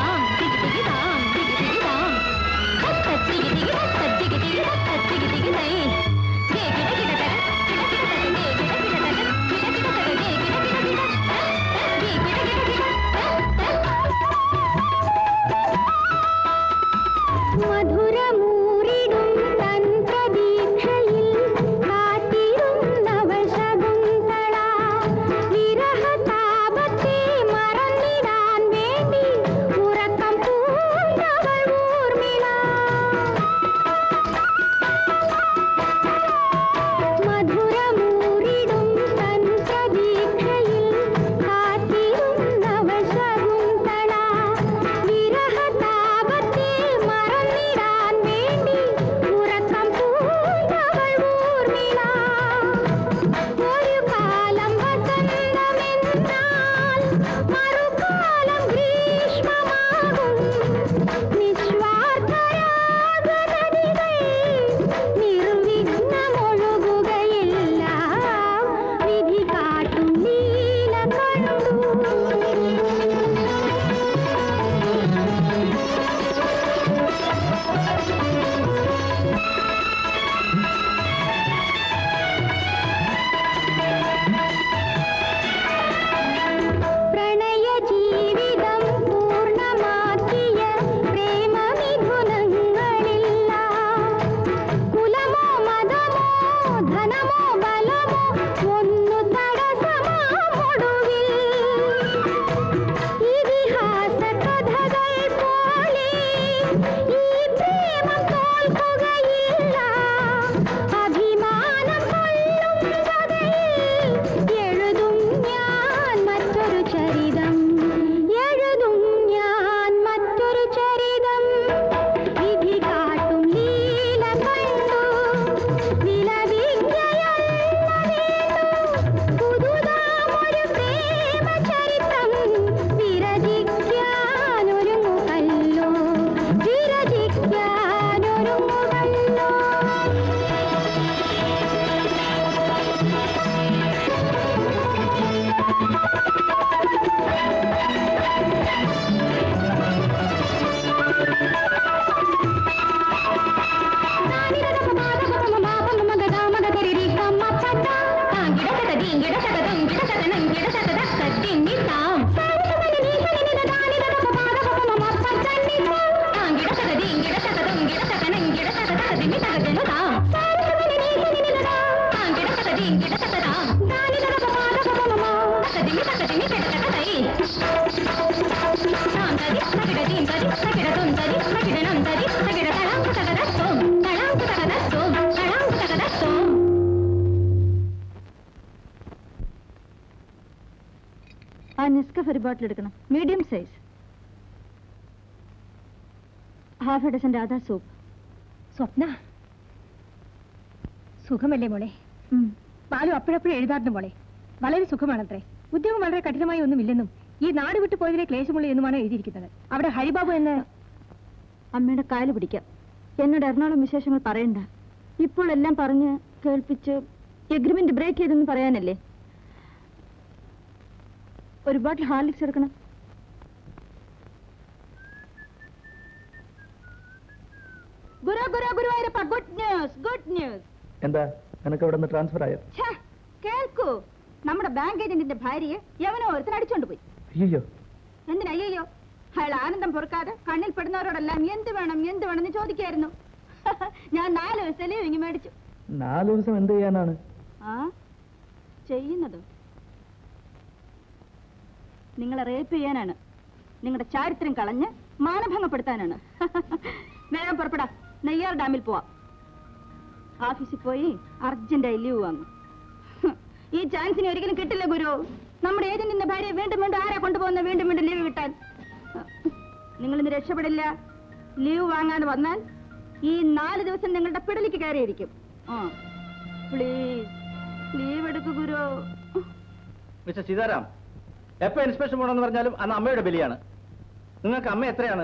ഹാഫ് ഒരു ബോട്ടിൽ എടുക്കണം medium size half a dozen Radha soap Swapna സുഖമല്ലേ മോളെ ബാലു അപ്പോഴപ്പോഴും എഴുതാറുണ്ട് മോളെ വളരെ സുഖമാണത്രേ ഉദ്യോഗം വളരെ കഠിനമായി ഒന്നുമില്ലെന്നും ഈ നാട് വിട്ടു പോയതിലെ ക്ലേശമുള്ള എന്നുമാണ് എഴുതിയിരിക്കുന്നത് അവിടെ ഹരിബാബു എന്ന് അമ്മയുടെ കാല് പിടിക്കാം എന്നോട് എറണാകുളം വിശേഷങ്ങൾ പറയണ്ട ഇപ്പോൾ എല്ലാം പറഞ്ഞ് കേൾപ്പിച്ച് എഗ്രിമെന്റ് ബ്രേക്ക് ചെയ്തെന്ന് പറയാനല്ലേ ഒരു ബോട്ടിൽ ഹാർലിക്സ് എടുക്കണം ഗുരു ഗുരു ഗുരുവായൂരപ്പ ഗുഡ് ന്യൂസ് ഗുഡ് ന്യൂസ് എന്താ നിനക്ക് ഇവിടെ നിന്ന് ട്രാൻസ്ഫർ ആയോ കേൾക്കൂ നമ്മുടെ ബാങ്ക് ഏജന്റിന്റെ ഭാര്യയെ യവനോ ഒരുത്തൻ അടിച്ചോണ്ട് പോയി അയ്യോ എന്തിനാ അയ്യോ അയാൾ ആനന്ദം പൊറുക്കാതെ കണ്ണിൽ പെടുന്നവരോടെല്ലാം എന്ത് വേണം എന്ത് വേണം എന്ന് ചോദിക്കായിരുന്നു ഞാൻ നാല് ദിവസം ഇങ്ങി മേടിച്ചു നാല് ദിവസം എന്ത് ചെയ്യാനാണ് ആ ചെയ്യുന്നത് നിങ്ങളെ റേപ്പ് ചെയ്യാനാണ് നിങ്ങളുടെ ചാരിത്രം കളഞ്ഞ് മാനഭംഗപ്പെടുത്താനാണ് വേഗം പുറപ്പെടാ നെയ്യാർ ഡാമിൽ പോവാം ഓഫീസിൽ പോയി അർജന്റായി ലീവ് വാങ്ങും ഹും, ഈ ചാൻസിന് ഒരിക്കലും കിട്ടില്ല ഗുരു നമ്മുടെ ഏജന്റിന്റെ ഭാര്യ വീണ്ടും വീണ്ടും ആരാ കൊണ്ടുപോകുന്ന വീണ്ടും വീണ്ടും ലീവ് കിട്ടാൻ നിങ്ങൾ ഇന്ന് രക്ഷപ്പെടില്ല ലീവ് വാങ്ങാതെ വന്നാൽ ഈ നാല് ദിവസം നിങ്ങളുടെ പിടലിക്ക് കയറിയിരിക്കും ആ പ്ലീസ് ലീവ് എടുക്കൂ ഗുരു മിസ്റ്റർ സീതാറാം എപ്പോ ഇൻസ്പെക്ഷൻ പോകണമെന്ന് പറഞ്ഞാലും അന്ന് അമ്മയുടെ ബലിയാണ് നിങ്ങൾക്ക് അമ്മ എത്രയാണ്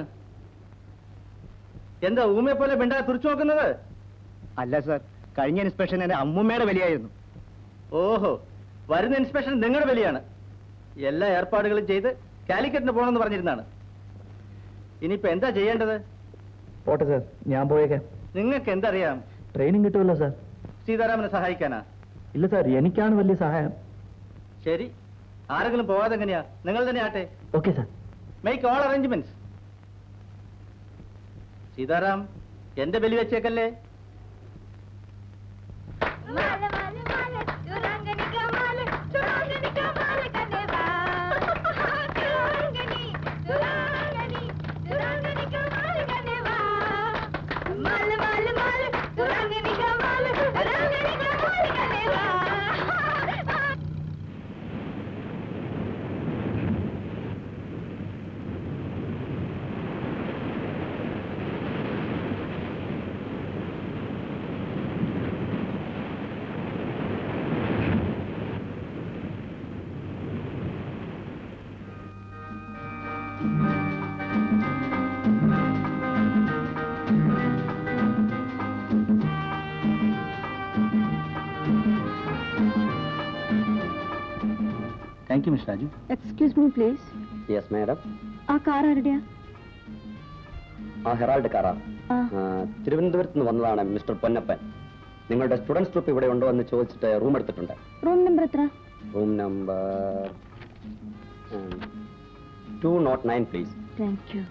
എന്താ ഊമയെ പോലെ മിണ്ടാതെ തുറച്ചു നോക്കുന്നത് അല്ല സാർ കഴിഞ്ഞ ഇൻസ്പെക്ഷൻ എന്റെ അമ്മൂമ്മയുടെ വിലയായിരുന്നു ഓഹോ വരുന്ന ഇൻസ്പെക്ഷൻ നിങ്ങളുടെ ബലിയാണ് എല്ലാ ഏർപ്പാടുകളും ചെയ്ത് കാലിക്കറ്റിന് പോകണമെന്ന് പറഞ്ഞിരുന്നാണ് ഇനിയിപ്പോ എന്താ ചെയ്യേണ്ടത് പോട്ടെ സാർ ഞാൻ പോയേക്കാം നിങ്ങൾക്ക് എന്തറിയാം ട്രെയിനിങ് കിട്ടുമല്ലോ സാർ സീതാരാമനെ സഹായിക്കാനാ ഇല്ല സാർ എനിക്കാണ് വലിയ സഹായം ശരി ആരെങ്കിലും പോവാതെ എങ്ങനെയാ നിങ്ങൾ തന്നെ ആട്ടെ okay sir make all arrangements Sitaram എന്റെ ബലി വെച്ചേക്കല്ലേ thank you mister Raju excuse me please yes madam ആ കാർ ആരുടെയാ ആ ഹെറാൾഡ് കാറാ ആ തിരുവനന്തപുരത്ത് നിന്ന് വന്നതാണ് മിസ്റ്റർ പൊന്നപ്പൻ നിങ്ങളുടെ സ്റ്റുഡൻസ് ട്രിപ്പ് ഇവിടെ ഉണ്ടോ എന്ന് ചോദിച്ചിട്ട് റൂം എടുത്തിട്ടുണ്ട് റൂം നമ്പർ എത്ര room number two nought nine please thank you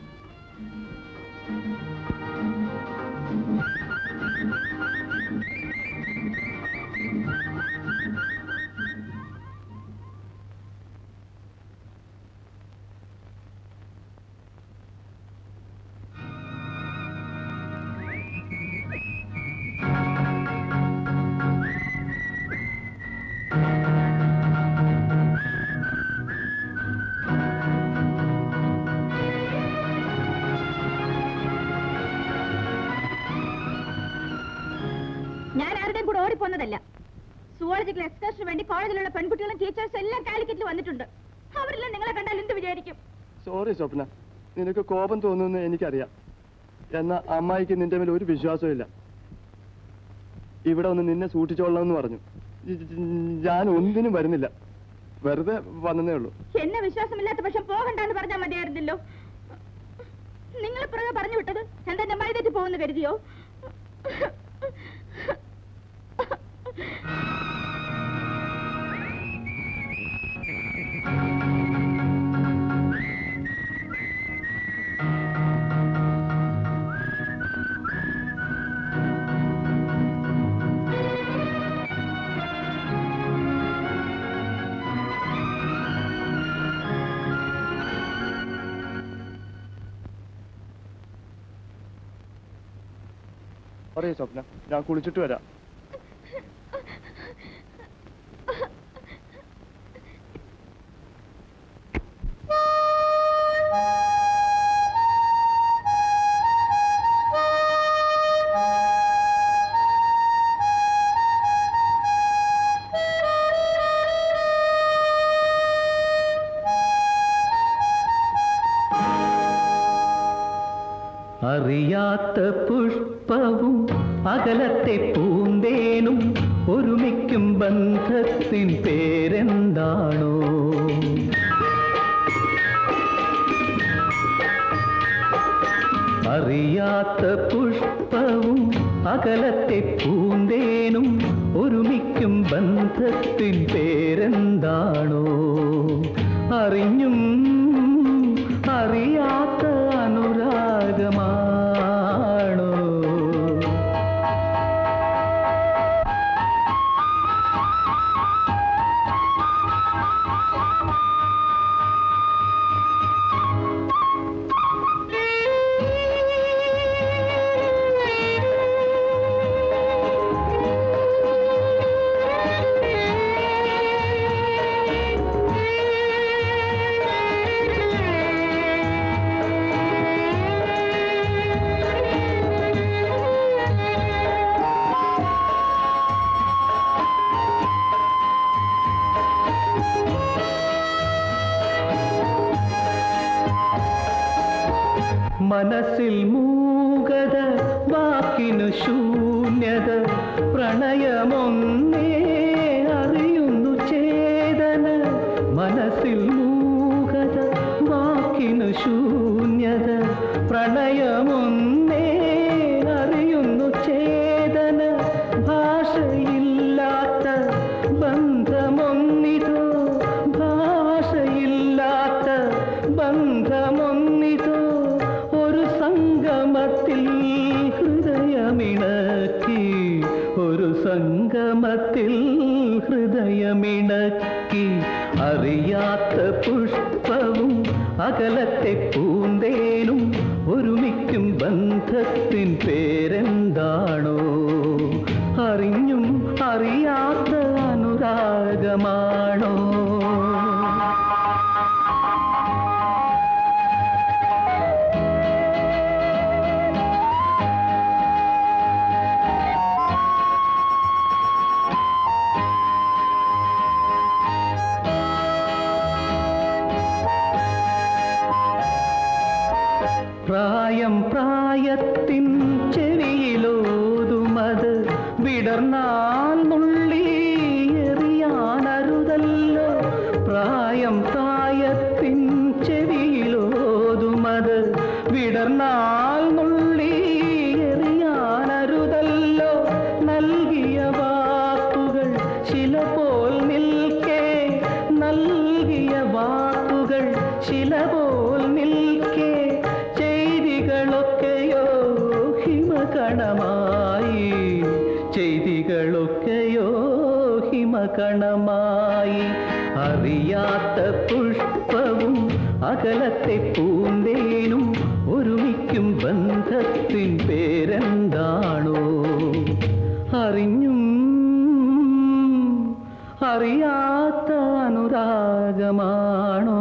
ഞാൻ ആരുടെയും കൂടെ ഓടിപ്പോന്നതല്ല സുവോളജിക്കൽ എക്സ്കർഷന് വേണ്ടി കോളേജിലുള്ള പെൺകുട്ടികളും ടീച്ചേഴ്സും എല്ലാം കാലിക്കറ്റിൽ വന്നിട്ടുണ്ട് അവരെല്ലാം നിങ്ങളെ കണ്ടാൽ എന്ത് വിചാരിക്കും സോറി സ്വപ്ന നിനക്ക് കോപം തോന്നുമെന്ന് എനിക്കറിയാം എന്നാ അമ്മായിക്ക് നിന്റെ മേൽ ഒരു വിശ്വാസവും ഇല്ല ഇവിടെ ഒന്ന് നിന്നെ സൂക്ഷിച്ചോളണമെന്ന് പറഞ്ഞു ഇ- ഇ- ഞാൻ ഒന്നിനും വരുന്നില്ല വെറുതെ വന്നതേ ഉള്ളൂ എന്നെ വിശ്വാസമില്ലാത്ത പക്ഷം പോകണ്ടെന്ന് പറഞ്ഞാൽ മതിയായിരുന്നല്ലോ നിങ്ങളെ പുറകെ പറഞ്ഞു വിട്ടത് എന്താ ഞാൻ വഴിതെറ്റി പോകുന്നു കരുതിയോ പറയൂ സ്വപ്ന ഞാൻ കുളിച്ചിട്ട് വരാം അറിയാത്ത പുഷ്പവും അകലത്തെ പൂന്തേനും ഒരുമിക്കും ബന്ധത്തിൻ പേരെന്താണോ അറിയാത്ത പുഷ്പവും അകലത്തെ പൂന്തേനും ഒരുമിക്കും ബന്ധത്തിൻ പേരെന്താണോ അറിഞ്ഞും അറിയാത്ത അനുരാഗമാണോ മനസ്സിൽ മൂകത വാക്കിനു ശൂന്യത പ്രണയമൊന്നേ അറിയുന്നു ചേതന മനസ്സിൽ മൂകത വാക്കിനു ശൂന്യത പ്രണയമൊന്നേ അറിയുന്നു ചേതന ഭാഷയില്ലാത്ത ബന്ധമൊന്നിതോ ഭാഷയില്ലാത്ത ബന്ധമൊന്നിതോ ഒരു സംഗമത്തിൽ ഹൃദയമിണക്കി ഒരു സംഗമത്തിൽ ഹൃദയമിണക്കി അറിയാത്ത പുഷ്പവും അകലത്തെ പൂന്തേനും ഒരുമിക്കും ബന്ധത്തിൻ പേരെന്താണോ അറിഞ്ഞും അറിയാത്ത അനുരാഗമാണോ പ്രായം പ്രായത്തിൻ ചെവിയിലോതുമത് വിടർന്നാൽ നുള്ളി എറിയാനരുതല്ലോ പ്രായം പ്രായത്തിൻ ചെവിയിലോതുമത് വിടർന്നാൽ നുള്ളി എറിയാനരുതല്ലോ നൽകിയ വാക്കുകൾ ശില പോൽ നിൽക്കേ നൽകിയ വാക്കുകൾ ശില പോൽ നിൽക്കേ ചെയ്തികളൊക്കെയോ ഹിമകണമായി ചെയ്തികളൊക്കെയോ ഹിമകണമായി അറിയാത്ത പുഷ്പവും അകലത്തെ പൂന്തേനും ഒരുമിക്കും ബന്ധത്തിൻ പേരെന്താണോ അറിഞ്ഞും അറിയാത്ത അനുരാഗമാണോ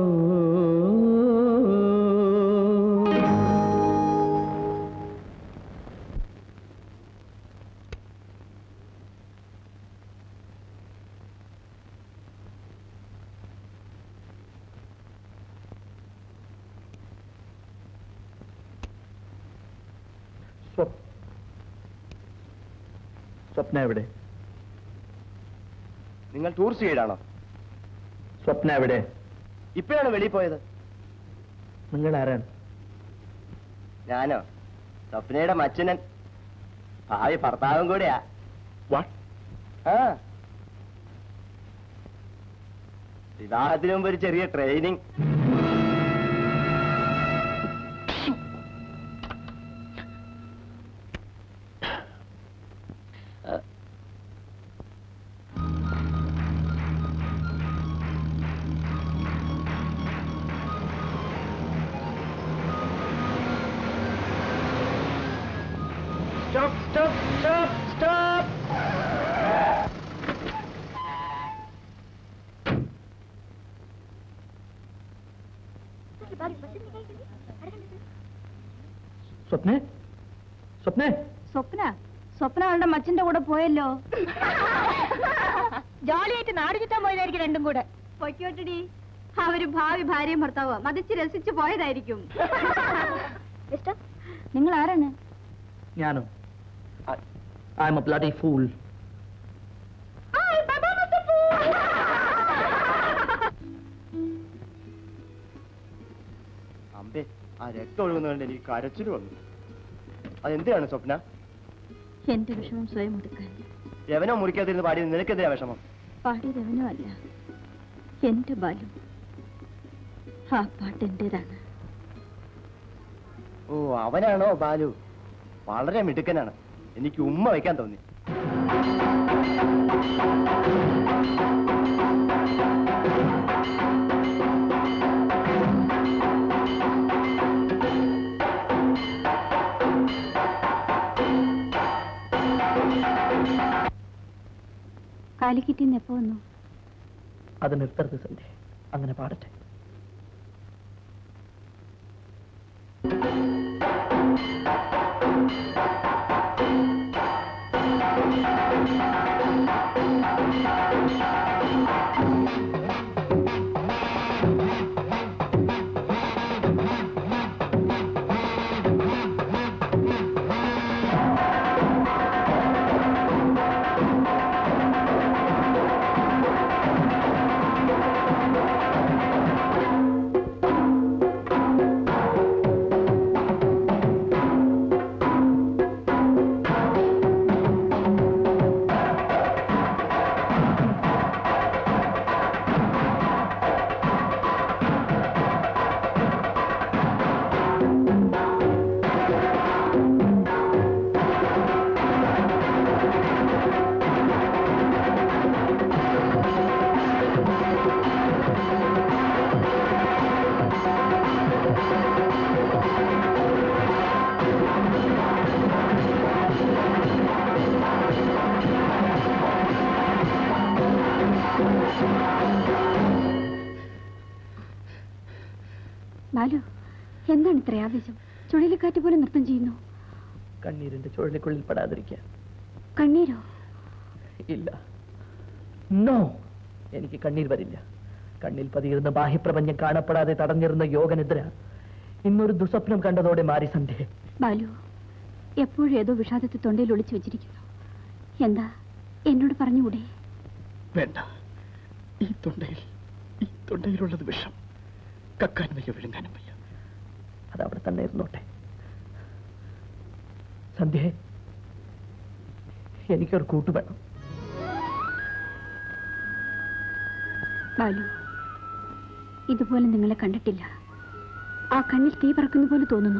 സ്വപ്- സ്വപ്ന എവിടെ നിങ്ങൾ ടൂറിസ്റ്റ് ഗൈഡാണോ സ്വപ്ന എവിടെ ഇപ്പോഴാണ് വെളിയിൽ പോയത് നിങ്ങൾ ആരാണ് ഞാനോ സ്വപ്നയുടെ മച്ചനൻ ഭാവി ഭർത്താവും കൂടെയാ വാട്ട് ആ വിവാഹത്തിന് മുമ്പ് ഒരു ചെറിയ training Stop, stop, stop, stop! സ്വപ്നെ സ്വപ്നെ സ്വപ്ന സ്വപ്ന അവളുടെ മച്ചന്റെ കൂടെ പോയല്ലോ ജോളിയായിട്ട് നാട് ചുറ്റാൻ പോയതായിരിക്കും രണ്ടും കൂടെ പൊയ്ക്കോട്ടടി അവര് ഭാവി ഭാര്യയും ഭർത്താവ് മതിച്ച് രസിച്ച് പോയതായിരിക്കും മിസ്റ്റർ നിങ്ങൾ ആരാണ് ഞാനോ I am a bloody fool അമ്പേ ആ രക്തം ഒഴുകുന്നതുകൊണ്ട് എനിക്ക് കരച്ചിൽ വന്നു അതെന്തിനാണ് സ്വപ്ന എന്റെ വിഷമം സ്വയം എടുക്കാൻ രവനോ മുറിക്കാതിരുന്ന് പാടിയത് നിനക്കെന്തിനാ വിഷമം പാടിയതവനോ അല്ല എന്റെ ബാലു ആ പാട്ട് എന്റേതാണ് ഓ അവനാണോ ബാലു വളരെ മിടുക്കനാണ് എനിക്ക് ഉമ്മ വയ്ക്കാൻ തോന്നി കാലിക്കറ്റിന്ന് എപ്പോ വന്നു അത് നിർത്തരുത് സന്ധ്യ അങ്ങനെ പാടട്ടെ ബാലു എന്താണ് ഇത്ര ആവേശം ചുഴലിക്കാറ്റ് പോലെ നൃത്തം ചെയ്യുന്നു കണ്ണീരിന്റെ ചുഴലിക്കുള്ളിൽ പെടാതിരിക്കാൻ കണ്ണീരോ ഇല്ല നോ എനിക്ക് കണ്ണീർ വരില്ല കണ്ണിൽ പതിയിരുന്ന ബാഹ്യപ്രപഞ്ചം കാണപ്പെടാതെ തടഞ്ഞിരുന്ന യോഗനിദ്ര ഇന്നൊരു ദുസ്വപ്നം കണ്ടതോടെ മാറി സന്ധ്യ ബാലു എപ്പോഴും ഏതോ വിഷാദത്തെ തൊണ്ടയിൽ ഒളിച്ചു വെച്ചിരിക്കുന്നു എന്താ എന്നോട് പറഞ്ഞുകൂടെ വേണ്ട ഈ തൊണ്ടയിൽ ഈ തൊണ്ടയിലുള്ളത് വിഷം കക്കാൻ വയ്യ വിഴുങ്ങാനും വയ്യ അത് അവിടെ തന്നെ ഇരുന്നോട്ടെ സന്ധ്യ എനിക്കൊരു കൂട്ടു വേണം ബാലു ഇതുപോലെ നിങ്ങളെ കണ്ടിട്ടില്ല ആ കണ്ണിൽ തീ പറക്കുന്ന പോലെ തോന്നുന്നു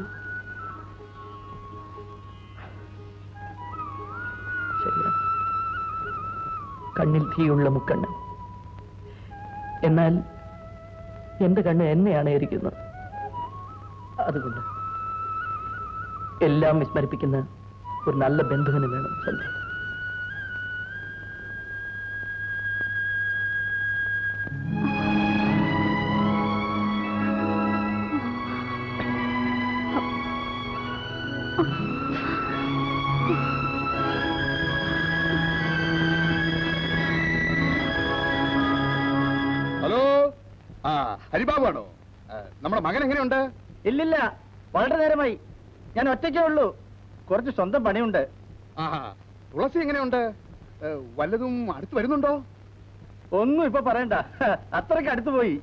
ശരിയാണ് കണ്ണിൽ തീയുള്ള മുക്കണ്ണ് എന്നാൽ എന്റെ കണ്ണ് എന്നെയാണ് ഇരിക്കുന്നത് അതുകൊണ്ട് എല്ലാം വിസ്മരിപ്പിക്കുന്ന ഒരു നല്ല ബന്ധുവിന് വേണം സന്ധ്യ ഹലോ ആ ഹരിബാബാണോ ആ, നമ്മുടെ മകൻ എങ്ങനെയുണ്ട് ഇല്ലില്ല വളരെ നേരമായി ഞാൻ ഒറ്റയ്ക്കേ ഉള്ളൂ കുറച്ച് സ്വന്തം പണിയുണ്ട് ആഹാ തുളസി എങ്ങനെയുണ്ട് ഏ, വല്ലതും അടുത്ത് വരുന്നുണ്ടോ ഒന്നും ഇപ്പൊ പറയണ്ട അത്രയ്ക്ക് അടുത്ത് പോയി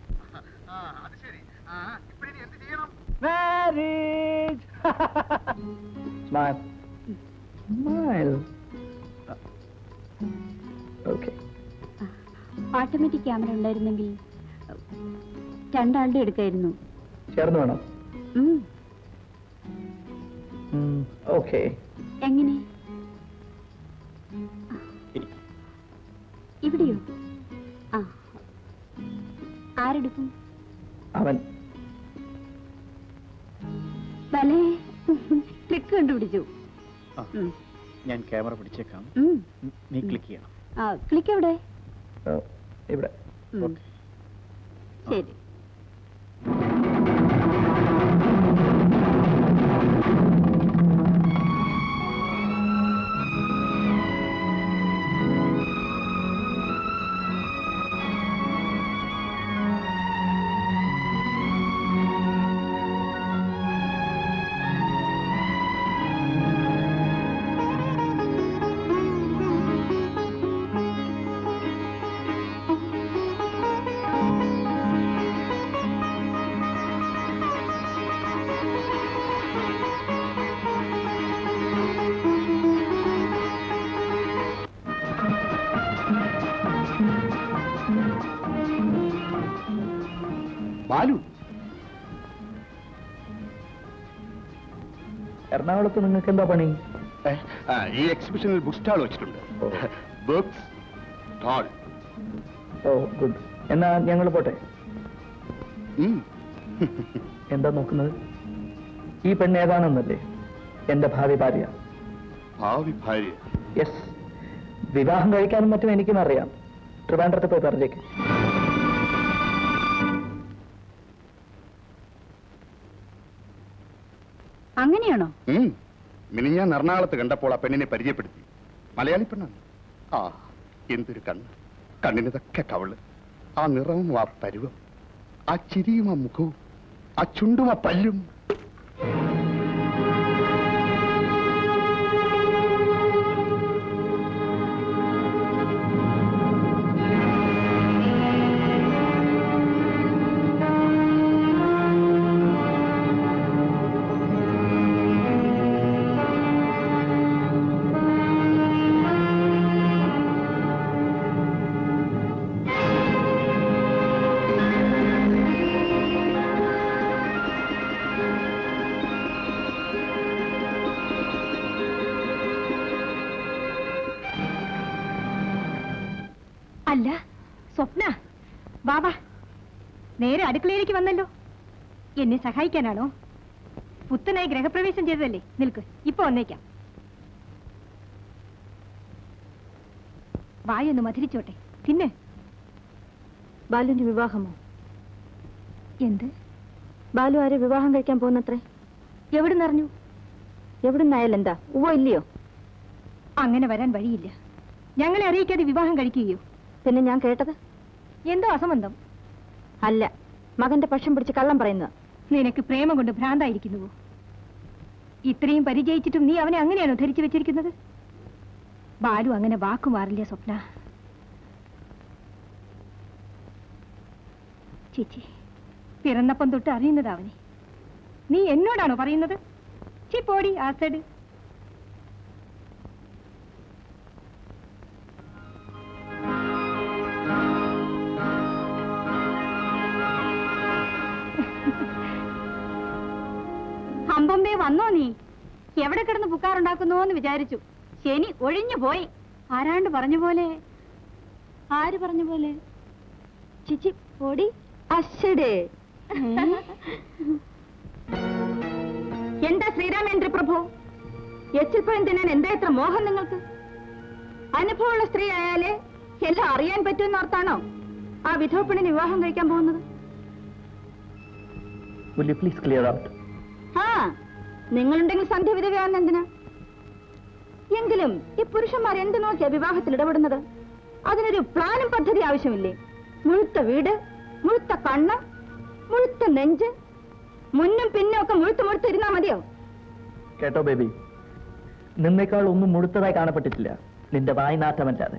marriage Smile. Smile. Okay. Automatic camera ഉണ്ടായിരുന്നെങ്കിൽ രണ്ടാളുടെ എടുക്കായിരുന്നു ചേർന്ന് വേണം ഉം, ഓക്കെ എങ്ങനെ ഇവിടെയോ ആ ആരെടുക്കും അവൻ ഭലേ ട്രിക്ക് കണ്ടുപിടിച്ചു ഉം, ഞാൻ ക്യാമറ പിടിച്ചേക്കാം ഉം. നീ ക്ലിക്ക് ചെയ്യണം ആ ക്ലിക്ക് എവിടെ ആ, ഇവിടെ ഉം. ശരി എറണാകുളത്ത് നിങ്ങൾക്ക് എന്താ പണി ഏ, ആ, ഈ എക്സിബിഷനിൽ ബുക്ക് സ്റ്റാൾ വെച്ചിട്ടുണ്ട് ബുക്സ് സ്റ്റാൾ ഓ ഗുഡ് എന്നാ ഞങ്ങൾ പോട്ടെ എന്താ നോക്കുന്നത് ഈ പെണ്ണ് ഏതാണെന്നല്ലേ എന്റെ ഭാവി ഭാര്യ ഭാവി ഭാര്യ യെസ് വിവാഹം കഴിക്കാനും മറ്റും എനിക്കും അറിയാം ട്രിവാൻഡ്രത്ത് പോയി പറഞ്ഞേക്ക് അങ്ങനെയാണോ ഉം. മിനിഞ്ഞാൻ എറണാകുളത്ത് കണ്ടപ്പോൾ ആ പെണ്ണിനെ പരിചയപ്പെടുത്തി മലയാളി പെണ്ണാണ് ആ എന്തൊരു കണ്ണ് കണ്ണിനതൊക്കെ കവള് ആ നിറവും ആ പരുവം ആ ചിരിയും ആ മുഖവും ആ ചുണ്ടും ആ പല്ലും അല്ല സ്വപ്ന ബാബാ നേരെ അടുക്കളയിലേക്ക് വന്നല്ലോ എന്നെ സഹായിക്കാനാണോ പുത്തനായി ഗ്രഹപ്രവേശം ചെയ്തതല്ലേ നിൽക്ക് ഇപ്പൊ വന്നേക്കാം വായൊന്ന് മധുരിച്ചോട്ടെ തിന്നെ ബാലുവിന്റെ വിവാഹമോ എന്ത് ബാലു ആരെ വിവാഹം കഴിക്കാൻ പോകുന്നത്രേ എവിടെ നിറഞ്ഞു എവിടുന്നായാലും എന്താ ഉവ്വോ ഇല്ലയോ അങ്ങനെ വരാൻ വഴിയില്ല ഞങ്ങളെ അറിയിക്കാതെ വിവാഹം കഴിക്കുകയോ പിന്നെ ഞാൻ കേട്ടത് എന്തോ അസംബന്ധം അല്ല മകന്റെ പക്ഷം പിടിച്ച് കള്ളം പറയുന്നത് നിനക്ക് പ്രേമം കൊണ്ട് ഭ്രാന്തായിരിക്കുന്നുവോ ഇത്രയും പരിചയിച്ചിട്ടും നീ അവനെ അങ്ങനെയാണോ ധരിച്ചു വെച്ചിരിക്കുന്നത് ബാലു അങ്ങനെ വാക്കു മാറില്ല സ്വപ്ന ചേച്ചി പിറന്നപ്പം തൊട്ട് അറിയുന്നത് അവനെ നീ എന്നോടാണോ പറയുന്നത് ചി പോടി ആസഡ് അമ്പമ്പേ വന്നോ നീ എവിടെ കിടന്ന് പുക്കാറുണ്ടാക്കുന്നോ എന്ന് വിചാരിച്ചു ശനി ഒഴിഞ്ഞു പോയി ആരാണ്ട് പറഞ്ഞ പോലെ ആര് പറഞ്ഞ പോലെ ചിച്ചി ഓടി അശ്ശടേ എന്താ ശ്രീരാമേന്ദ്ര പ്രഭു എച്ചിൽപ്പഴം തിന്നാൻ എന്താ ഇത്ര മോഹം നിങ്ങൾക്ക് അനുഭവമുള്ള സ്ത്രീ ആയാലേ എല്ലാം അറിയാൻ പറ്റുമെന്ന് ഓർത്താണോ ആ വിധവപ്പെണ്ണിന് വിവാഹം കഴിക്കാൻ പോകുന്നത് will you please clear out ആ നിങ്ങളുണ്ടെങ്കിൽ സന്ധ്യ വിധവയാവുന്ന എന്തിനാ എങ്കിലും ഈ പുരുഷന്മാർ എന്ത് നോക്കിയാ വിവാഹത്തിൽ ഇടപെടുന്നത് അതിനൊരു പ്ലാനും പദ്ധതി ആവശ്യമില്ലേ മുഴുത്ത വീട് മുഴുത്ത കണ്ണ് മുഴുത്ത നെഞ്ച് മുന്നും പിന്നും ഒക്കെ മുഴുത്ത് മുഴുത്ത് ഇരുന്നാ മതിയോ കേട്ടോ ബേബി നിന്നേക്കാൾ ഒന്നും മുഴുത്തതായി കാണപ്പെട്ടിട്ടില്ല നിന്റെ വായ്നാട്ടമല്ലാതെ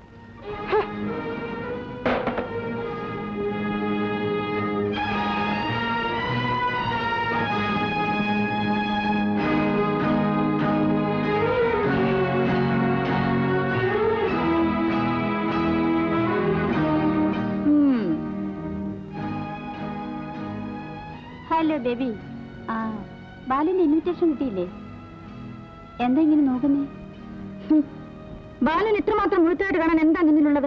ഹലോ ബേബി ആ ബാലിന്റെ ഇൻവിറ്റേഷൻ കിട്ടിയില്ലേ എന്താ ഇങ്ങനെ നോക്കുന്നേ ഹും. ബാലൻ ഇത്രമാത്രം മുഴുത്തായിട്ട് കാണാൻ എന്താ അങ്ങനെയുള്ളത്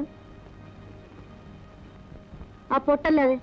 ആ പൊട്ടല്ലാതെ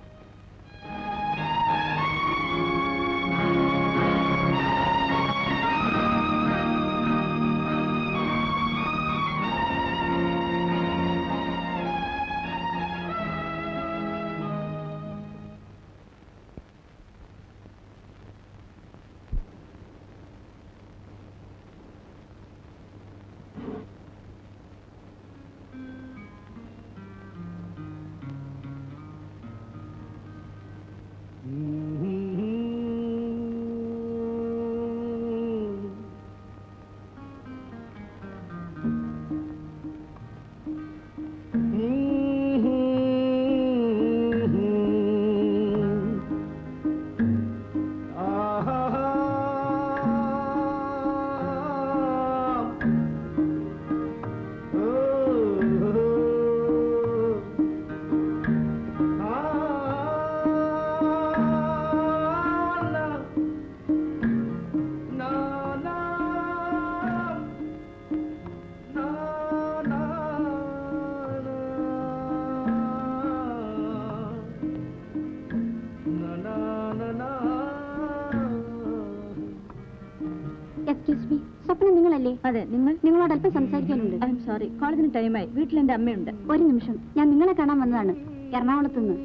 എക്സ്ക്യൂസ് മീ സ്വപ്ന നിങ്ങളല്ലേ അതെ നിങ്ങൾ നിങ്ങളോട് അല്പം സംസാരിക്കാനുണ്ട് ഐ എം സോറി കോളേജിന് ടൈമായി വീട്ടിൽ എന്റെ അമ്മയുണ്ട് ഒരു നിമിഷം ഞാൻ നിങ്ങളെ കാണാൻ വന്നതാണ് എറണാകുളത്ത് നിന്ന്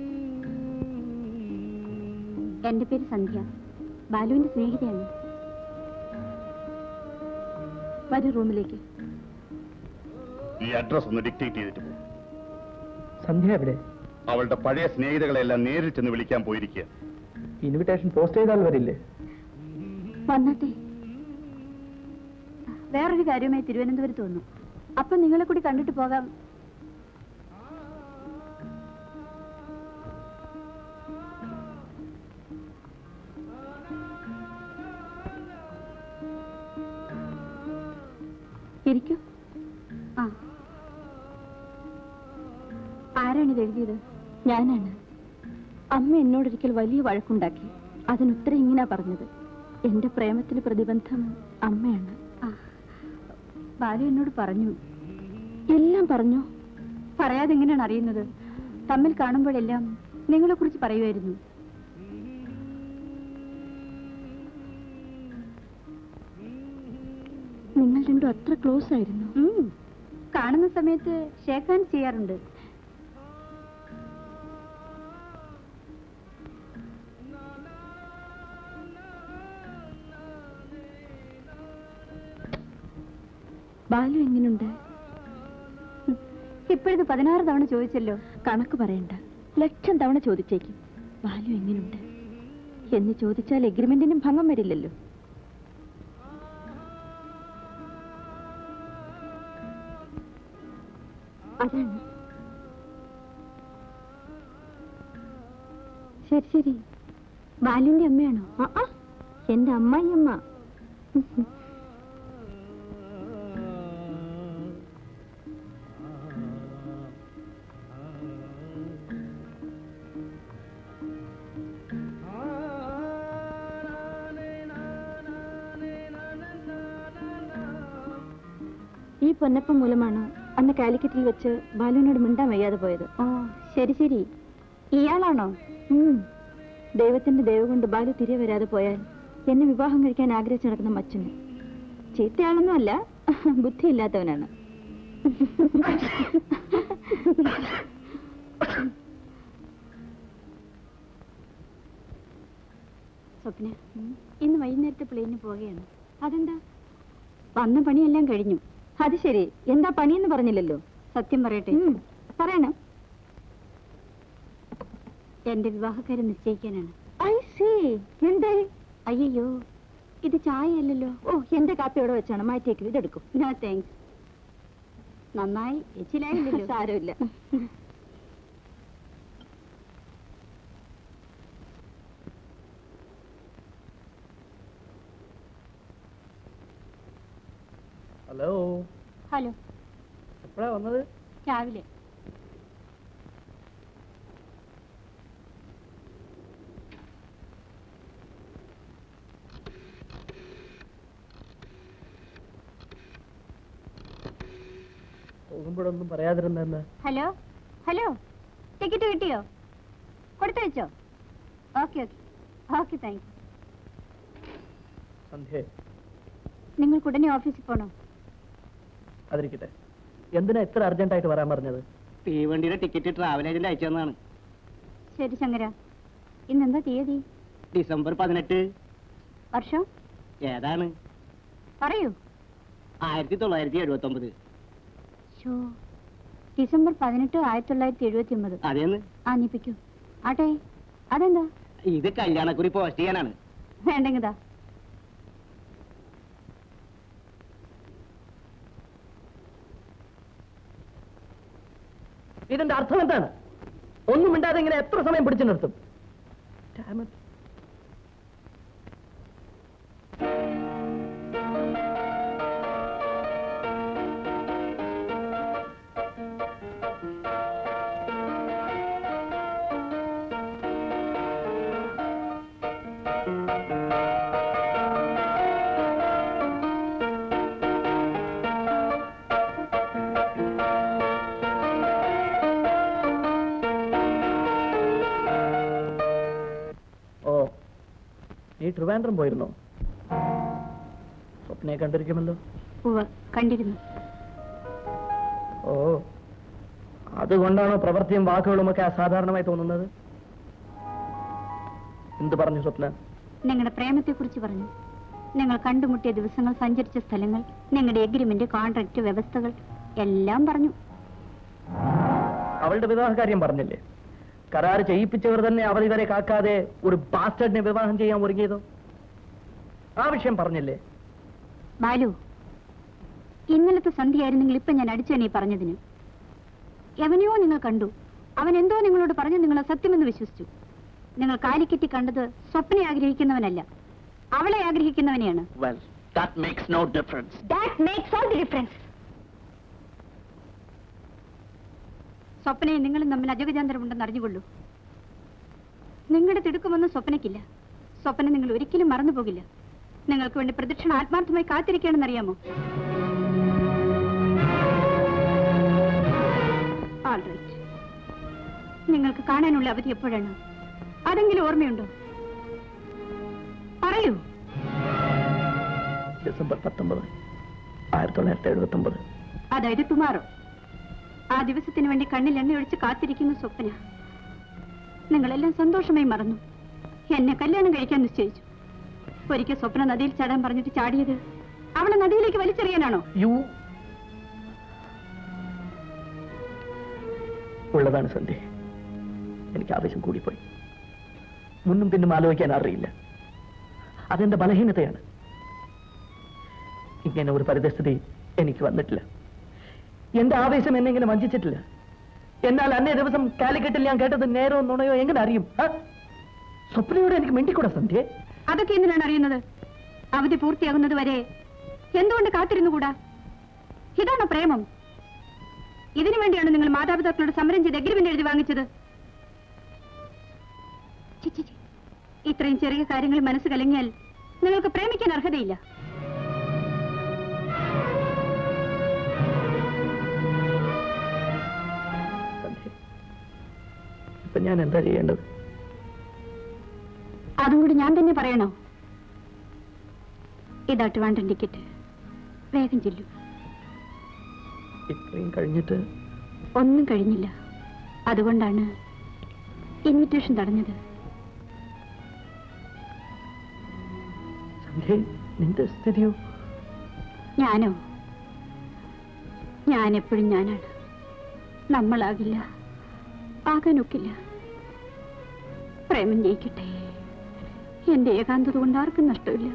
എന്റെ പേര് സന്ധ്യ ബാലുവിന്റെ സ്നേഹിതയാണ് വരൂ റൂമിലേക്ക് ഈ അഡ്രസ് ഒന്ന് ഡിക്റ്റേറ്റ് ചെയ്തിട്ട് പോകും സന്ധ്യ എവിടെ അവളുടെ പഴയ സ്നേഹിതകളെല്ലാം നേരിൽ ചെന്ന് വിളിക്കാൻ പോയിരിക്കുക ഇൻവിറ്റേഷൻ പോസ്റ്റ് ചെയ്താൽ വരില്ലേ വന്നട്ടെ വേറൊരു കാര്യമായി തിരുവനന്തപുരത്ത് വന്നു അപ്പൊ നിങ്ങളെ കൂടി കണ്ടിട്ട് പോകാം ഇരിക്കൂ ആ ആരാണിത് എഴുതിയത് ഞാനാണ് അമ്മ എന്നോടൊരിക്കൽ വലിയ വഴക്കുണ്ടാക്കി അതിനുത്തരം ഇങ്ങനാ പറഞ്ഞത് എന്റെ പ്രേമത്തിന് പ്രതിബന്ധം അമ്മയാണ് ബാലു എന്നോട് പറഞ്ഞു എല്ലാം പറഞ്ഞു പറയാതെ എങ്ങനെയാണ് അറിയുന്നത് തമ്മിൽ കാണുമ്പോഴെല്ലാം നിങ്ങളെ കുറിച്ച് പറയുമായിരുന്നു നിങ്ങൾ രണ്ടും അത്ര ക്ലോസ് ആയിരുന്നു കാണുന്ന സമയത്ത് ഷേക്ക് ഹാൻഡ് ചെയ്യാറുണ്ട് ബാലു എങ്ങനെയുണ്ട് ഇപ്പോഴത് പതിനാറ് തവണ ചോദിച്ചല്ലോ കണക്ക് പറയണ്ട ലക്ഷം തവണ ചോദിച്ചേക്കും ബാലു എങ്ങനെയുണ്ട് എന്ന് ചോദിച്ചാൽ എഗ്രിമെന്റിനും ഭംഗം വരില്ലല്ലോ അതാണ് ശരി ശരി ബാലുവിന്റെ അമ്മയാണോ ആ ആ എന്റെ അമ്മായിയമ്മ ഈ പൊന്നപ്പം മൂലമാണ് അന്ന് കാലിക്കറ്റിൽ വെച്ച് ബാലുവിനോട് മിണ്ടാൻ വയ്യാതെ പോയത് ഓ ശരി ശരി ഇയാളാണോ ദൈവത്തിന്റെ ദൈവം കൊണ്ട് ബാലു തിരികെ വരാതെ പോയാൽ എന്നെ വിവാഹം കഴിക്കാൻ ആഗ്രഹിച്ചു നടക്കുന്ന മച്ചന് ചീത്തയാളൊന്നും അല്ല ബുദ്ധിയില്ലാത്തവനാണ് സ്വപ്ന ഇന്ന് വൈകുന്നേരത്തെ പ്ലെയിനിന് പോവുകയാണ് അതെന്താ വന്ന പണിയെല്ലാം കഴിഞ്ഞു അത് ശരി എന്താ പണിയെന്ന് പറഞ്ഞില്ലല്ലോ സത്യം പറയട്ടെ പറയണം എന്റെ വിവാഹക്കാരെ നിശ്ചയിക്കാനാണ് ഐ സി എന്തേ അയ്യോ ഇത് ചായ അല്ലല്ലോ ഓ എന്റെ കാപ്പി ഇവിടെ വെച്ചാണ് മാറ്റിയേക്കൽ ഇതെടുക്കും നോ താങ്ക്സ് നന്നായി എച്ചിലായില്ലല്ലോ സാരമില്ല ഹലോ ഹലോ എപ്പോഴാ വന്നത് രാവിലെ പോകുമ്പോഴൊന്നും പറയാതിരുന്നെന്ന് ഹലോ ഹലോ ടിക്കറ്റ് കിട്ടിയോ കൊടുത്തു വെച്ചോ okay okay okay thank you Sandhya നിങ്ങൾക്ക് ഉടനെ ഓഫീസിൽ പോകണോ അതിരിക്കട്ടെ എന്തിനാ ഇത്ര അർജന്റായിട്ട് വരാൻ പറഞ്ഞത് തീവണ്ടിയുടെ ടിക്കറ്റ് ട്രാവൽ ഏജന്റ് അയച്ചു തന്നാണ് ശരി ശങ്കര ഇന്നെന്താ തീയതി ഡിസംബർ പതിനെട്ട് വർഷം ഏതാണ് പറയൂ ആയിരത്തി തൊള്ളായിരത്തി എഴുപത്തി ഒമ്പത് ഷോ ഡിസംബർ പതിനെട്ട് ആയിരത്തി തൊള്ളായിരത്തി എഴുപത്തി ഒമ്പത് അതേന്ന് ആ നിപ്പിക്കൂ ആട്ടെ അതെന്താ ഇത് കല്യാണക്കുറി പോസ്റ്റ് ചെയ്യാനാണ് വേണ്ടെങ്കിതാ ഇതിന്റെ അർത്ഥം എന്താണ് ഒന്നും മിണ്ടാതെ ഇങ്ങനെ എത്ര സമയം പിടിച്ചു നിർത്തും Damn it. ഓ നീ ട്രിവാൻഡ്രം പോയിരുന്നോ സ്വപ്നയെ കണ്ടിരിക്കുമല്ലോ ഉവ്വ് കണ്ടിരുന്നു ഓ അതുകൊണ്ടാണോ പ്രവൃത്തിയും വാക്കുകളും ഒക്കെ അസാധാരണമായി തോന്നുന്നത് എന്ത് പറഞ്ഞു സ്വപ്ന നിങ്ങളുടെ പ്രേമത്തെക്കുറിച്ച് പറഞ്ഞു നിങ്ങൾ കണ്ടുമുട്ടിയ ദിവസങ്ങൾ സഞ്ചരിച്ച സ്ഥലങ്ങൾ നിങ്ങളുടെ എഗ്രിമെന്റ് കോൺട്രാക്ട് വ്യവസ്ഥകൾ എല്ലാം പറഞ്ഞു അവളുടെ വിവാഹ കാര്യം പറഞ്ഞില്ലേ കരാർ ചെയ്യിപ്പിച്ചവർ തന്നെ അവർ ഇവരെ കാക്കാതെ ഒരു ബാസ്റ്റഡിനെ വിവാഹം ചെയ്യാൻ ഒരുങ്ങിയതോ ആ വിഷയം പറഞ്ഞില്ലേ ബാലു ഇന്നലത്തെ സന്ധ്യയായിരുന്നെങ്കിൽ ഇപ്പൊ ഞാൻ അടിച്ചെണീ പറഞ്ഞതിന് എവനെയോ നിങ്ങൾ കണ്ടു അവൻ എന്തോ നിങ്ങളോട് പറഞ്ഞു നിങ്ങൾ സത്യമെന്ന് വിശ്വസിച്ചു നിങ്ങൾ കാലിക്കറ്റി കണ്ടത് സ്വപ്നെ ആഗ്രഹിക്കുന്നവനല്ല അവളെ ആഗ്രഹിക്കുന്നവനെയാണ് Well, that makes no difference. That makes all the difference സ്വപ്നയും നിങ്ങളും തമ്മിൽ അജഗജാന്തരമുണ്ടെന്ന് അറിഞ്ഞുകൊള്ളൂ നിങ്ങളുടെ തിടുക്കമൊന്നും സ്വപ്നയ്ക്കില്ല സ്വപ്നം നിങ്ങൾ ഒരിക്കലും മറന്നു പോകില്ല നിങ്ങൾക്ക് വേണ്ടി പ്രദക്ഷിണ ആത്മാർത്ഥമായി കാത്തിരിക്കുകയാണെന്ന് അറിയാമോ All right. നിങ്ങൾക്ക് കാണാനുള്ള അവധി എപ്പോഴാണ് അതെങ്കിലും ഓർമ്മയുണ്ടോ പറയൂ ഡിസംബർ പത്തൊമ്പത് ആയിരത്തി തൊള്ളായിരത്തി എഴുപത്തി ഒമ്പത് അതായത് ടുമാറോ ആ ദിവസത്തിന് വേണ്ടി കണ്ണിൽ എണ്ണയൊഴിച്ച് കാത്തിരിക്കുന്ന സ്വപ്ന നിങ്ങളെല്ലാം സന്തോഷമായി മറന്നു എന്നെ കല്യാണം കഴിക്കാൻ നിശ്ചയിച്ചു ഒരിക്കൽ സ്വപ്ന നദിയിൽ ചാടാൻ പറഞ്ഞിട്ട് ചാടിയത് അവളെ നദിയിലേക്ക് വലിച്ചെറിയാനാണോ യു ഉള്ളതാണ് സന്ധ്യ എനിക്ക് ആവശ്യം കൂടിപ്പോയി മുന്നും പിന്നും ആലോചിക്കാൻ അറിയില്ല അതെന്റെ ബലഹീനതയാണ് ഇങ്ങനെ ഒരു പരിതസ്ഥിതി എനിക്ക് വന്നിട്ടില്ല എന്റെ ആവേശം എന്നെ ഇങ്ങനെ വഞ്ചിച്ചിട്ടില്ല എന്നാൽ അന്നേ ദിവസം കാലിക്കറ്റിൽ ഞാൻ കേട്ടത് നേരോ നുണയോ എങ്ങനെ അറിയും ആ? സ്വപ്നയോട് എനിക്ക് മിണ്ടിക്കൂടാ സന്ധ്യ അതൊക്കെ എന്തിനാണ് അറിയുന്നത് അവധി പൂർത്തിയാകുന്നത് വരെ എന്തുകൊണ്ട് കാത്തിരുന്നുകൂടാ ഇതാണോ പ്രേമം ഇതിനു വേണ്ടിയാണ് നിങ്ങൾ മാതാപിതാക്കളോട് സമരം ചെയ്ത് എഗ്രിമെന്റ് എഴുതി വാങ്ങിച്ചത് ഛി, ഛി, ഛി. ഇത്രയും ചെറിയ കാര്യങ്ങൾ മനസ്സ് കലങ്ങിയാൽ നിങ്ങൾക്ക് പ്രേമിക്കാൻ അർഹതയില്ല സന്ധ്യ ഇപ്പൊ ഞാൻ എന്താ ചെയ്യേണ്ടത് അതും കൂടി ഞാൻ തന്നെ പറയണോ ഇതാട്ട് വേണ്ട ടിക്കറ്റ് വേഗം ചെല്ലു ഇത്രയും കഴിഞ്ഞിട്ട് ഒന്നും കഴിഞ്ഞില്ല അതുകൊണ്ടാണ് ഇൻവിറ്റേഷൻ തടഞ്ഞത് സന്ധ്യ നിന്റെ സ്ഥിതിയോ ഞാനോ ഞാൻ എപ്പോഴും ഞാനാണ് നമ്മളാകില്ല ആകാനൊക്കില്ല പ്രേമം ജയിക്കട്ടെ എന്റെ ഏകാന്തത കൊണ്ട് ആർക്കും നഷ്ടമില്ല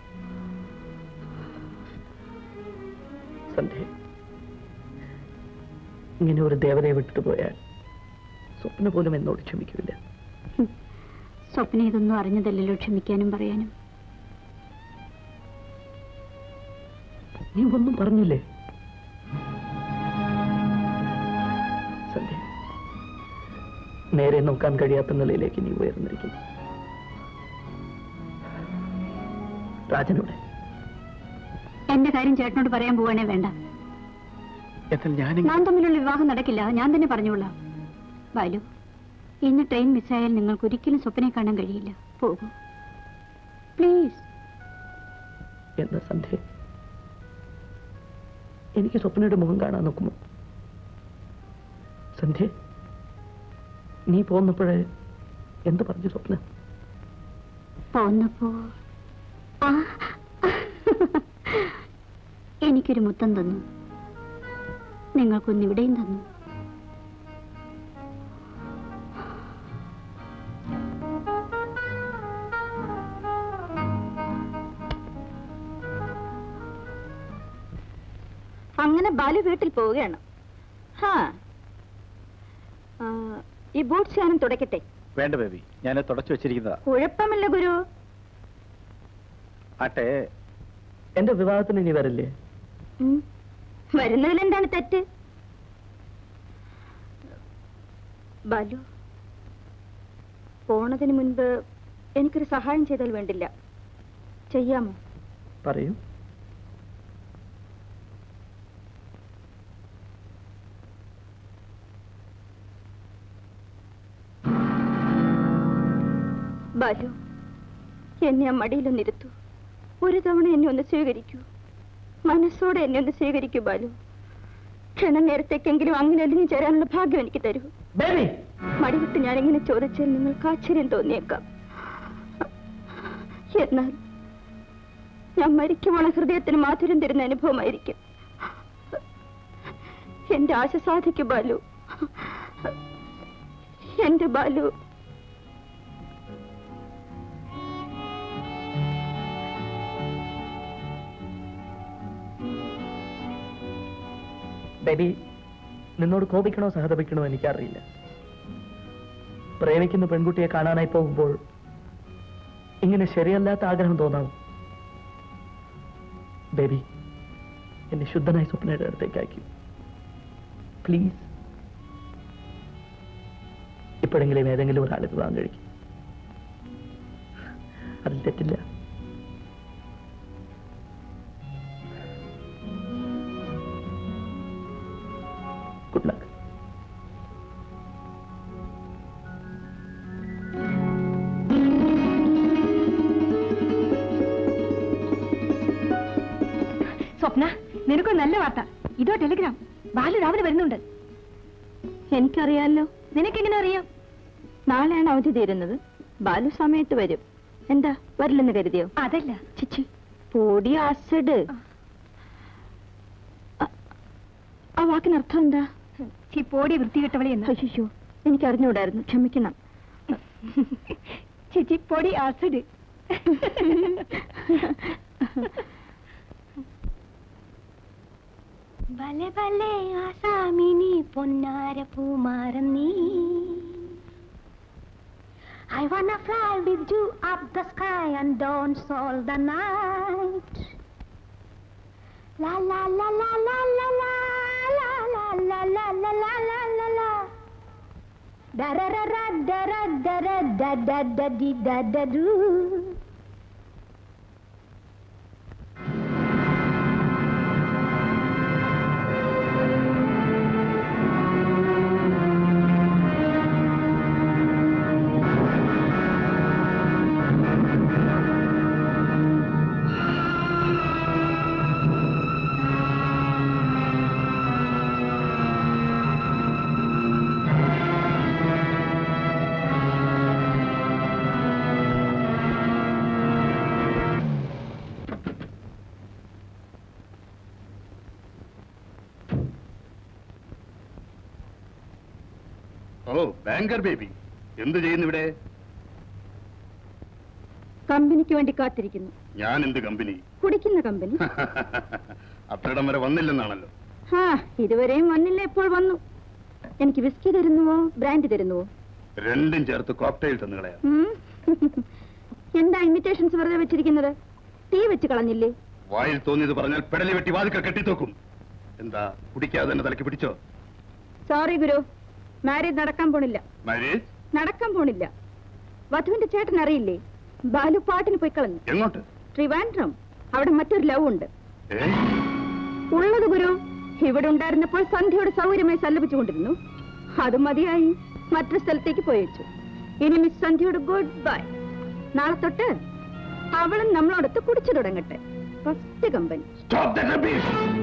സന്ധ്യ ഇങ്ങനെ ഒരു ദേവതയെ വിട്ടിട്ട് പോയാൽ സ്വപ്ന പോലും എന്നോട് ക്ഷമിക്കില്ല സ്വപ്ന ഇതൊന്നും അറിഞ്ഞതല്ലല്ലോ ക്ഷമിക്കാനും പറയാനും നീ ഒന്നും പറഞ്ഞില്ലേ സന്ധ്യ നേരെ നോക്കാൻ കഴിയാത്ത നിലയിലേക്ക് നീ ഉയർന്നിരിക്കുന്നു രാജനോടെ എന്റെ കാര്യം ചേട്ടനോട് പറയാൻ പോവാണേ വേണ്ട എന്നാൽ ഞാൻ ഞാൻ തമ്മിലുള്ള വിവാഹം നടക്കില്ല ഞാൻ തന്നെ പറഞ്ഞോളാം ബാലു ഇന്ന് ട്രെയിൻ മിസ്സായാൽ നിങ്ങൾക്ക് ഒരിക്കലും സ്വപ്നെ കാണാൻ കഴിയില്ല പോകൂ പ്ലീസ് എന്താ സന്ധ്യ എനിക്ക് സ്വപ്നയുടെ മുഖം കാണാൻ നോക്കുമോ സന്ധ്യ നീ പോന്നപ്പോഴേ എന്ത് പറഞ്ഞു സ്വപ്ന പോന്നപ്പോ ആ, എനിക്കൊരു മുത്തം തന്നു നിങ്ങൾക്കൊന്നിവിടെയും തന്നു അങ്ങനെ ബാലു വീട്ടിൽ പോവുകയാണ് ഹാ ആ, ഈ ബൂട്ട്സ് ഞാനും തുടയ്ക്കട്ടെ വേണ്ട ബേബി ഞാൻ തുടച്ചു വെച്ചിരിക്കുന്നതാ കുഴപ്പമില്ല ഗുരു ആട്ടെ എന്റെ വിവാഹത്തിന് നീ വരില്ലേ ഉം. വരുന്നതിൽ എന്താണ് തെറ്റ് ബാലു പോണതിന് മുൻപ് എനിക്കൊരു സഹായം ചെയ്താൽ വേണ്ടില്ല ചെയ്യാമോ പറയൂ ബാലു എന്നെ ആ മടിയിലൊന്നിരുത്തു ഒരു തവണ എന്നെ ഒന്ന് സ്വീകരിക്കൂ മനസ്സോടെ എന്നെ ഒന്ന് സ്വീകരിക്കൂ ബാലു ക്ഷണ നേരത്തേക്കെങ്കിലും അങ്ങനെ അലിഞ്ഞു ചേരാനുള്ള ഭാഗ്യം എനിക്ക് തരൂ ബേബി മടിവിട്ട് ഞാൻ എങ്ങനെ ചോദിച്ചാൽ നിങ്ങൾക്ക് ആശ്ചര്യം തോന്നിയേക്കാം എന്നാൽ ഞാൻ മരിക്കുമ്പോൾ ഹൃദയത്തിന് മാധുര്യം തരുന്ന അനുഭവമായിരിക്കും എന്റെ ആശ സാധിക്കൂ ബാലു എന്റെ ബാലു ബേബി നിന്നോട് കോപിക്കണോ സഹതപിക്കണോ എനിക്കറിയില്ല പ്രേമിക്കുന്ന പെൺകുട്ടിയെ കാണാനായി പോകുമ്പോൾ ഇങ്ങനെ ശരിയല്ലാത്ത ആഗ്രഹം തോന്നാം ബേബി എന്നെ ശുദ്ധനായ സ്വപ്നയുടെ അടുത്തേക്ക് അയക്കൂ പ്ലീസ് ഇപ്പോഴെങ്കിലും ഏതെങ്കിലും ഒരാൾ വിവാഹം കഴിക്കും അതിൽ തെറ്റില്ല ഗുഡ് ലക്ക് സ്വപ്ന നിനക്കൊരു നല്ല വാർത്ത ഇതോ ടെലിഗ്രാം ബാലു രാവിലെ വരുന്നുണ്ട് എനിക്കറിയാലോ നിനക്കെങ്ങനെ അറിയാം നാളെയാണ് അവധി തീരുന്നത് ബാലു സമയത്ത് വരും എന്താ വരില്ലെന്ന് കരുതിയോ അതല്ല ചിച്ചി പൊടി ആസിഡ് അ- ആ വാക്കിനർത്ഥം എന്താ ചി പോടി വൃത്തികെട്ടവളെ എന്ന് അയ്യോ എനിക്ക് അറിഞ്ഞുകൂടായിരുന്നു ക്ഷമിക്കണം ചിച്ചി പൊടി ആസിഡ് ഭലെ ഭലെ ആസാമിനി പൊന്നാര പൂമാരൻ നീ I wanna fly with you up the sky and dance all the night. La la la la la la la la la la la la la la la la. Da ra ra ra da ra da ra da da da di da da do. ഓ banker baby എന്ത് ചെയ്യുന്നു ഇവിടെ കമ്പനിക്ക് വേണ്ടി കാത്തിരിക്കുന്നു ഞാൻ എന്ത് company കുടിക്കുന്ന കമ്പനി അത്രയിടം വരെ വന്നില്ലെന്നാണല്ലോ ആ ഇതുവരെയും വന്നില്ല ഇപ്പോൾ വന്നു എനിക്ക് വിസ്കി തരുന്നുവോ ബ്രാൻഡ് തരുന്നുവോ രണ്ടും ചേർത്ത് കോക്ടെയിൽ തന്നു കളയാം ഉം? എന്താ ഇൻവിറ്റേഷൻസ് വെറുതെ വെച്ചിരിക്കുന്നത് തീ വെച്ച് കളഞ്ഞില്ലേ വായിൽ തോന്നിയത് പറഞ്ഞാൽ പെടലി വെട്ടി വാതിക്കൽ കെട്ടിത്തോക്കും എന്താ കുടിക്കാതെ തന്നെ തലക്ക് പിടിച്ചോ സോറി ഗുരു മാരേജ് നടക്കാൻ പോണില്ല മാരേജ് നടക്കാൻ പോണില്ല വധുവിന്റെ ചേട്ടൻ അറിയില്ലേ ബാലു പാട്ടിന് പോയി കളഞ്ഞു എങ്ങോട്ട് ട്രിവാൻഡ്രം അവിടെ മറ്റൊരു ലവ് ഉണ്ട് ഏ ഉള്ളത് ഗുരു ഇവിടെ ഉണ്ടായിരുന്നപ്പോൾ സന്ധ്യയുടെ സൗകര്യമായി സല്ലപിച്ചുകൊണ്ടിരുന്നു അത് മതിയായി മറ്റൊരു സ്ഥലത്തേക്ക് പോയച്ചു ഇനി മിസ് സന്ധ്യയോട് ഗുഡ് ബൈ നാളെ തൊട്ട് അവളും നമ്മളോടൊത്ത് കുടിച്ചു തുടങ്ങട്ടെ first company Stop that rubbish!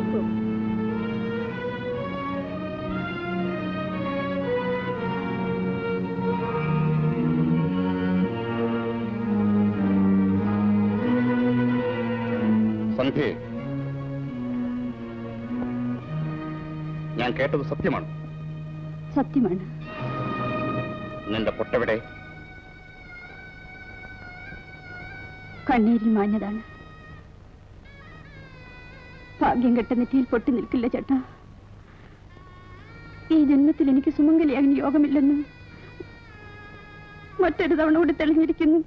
സന്ധ്യേ ഞാൻ കേട്ടത് സത്യമാണ് സത്യമാണ് നിന്റെ പൊട്ടവിടെ കണ്ണീരിൽ മാഞ്ഞതാണ് ഭാഗ്യം കെട്ട നെറ്റിയിൽ പൊട്ടി നിൽക്കില്ല ചേട്ടാ ഈ ജന്മത്തിൽ എനിക്ക് സുമംഗലിയാകാൻ യോഗമില്ലെന്ന് മറ്റൊരു തവണ കൂടി തെളിഞ്ഞിരിക്കുന്നു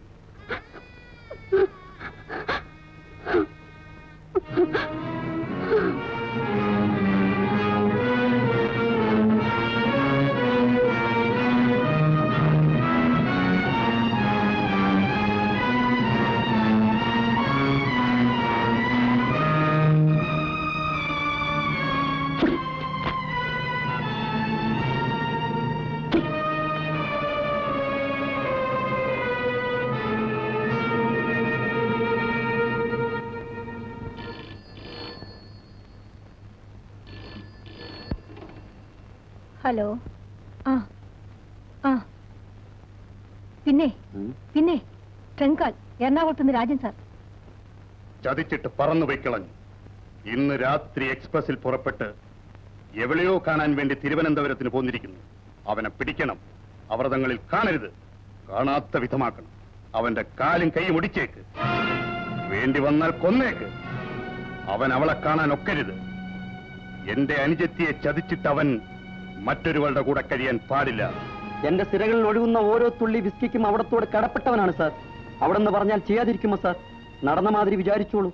ഹലോ ആ ആ പിന്നെ പിന്നെ ട്രങ്കാൽ എറണാകുളത്ത് നിന്ന് രാജൻ സാർ ചതിച്ചിട്ട് പറന്നു പോയിക്കളഞ്ഞു ഇന്ന് രാത്രി എക്സ്പ്രസിൽ പുറപ്പെട്ട് എവിടെയോ കാണാൻ വേണ്ടി തിരുവനന്തപുരത്തിന് പോന്നിരിക്കുന്നു അവനെ പിടിക്കണം അവ്രതങ്ങളിൽ കാണരുത് കാണാത്ത വിധമാക്കണം അവന്റെ കാലും കൈയും ഒടിച്ചേക്ക് വേണ്ടി വന്നാൽ കൊന്നേക്ക് അവൻ അവളെ കാണാൻ ഒക്കരുത് എന്റെ അനുജത്തിയെ ചതിച്ചിട്ട് അവൻ മറ്റൊരുവളുടെ കൂടെ കഴിയാൻ പാടില്ല എന്റെ സിരകളിൽ ഒഴുകുന്ന ഓരോ തുള്ളി വിസ്കിക്കും അവിടത്തോട് കടപ്പെട്ടവനാണ് സാർ അവിടെ നിന്ന് പറഞ്ഞാൽ ചെയ്യാതിരിക്കുമോ സാർ നടന്ന മാതിരി വിചാരിച്ചോളൂ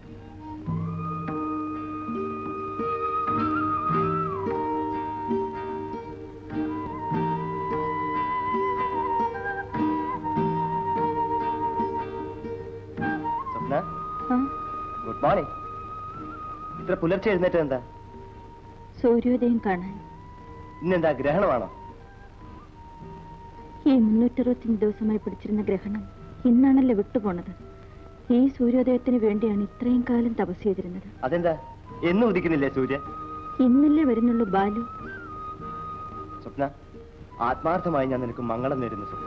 സ്വപ്ന ഗുഡ് മോർണിംഗ് ഇത്ര പുലർച്ചെ എഴുന്നേറ്റ് എന്താ സൂര്യോദയം കാണാൻ ഇന്നെന്താ ഗ്രഹണമാണോ ഈ മുന്നൂറ്ററുപത്തിയഞ്ച് ദിവസമായി പിടിച്ചിരുന്ന ഗ്രഹണം ഇന്നാണല്ലോ വിട്ടുപോണത് ഈ സൂര്യോദയത്തിന് വേണ്ടിയാണ് ഇത്രയും കാലം തപസ് ചെയ്തിരുന്നത് അതെന്താ എന്നും ഉദിക്കുന്നില്ലേ സൂര്യ ഇന്നല്ലേ വരുന്നുള്ളൂ ബാലു സ്വപ്ന ആത്മാർത്ഥമായി ഞാൻ നിനക്ക് മംഗളം നേരുന്നു സ്വപ്ന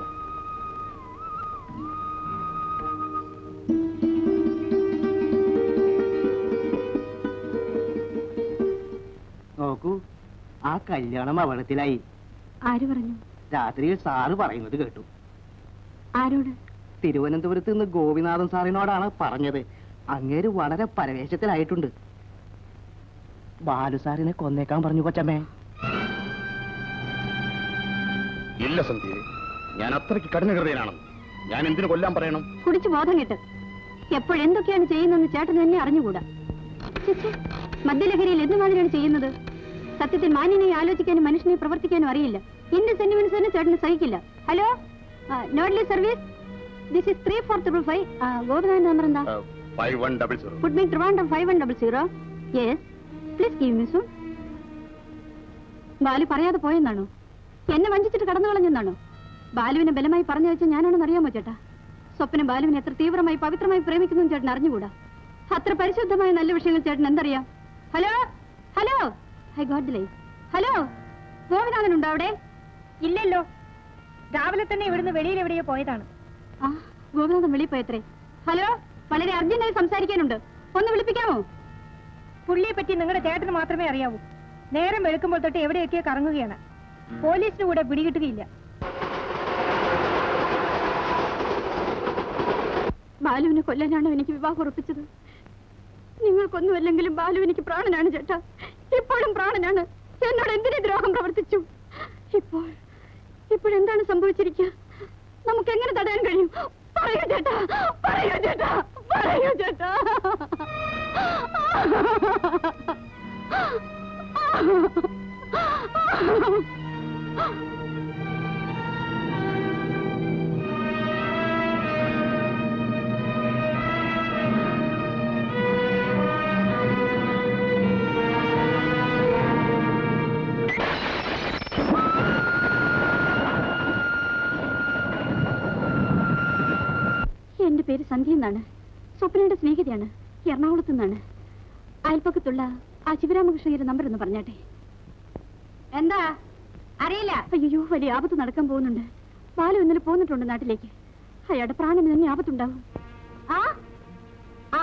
നോക്കൂ ആ കല്യാണം അപകടത്തിലായി ആര് പറഞ്ഞു രാത്രിയിൽ സാറ് പറയുന്നത് കേട്ടു ആരോട് തിരുവനന്തപുരത്ത് നിന്ന് ഗോപിനാഥൻ സാറിനോടാണ് പറഞ്ഞത് അങ്ങേര് വളരെ പരവേശത്തിലായിട്ടുണ്ട് ബാലു സാറിനെ കൊന്നേക്കാൻ പറഞ്ഞു കൊച്ചമ്മേ ഇല്ല സന്ധ്യ ഞാൻ അത്രയ്ക്ക് കഠിനഹൃദയനാണെന്ന് ഞാൻ എന്തിനു കൊല്ലാൻ പറയണം കുടിച്ചു ബോധം കിട്ട് എപ്പോഴെന്തൊക്കെയാണ് ചെയ്യുന്നതെന്ന് ചേട്ടൻ തന്നെ അറിഞ്ഞുകൂടാ ഛെ, ഛെ, മദ്യലഹരിയിൽ എന്തുമാതിരിയാണ് ചെയ്യുന്നത് സത്യത്തിൽ മാന്യനെ ആലോചിക്കാനും മനുഷ്യനെ പ്രവർത്തിക്കാനും അറിയില്ല എന്റെ സെന്റിമെന്റ്സ് തന്നെ ചേട്ടന് സഹിക്കില്ല ഹലോ നോഡ്ലി service this is three four triple five Gopinathan number എന്താ ഫൈവ് വൺ ഡബിൾ സീറോ ഫുഡ് മീൻ Trivandrum five one double zero yes please give me soon Balu പറയാതെ പോയെന്നാണോ എന്നെ വഞ്ചിച്ചിട്ട് കടന്നു കളഞ്ഞെന്നാണോ ബാലുവിനെ ബലമായി പറഞ്ഞു വെച്ചാൽ ഞാനാണെന്ന് അറിയാമോ ചേട്ടാ സ്വപ്നം ബാലുവിനെ എത്ര തീവ്രമായി പവിത്രമായി പ്രേമിക്കുന്നു ചേട്ടൻ അറിഞ്ഞുകൂടാ അത്ര പരിശുദ്ധമായ നല്ല വിഷയങ്ങൾ ചേട്ടൻ എന്തറിയാം hello hello I got line hello Gopinathan ഉണ്ടോ അവിടെ ഇല്ലല്ലോ രാവിലെ തന്നെ ഇവിടുന്ന് വെളിയിൽ എവിടെയോ പോയതാണ് ആ ഗോപിനാഥൻ വെളിയിൽ പോയത്രേ ഹലോ വളരെ അർജന്റായി സംസാരിക്കാനുണ്ട് ഒന്ന് വിളിപ്പിക്കാമോ പുള്ളിയെ പറ്റി നിങ്ങളുടെ ചേട്ടന് മാത്രമേ അറിയാവൂ നേരം വെളുക്കുമ്പോൾ തൊട്ട് എവിടെയൊക്കെയോ കറങ്ങുകയാണ് പോലീസിന് കൂടെ പിടികിട്ടുകയില്ല ബാലുവിനെ കൊല്ലാനാണ് എനിക്ക് വിവാഹം ഉറപ്പിച്ചത് നിങ്ങൾക്കൊന്നുമല്ലെങ്കിലും ബാലു എനിക്ക് പ്രാണനാണ് ചേട്ടാ ഇപ്പോഴും പ്രാണനാണ് എന്നോട് എന്തിനു ദ്രോഹം പ്രവർത്തിച്ചു ഇപ്പോൾ ഇപ്പോഴെന്താണ് സംഭവിച്ചിരിക്കുക നമുക്ക് എങ്ങനെ തടയാൻ കഴിയും പറയൂ ചേട്ടാ പറയൂ ചേട്ടാ പറയൂ ചേട്ടാ എന്റെ പേര് സന്ധ്യ എന്നാണ് സ്വപ്നയുടെ സ്നേഹിതയാണ് എറണാകുളത്ത് നിന്നാണ് അയൽപ്പക്കത്തുള്ള ആ ശിവരാമകൃഷ്ണയുടെ നമ്പർ ഒന്ന് പറഞ്ഞാട്ടെ എന്താ അറിയില്ല അയ്യോ വലിയ ആപത്ത് നടക്കാൻ പോകുന്നുണ്ട് ബാലു ഇന്നലെ പോന്നിട്ടുണ്ട് നാട്ടിലേക്ക് അയാളുടെ പ്രാണന് തന്നെ ആപത്തുണ്ടാവും ആ ആ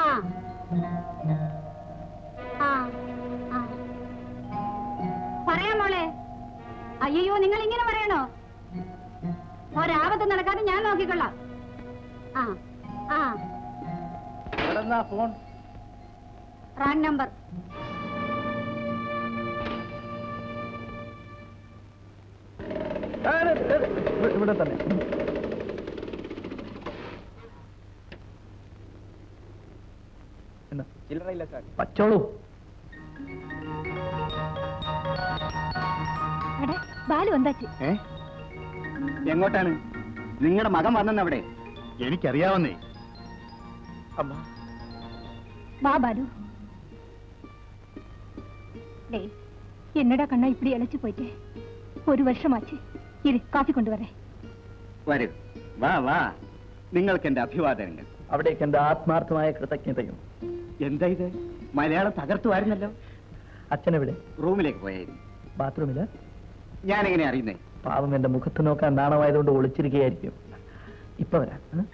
ആ ആ. പറയാം മോളെ അയ്യോ നിങ്ങൾ ഇങ്ങനെ പറയണോ ഒരാപത്ത് നടക്കാതെ ഞാൻ നോക്കിക്കൊള്ളാം ആ ആ ഫോൺ റാങ് നമ്പർ ഇവിടെ തന്നെ എന്നാ ചില്ലറയില്ല സാർ പച്ചോളൂ എടേ ബാലു എന്താച്ചു ഏ എങ്ങോട്ടാണ് നിങ്ങളുടെ മകൻ വന്നെന്നവിടെ എനിക്കറിയാവുന്നേ അമ്മ വാ ബാലു ഡേ എന്നടാ കണ്ണ இப்படி இழைச்சு போயிட்டே ഒരു വർഷമാச்சு ഇരി കാഫി കൊണ്ടുവരേ വരൂ വാ വാ നിങ്ങൾക്ക് എന്റെ അഭിവാദനങ്ങൾ അവിടേക്ക് എന്റെ ആത്മാർത്ഥമായ കൃതജ്ഞതയും എന്താ ഇത് മലയാളം തകർത്തു വാരുന്നല്ലോ അച്ഛനെവിടെ റൂമിലേക്ക് പോയായിരുന്നു ബാത്റൂമില് ഞാൻ എങ്ങനെ അറിയുന്നേ പാവം എന്റെ മുഖത്ത് നോക്കാൻ നാണമായതുകൊണ്ട് ഒളിച്ചിരിക്കുകയായിരിക്കും ഇപ്പൊ വരാം ഏ?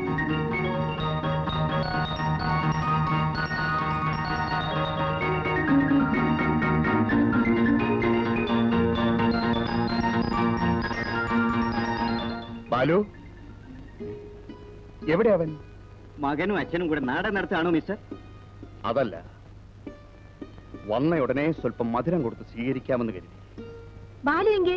ബാലു എവിടെ അവൻ മകനും അച്ഛനും കൂടെ നാടൻ നടത്താണോ മിസ്റ്റർ അതല്ല വന്ന ഉടനെ സ്വല്പം മധുരം കൊടുത്ത് സ്വീകരിക്കാമെന്ന് കരുതി ബാലു എങ്കേ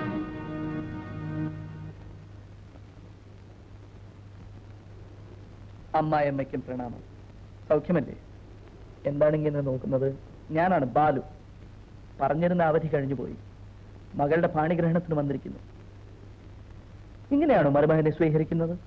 അമ്മായിയമ്മയ്ക്കും പ്രണാമം സൗഖ്യമല്ലേ എന്താണ് ഇങ്ങനെ നോക്കുന്നത് ഞാനാണ് ബാലു പറഞ്ഞിരുന്ന അവധി കഴിഞ്ഞു പോയി മകളുടെ പാണിഗ്രഹണത്തിന് വന്നിരിക്കുന്നു ഇങ്ങനെയാണോ മരുമകനെ സ്വീകരിക്കുന്നത്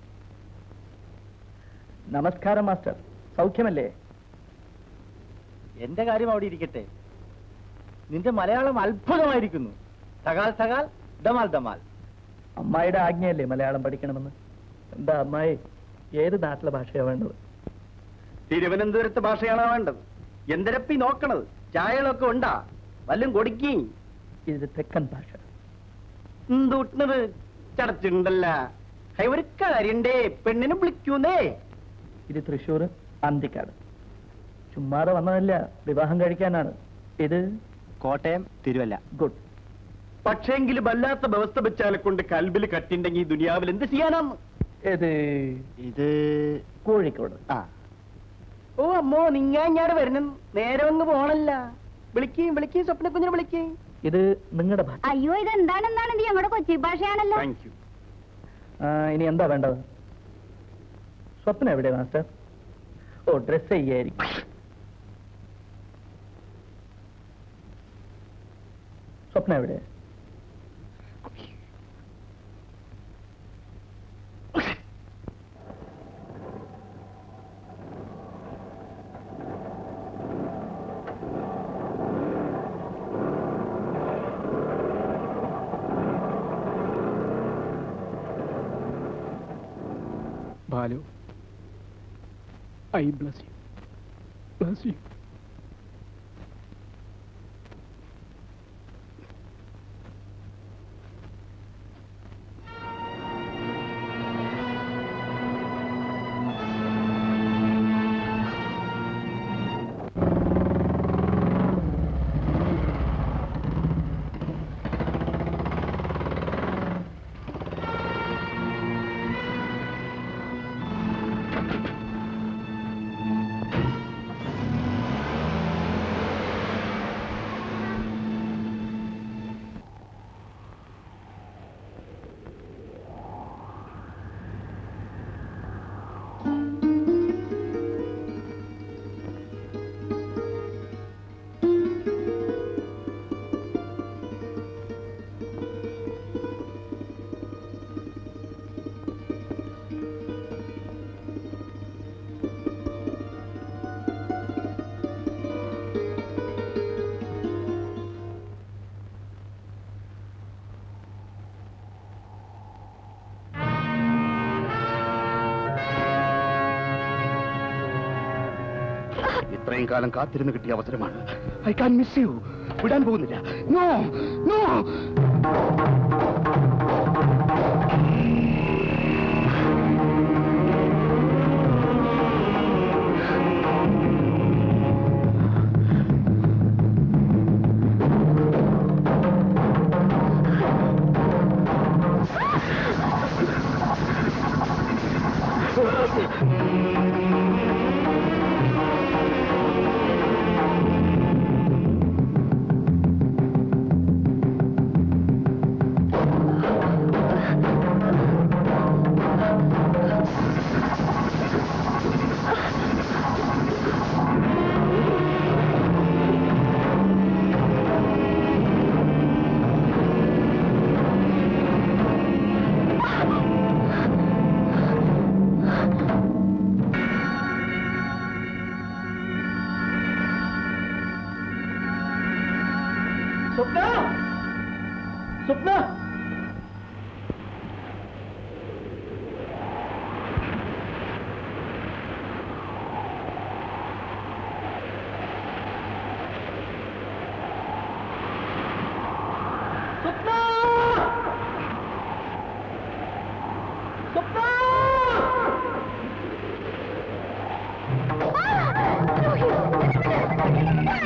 നമസ്കാരം മാസ്റ്റർ സൗഖ്യമല്ലേ എന്റെ കാര്യം അവിടെ ഇരിക്കട്ടെ നിന്റെ മലയാളം അത്ഭുതമായിരിക്കുന്നു സകാൽ സകാൽ ദമാൽ ദമാൽ അമ്മായിയുടെ ആജ്ഞയല്ലേ മലയാളം പഠിക്കണമെന്ന് എന്താ അമ്മായി ഏത് നാട്ടിലെ ഭാഷയാ വേണ്ടത് തിരുവനന്തപുരത്ത് ഭാഷയാണ് വേണ്ടത് എന്തരപ്പി നോക്കണത് ചായകളൊക്കെ ഉണ്ടാ വല്ലതും കൊടുക്കി ഇത് തെക്കൻ ഭാഷ എന്തൂട്ടണത് ചടച്ചിട്ടുണ്ടല്ല ഹൈ, ഒരു കാര്യണ്ടേ പെണ്ണിനെ വിളിക്കൂന്നേ ഇത് തൃശ്ശൂർ അന്തിക്കാട് ചുമ്മാതെ വന്നതല്ല വിവാഹം കഴിക്കാനാണ് ഇത് കോട്ടയം തിരുവല്ല ഗുഡ് പക്ഷേങ്കിൽ വല്ലാത്ത വ്യവസ്ഥ വെച്ചാലെ കൊണ്ട് കൽബിൽ കട്ടിണ്ടെങ്കിൽ ഈ ദുനിയാവിൽ എന്ത് ചെയ്യാനാന്ന് ഇത് ഇത് കോഴിക്കോട് ആ ഓ അമ്മോ നിങ്ങ ഇങ്ങാട് വരണം നേരെ ഒന്ന് പോണല്ല വിളിക്കുകയും വിളിക്കുകയും സ്വപ്ന കുഞ്ഞിനെ വിളിക്കുകയും ഇത് നിങ്ങളുടെ ഭാഷ അയ്യോ ഇതെന്താണെന്നാണ് ഇത് ഞങ്ങളുടെ കൊച്ചി ഭാഷയാണല്ലോ താങ്ക് യു ആ, ഇനി എന്താ വേണ്ടത് സ്വപ്നം എവിടെ മാസ്റ്റർ ഓ ഡ്രസ് ചെയ്യായിരിക്കും സ്വപ്നം എവിടെ Balu I bless you bless you ഇത്രയും കാലം കാത്തിരുന്ന് കിട്ടിയ അവസരമാണ് ഐ കാൻ മിസ് യു വിടാൻ പോകുന്നില്ല നോ നോ സ്വപ്ന സ്വപ്ന സ്വപ്ന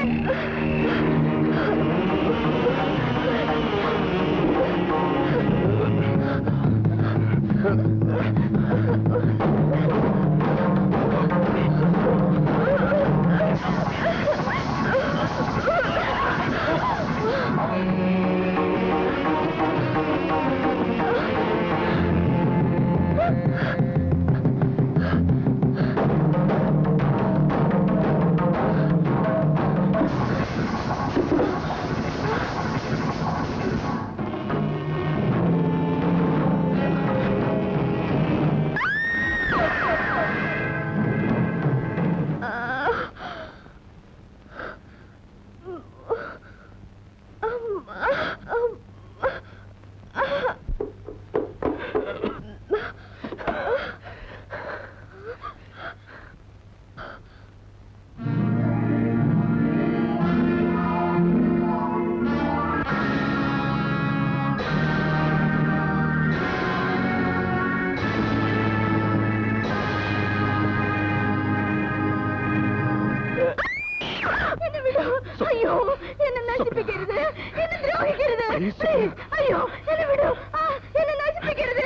എന്നെ വിടൂ അയ്യോ എന്നെ നശിപ്പിക്കരുത് എന്നെ ദ്രോഹിക്കരുത് Please, അയ്യോ എന്നെ വിടൂ ആ, എന്നെ നശിപ്പിക്കരുത്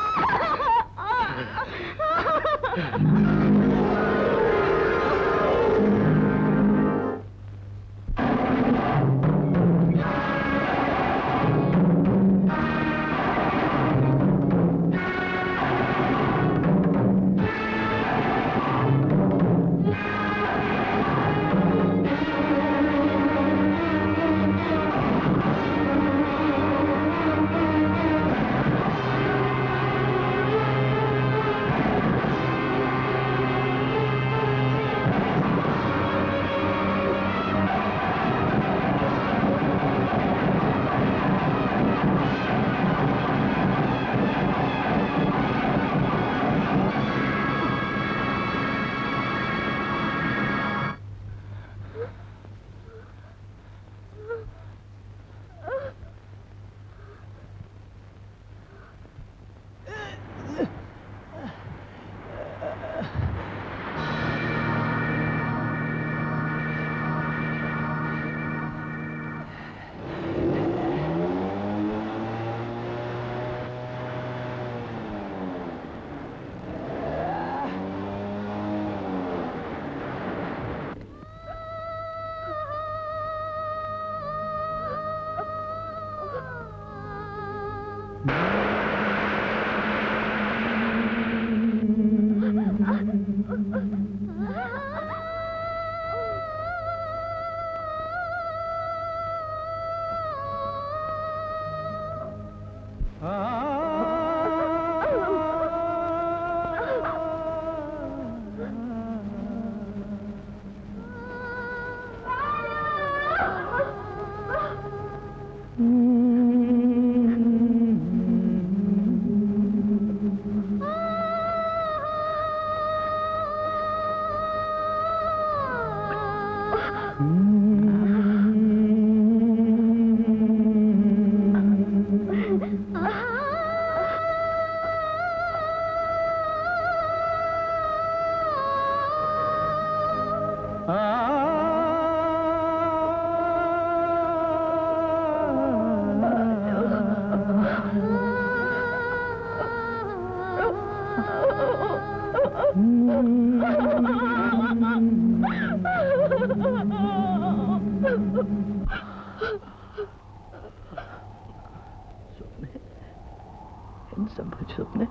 എന്ത് സംഭവിച്ചു സ്വപ്നെ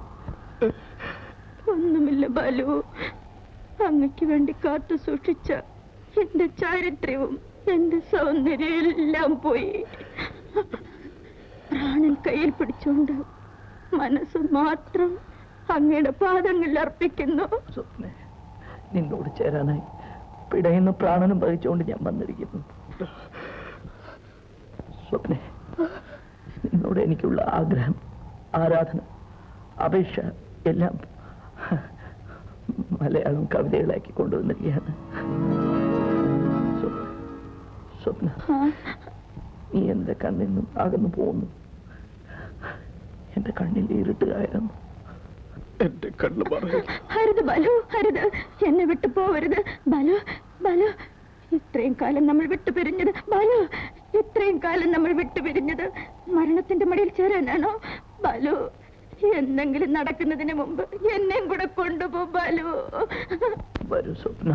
ഒന്നുമില്ല ബാലു അങ്ങക്ക് വേണ്ടി കാത്തു സൂക്ഷിച്ച എന്റെ ചാരിത്ര്യവും എന്റെ സൗന്ദര്യം എല്ലാം പോയി പ്രാണൻ കയ്യിൽ പിടിച്ചുകൊണ്ട് മനസ്സ് മാത്രം അങ്ങയുടെ പാദങ്ങളിൽ അർപ്പിക്കുന്നു സ്വപ്നെ നിന്നോട് ചേരാനായി പിടയുന്ന പ്രാണനും വഹിച്ചുകൊണ്ട് ഞാൻ വന്നിരിക്കുന്നു സ്വപ്നെ നിന്നോട് എനിക്കുള്ള ആഗ്രഹം ആരാധന അപേക്ഷ എല്ലാം മലയാളം കവിതകളാക്കി കൊണ്ടുവന്നിരിക്കുകയാണ് സ്വപ്ന- സ്വപ്ന നീ എന്റെ കണ്ണിൽ നിന്നും അകന്നു പോകുന്നു എന്റെ കണ്ണിൽ ഇരുട്ടുകയായിരുന്നു എന്റെ കണ്ണ് പറയും ഹരിത് ബാലു ഹരിത് എന്നെ വിട്ടു പോവരുത് ബാലു ബാലു ഇത്രയും കാലം നമ്മൾ വിട്ടുപിരിഞ്ഞത് ബാലു ഇത്രയും കാലം നമ്മൾ വിട്ടുപിരിഞ്ഞത് മരണത്തിന്റെ മടിയിൽ ചേരാനാണോ ബാലു എന്തെങ്കിലും നടക്കുന്നതിന് മുമ്പ് എന്നെയും കൂടെ കൊണ്ടുപോ ബാലു വരൂ സ്വപ്ന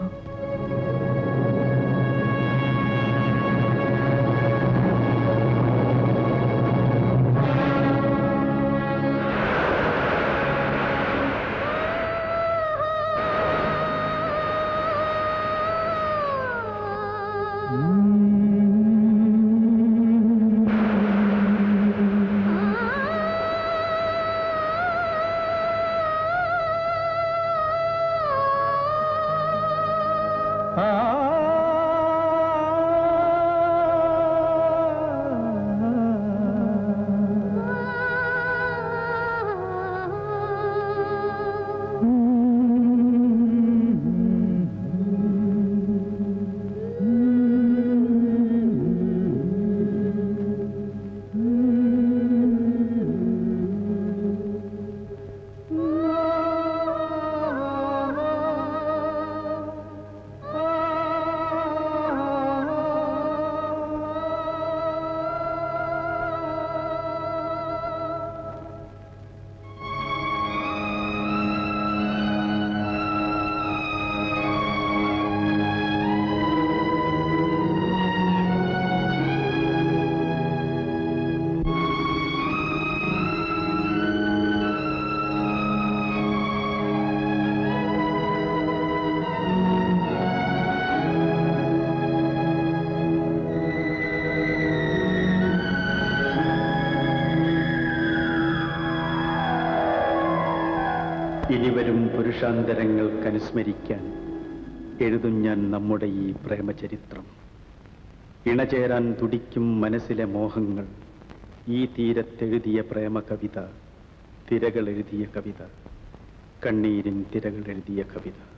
ഇനിവരും പുരുഷാന്തരങ്ങൾക്കനുസ്മരിക്കാൻ എഴുതും ഞാൻ നമ്മുടെ ഈ പ്രേമചരിത്രം ഇണചേരാൻ തുടിക്കും മനസ്സിലെ മോഹങ്ങൾ ഈ തീരത്തെഴുതിയ പ്രേമ കവിത തിരകൾ എഴുതിയ കവിത കണ്ണീരിൻ തിരകൾ എഴുതിയ കവിത